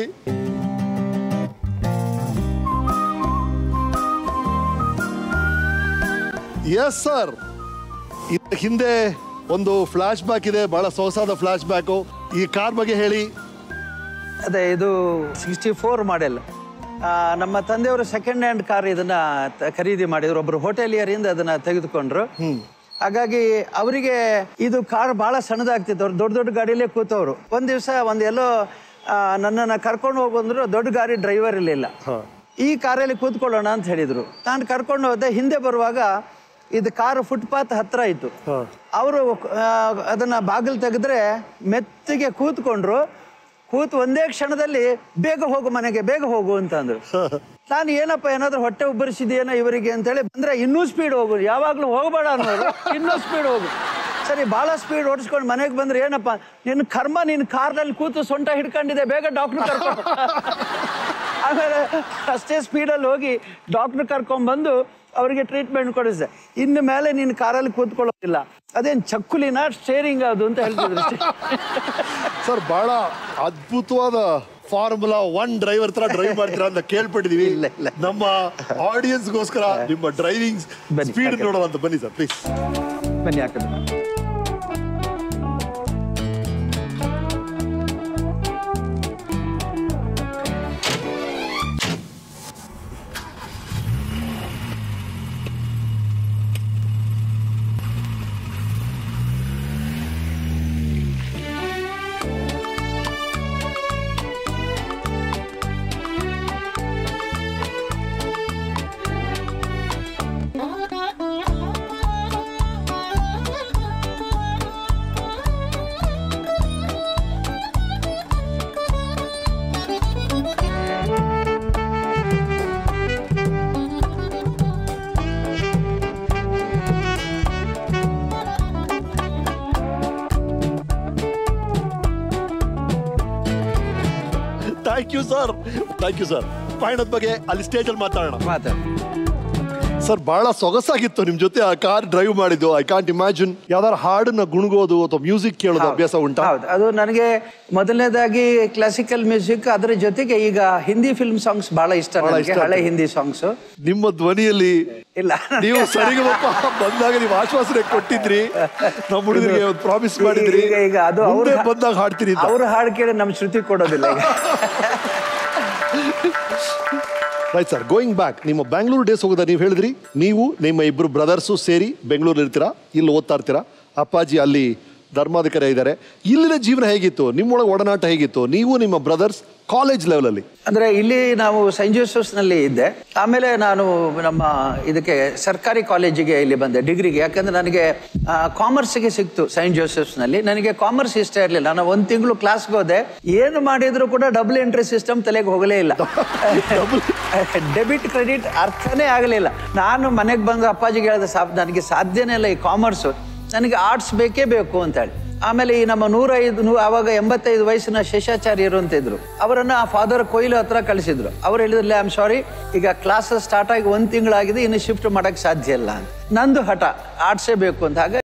ಎಸ್ ಸರ್ ಹಿಂದೆ ಒಂದು ಫ್ಲಾಶ್ ಬ್ಯಾಕ್ ಇದೆ ಬಹಳ ಸೊಗಸಾದ ಫ್ಲಾಶ್ ಬ್ಯಾಕು ಈ ಕಾರ್ ಬಗ್ಗೆ ಹೇಳಿ ಅದೇ ಇದು ಸಿಕ್ಸ್ಟಿ ಫೋರ್ ಮಾಡೆಲ್ ನಮ್ಮ ತಂದೆಯವರು ಸೆಕೆಂಡ್ ಹ್ಯಾಂಡ್ ಕಾರ್ ಇದನ್ನ ತ- ಖರೀದಿ ಮಾಡಿದ್ರು ಒಬ್ರು ಹೋಟೆಲಿಯರಿಂದ ಅದನ್ನ ತೆಗೆದುಕೊಂಡ್ರು ಹಾಗಾಗಿ ಅವರಿಗೆ ಇದು ಕಾರ್ ಬಹಳ ಸಣ್ಣದಾಗ್ತಿತ್ತು ಅವ್ರು ದೊಡ್ಡ ದೊಡ್ಡ ಗಾಡಿಯಲ್ಲೇ ಕೂತವ್ರು ಒಂದ್ ದಿವಸ ಒಂದ್ ಎಲ್ಲೋ ಆ, ನನ್ನನ್ನ ಕರ್ಕೊಂಡು ಹೋಗಂದ್ರು ದೊಡ್ಡ ಗಾಡಿ ಡ್ರೈವರ್ ಇರಲಿಲ್ಲ ಈ ಕಾರಲ್ಲಿ ಕೂತ್ಕೊಳ್ಳೋಣ ಅಂತ ಹೇಳಿದ್ರು ನಾನು ಕರ್ಕೊಂಡು ಹೋದೆ ಹಿಂದೆ ಬರುವಾಗ ಇದು ಕಾರು ಫುಟ್ಪಾತ್ ಹತ್ರ ಇತ್ತು ಅವರು ಅದನ್ನ ಬಾಗಿಲು ತೆಗೆದ್ರೆ ಮೆತ್ತಿಗೆ ಕೂತ್ಕೊಂಡ್ರು ಕೂತು ಒಂದೇ ಕ್ಷಣದಲ್ಲಿ ಬೇಗ ಹೋಗು ಮನೆಗೆ ಬೇಗ ಹೋಗು ಅಂತ ಅಂದ್ರು ನಾನು ಏನಪ್ಪ ಏನಾದ್ರೂ ಹೊಟ್ಟೆ ಉಬ್ಬರಿಸಿದೇನೋ ಇವರಿಗೆ ಅಂತೇಳಿ ಬಂದ್ರೆ ಇನ್ನೂ ಸ್ಪೀಡ್ ಹೋಗು ಯಾವಾಗ್ಲೂ ಹೋಗಬೇಡ ಅನ್ನೋರು ಇನ್ನೂ ಸ್ಪೀಡ್ ಹೋಗು ಸರಿ ಭಾಳ ಸ್ಪೀಡ್ ಓಡಿಸ್ಕೊಂಡು ಮನೆಗೆ ಬಂದ್ರೆ ಏನಪ್ಪ ನಿನ್ನ ಕರ್ಮ ನಿನ್ನ ಕಾರ್ನಲ್ಲಿ ಕೂತು ಸೊಂಟ ಹಿಡ್ಕೊಂಡಿದೆ ಬೇಗ ಡಾಕ್ಟರ್ ಕರ್ಕೊಂಡು ಆಮೇಲೆ ಅಷ್ಟೇ ಸ್ಪೀಡಲ್ಲಿ ಹೋಗಿ ಡಾಕ್ಟರ್ ಕರ್ಕೊಂಡ್ಬಂದು ಅವರಿಗೆ ಟ್ರೀಟ್ಮೆಂಟ್ ಕೊಡಿಸಿದೆ ಇನ್ನು ಮೇಲೆ ನೀನು ಕಾರಲ್ಲಿ ಕೂತ್ಕೊಳ್ಳೋದಿಲ್ಲ ಅದೇನು ಚಕ್ಕುಲಿನ ಸ್ಟೇರಿಂಗ್ ಅದು ಅಂತ ಹೇಳ್ತಿದ್ರು ಅಷ್ಟೇ. ಸರ್ ಬಹಳ ಅದ್ಭುತವಾದ ಫಾರ್ಮುಲಾ ಒನ್ ಡ್ರೈವರ್ ತರ ಡ್ರೈವ್ ಮಾಡ್ತೀರಾ ಅಂತ ಕೇಳ್ಪಟ್ಟಿದೀವಿ ಇಲ್ಲ, ಇಲ್ಲ. ನಮ್ಮ ಆಡಿಯನ್ಸ್ಗೋಸ್ಕರ ನಿಮ್ಮ ಡ್ರೈವಿಂಗ್ ಬನ್ನಿ, ಸ್ಪೀಡ್ ಯಾಕೆ? ನೋಡೋಣ ಅಂತ ಬನ್ನಿ ಸರ್ ಪ್ಲೀಸ್ ಬನ್ನಿ ಹಾಕಿದ್ರು thank you sir thank you sir ಪಯಣದ ಬಗ್ಗೆ ಅಲ್ಲಿ ಸ್ಟೇಜ್ ಅಲ್ಲಿ ಮಾತಾಡೋಣ ಮಾತಾಡಿ ಸರ್ ಬಹಳ ಸೊಗಸಾಗಿತ್ತು ನಿಮ್ ಜೊತೆ ಆ ಕಾರ್ ಡ್ರೈವ್ ಮಾಡಿದ್ದು ಐ ಕಾಂಟ್ ಇಮ್ಯಾಜಿನ್ ಯಾವ್ದಾರು ಹಾಡನ್ನ ಗುಣಗೋದು ಅಥವಾ ಮ್ಯೂಸಿಕ್ ಕೇಳೋದು ಅಭ್ಯಾಸ ಉಂಟಾ ಹೌದು ಅದು ನನಗೆ ಮೊದಲನೇದಾಗಿ ಕ್ಲಾಸಿಕಲ್ ಮ್ಯೂಸಿಕ್ ಅದರ ಜೊತೆಗೆ ಈಗ ಹಿಂದಿ ಫಿಲ್ಮ್ ಸಾಂಗ್ಸ್ ಬಹಳ ಇಷ್ಟ ಬಹಳ ನನಗೆ ಇಷ್ಟ ಹಳೆ ಆಗ್ತದೆ. ಹಿಂದಿ ಸಾಂಗ್ಸ್ ನಿಮ್ಮ ಧ್ವನಿಯಲ್ಲಿ ಇಲ್ಲ ನೀವು ಸರಿಗಮಪ ಬಂದಾಗ ನೀವು ಆಶ್ವಾಸನೆ ಕೊಟ್ಟಿದ್ರಿ ನಮ್ಮ ಹುಡುಗರಿಗೆ ಒಂದು ಪ್ರಾಮಿಸ್ ಮಾಡಿದ್ರಿ ಈಗ ಈಗ ಅದು ಅವ್ರ ಮುಂದೆ ಬಂದಾಗ ಹಾಡ್ತೀರಿ ಅಂತ ಅವ್ರ ಹಾಡು ಕೇಳಿ ನಮ್ ಶ್ರುತಿ ಕೊಡೋದಿಲ್ಲ ಈಗ ರೈಟ್ ಸರ್ ಗೋಯಿಂಗ್ ಬ್ಯಾಕ್ ನಿಮ್ಮ ಬ್ಯಾಂಗ್ಳೂರ್ ಡೇಸ್ ಹೋಗೋದ ನೀವು ಹೇಳಿದ್ರಿ ನೀವು ನಿಮ್ಮ ಇಬ್ರು ಬ್ರದರ್ಸು ಸೇರಿ ಬೆಂಗಳೂರಲ್ಲಿ ಇರ್ತೀರಾ ಇಲ್ಲಿ ಓದ್ತಾ ಇರ್ತೀರಾ ಅಪ್ಪಾಜಿ ಅಲ್ಲಿ ಧರ್ಮಾಧಿಕಾರಿ ಇದ್ದಾರೆ ಇಲ್ಲಿನ ಜೀವನ ಹೇಗಿತ್ತು ನಿಮ್ಮೊಳಗೆ ಒಡನಾಟ ಹೇಗಿತ್ತು ನೀವು ನಿಮ್ಮ ಬ್ರದರ್ಸ್ ಕಾಲೇಜ್ ಲೆವೆಲಲ್ಲಿ ಅಂದ್ರೆ ಇಲ್ಲಿ ನಾವು ಸೈಂಟ್ ಜೋಸೆಫ್ಸ್ ನಲ್ಲಿ ಇದ್ದೆ ಆಮೇಲೆ ನಾನು ನಮ್ಮ ಇದಕ್ಕೆ ಸರ್ಕಾರಿ ಕಾಲೇಜಿಗೆ ಇಲ್ಲಿ ಬಂದೆ ಡಿಗ್ರಿಗೆ ಯಾಕಂದ್ರೆ ನನಗೆ ಕಾಮರ್ಸ್ಗೆ ಸಿಕ್ತು ಸೈಂಟ್ ಜೋಸೆಫ್ಸ್ ನಲ್ಲಿ ನನಗೆ ಕಾಮರ್ಸ್ ಇಷ್ಟ ಇರಲಿಲ್ಲ ನಾನು ಒಂದ್ ತಿಂಗಳು ಕ್ಲಾಸ್ಗೆ ಹೋದೆ ಏನು ಮಾಡಿದ್ರು ಕೂಡ ಡಬಲ್ ಎಂಟ್ರಿ ಸಿಸ್ಟಮ್ ತಲೆಗೆ ಹೋಗಲೇ ಇಲ್ಲ ಡೆಬಿಟ್ ಕ್ರೆಡಿಟ್ ಅರ್ಥನೇ ಆಗಲಿಲ್ಲ ನಾನು ಮನೆಗೆ ಬಂದು ಅಪ್ಪಾಜಿಗೆ ಹೇಳಿದೆ ಸಾಬ್ ನನಗೆ ಸಾಧ್ಯನೇ ಇಲ್ಲ ಈ ಕಾಮರ್ಸು ನನಗೆ ಆರ್ಟ್ಸ್ ಬೇಕೇ ಬೇಕು ಅಂತ ಹೇಳಿ ಆಮೇಲೆ ಈ ನಮ್ಮ ನೂರೈದು ನೂ ಅವಾಗ ಎಂಬತ್ತೈದು ವಯಸ್ಸಿನ ಶೇಷಾಚಾರ್ಯರು ಅಂತ ಇದ್ರು ಅವರನ್ನ ಆ ಫಾದರ್ ಕೊಯ್ಲು ಹತ್ರ ಕಳಿಸಿದ್ರು ಅವ್ರು ಹೇಳಿದ್ರಲ್ಲ ಐ ಆಮ್ ಸಾರಿ ಈಗ ಕ್ಲಾಸಸ್ ಸ್ಟಾರ್ಟ್ ಆಗಿ ಒಂದು ತಿಂಗಳಾಗಿದೆ ಇನ್ನು ಶಿಫ್ಟ್ ಮಾಡಕ್ ಸಾಧ್ಯ ಇಲ್ಲ ಅಂತ ನಂದು ಹಠ ಆರ್ಟ್ಸೇ ಬೇಕು ಅಂತ ಹಾಗೆ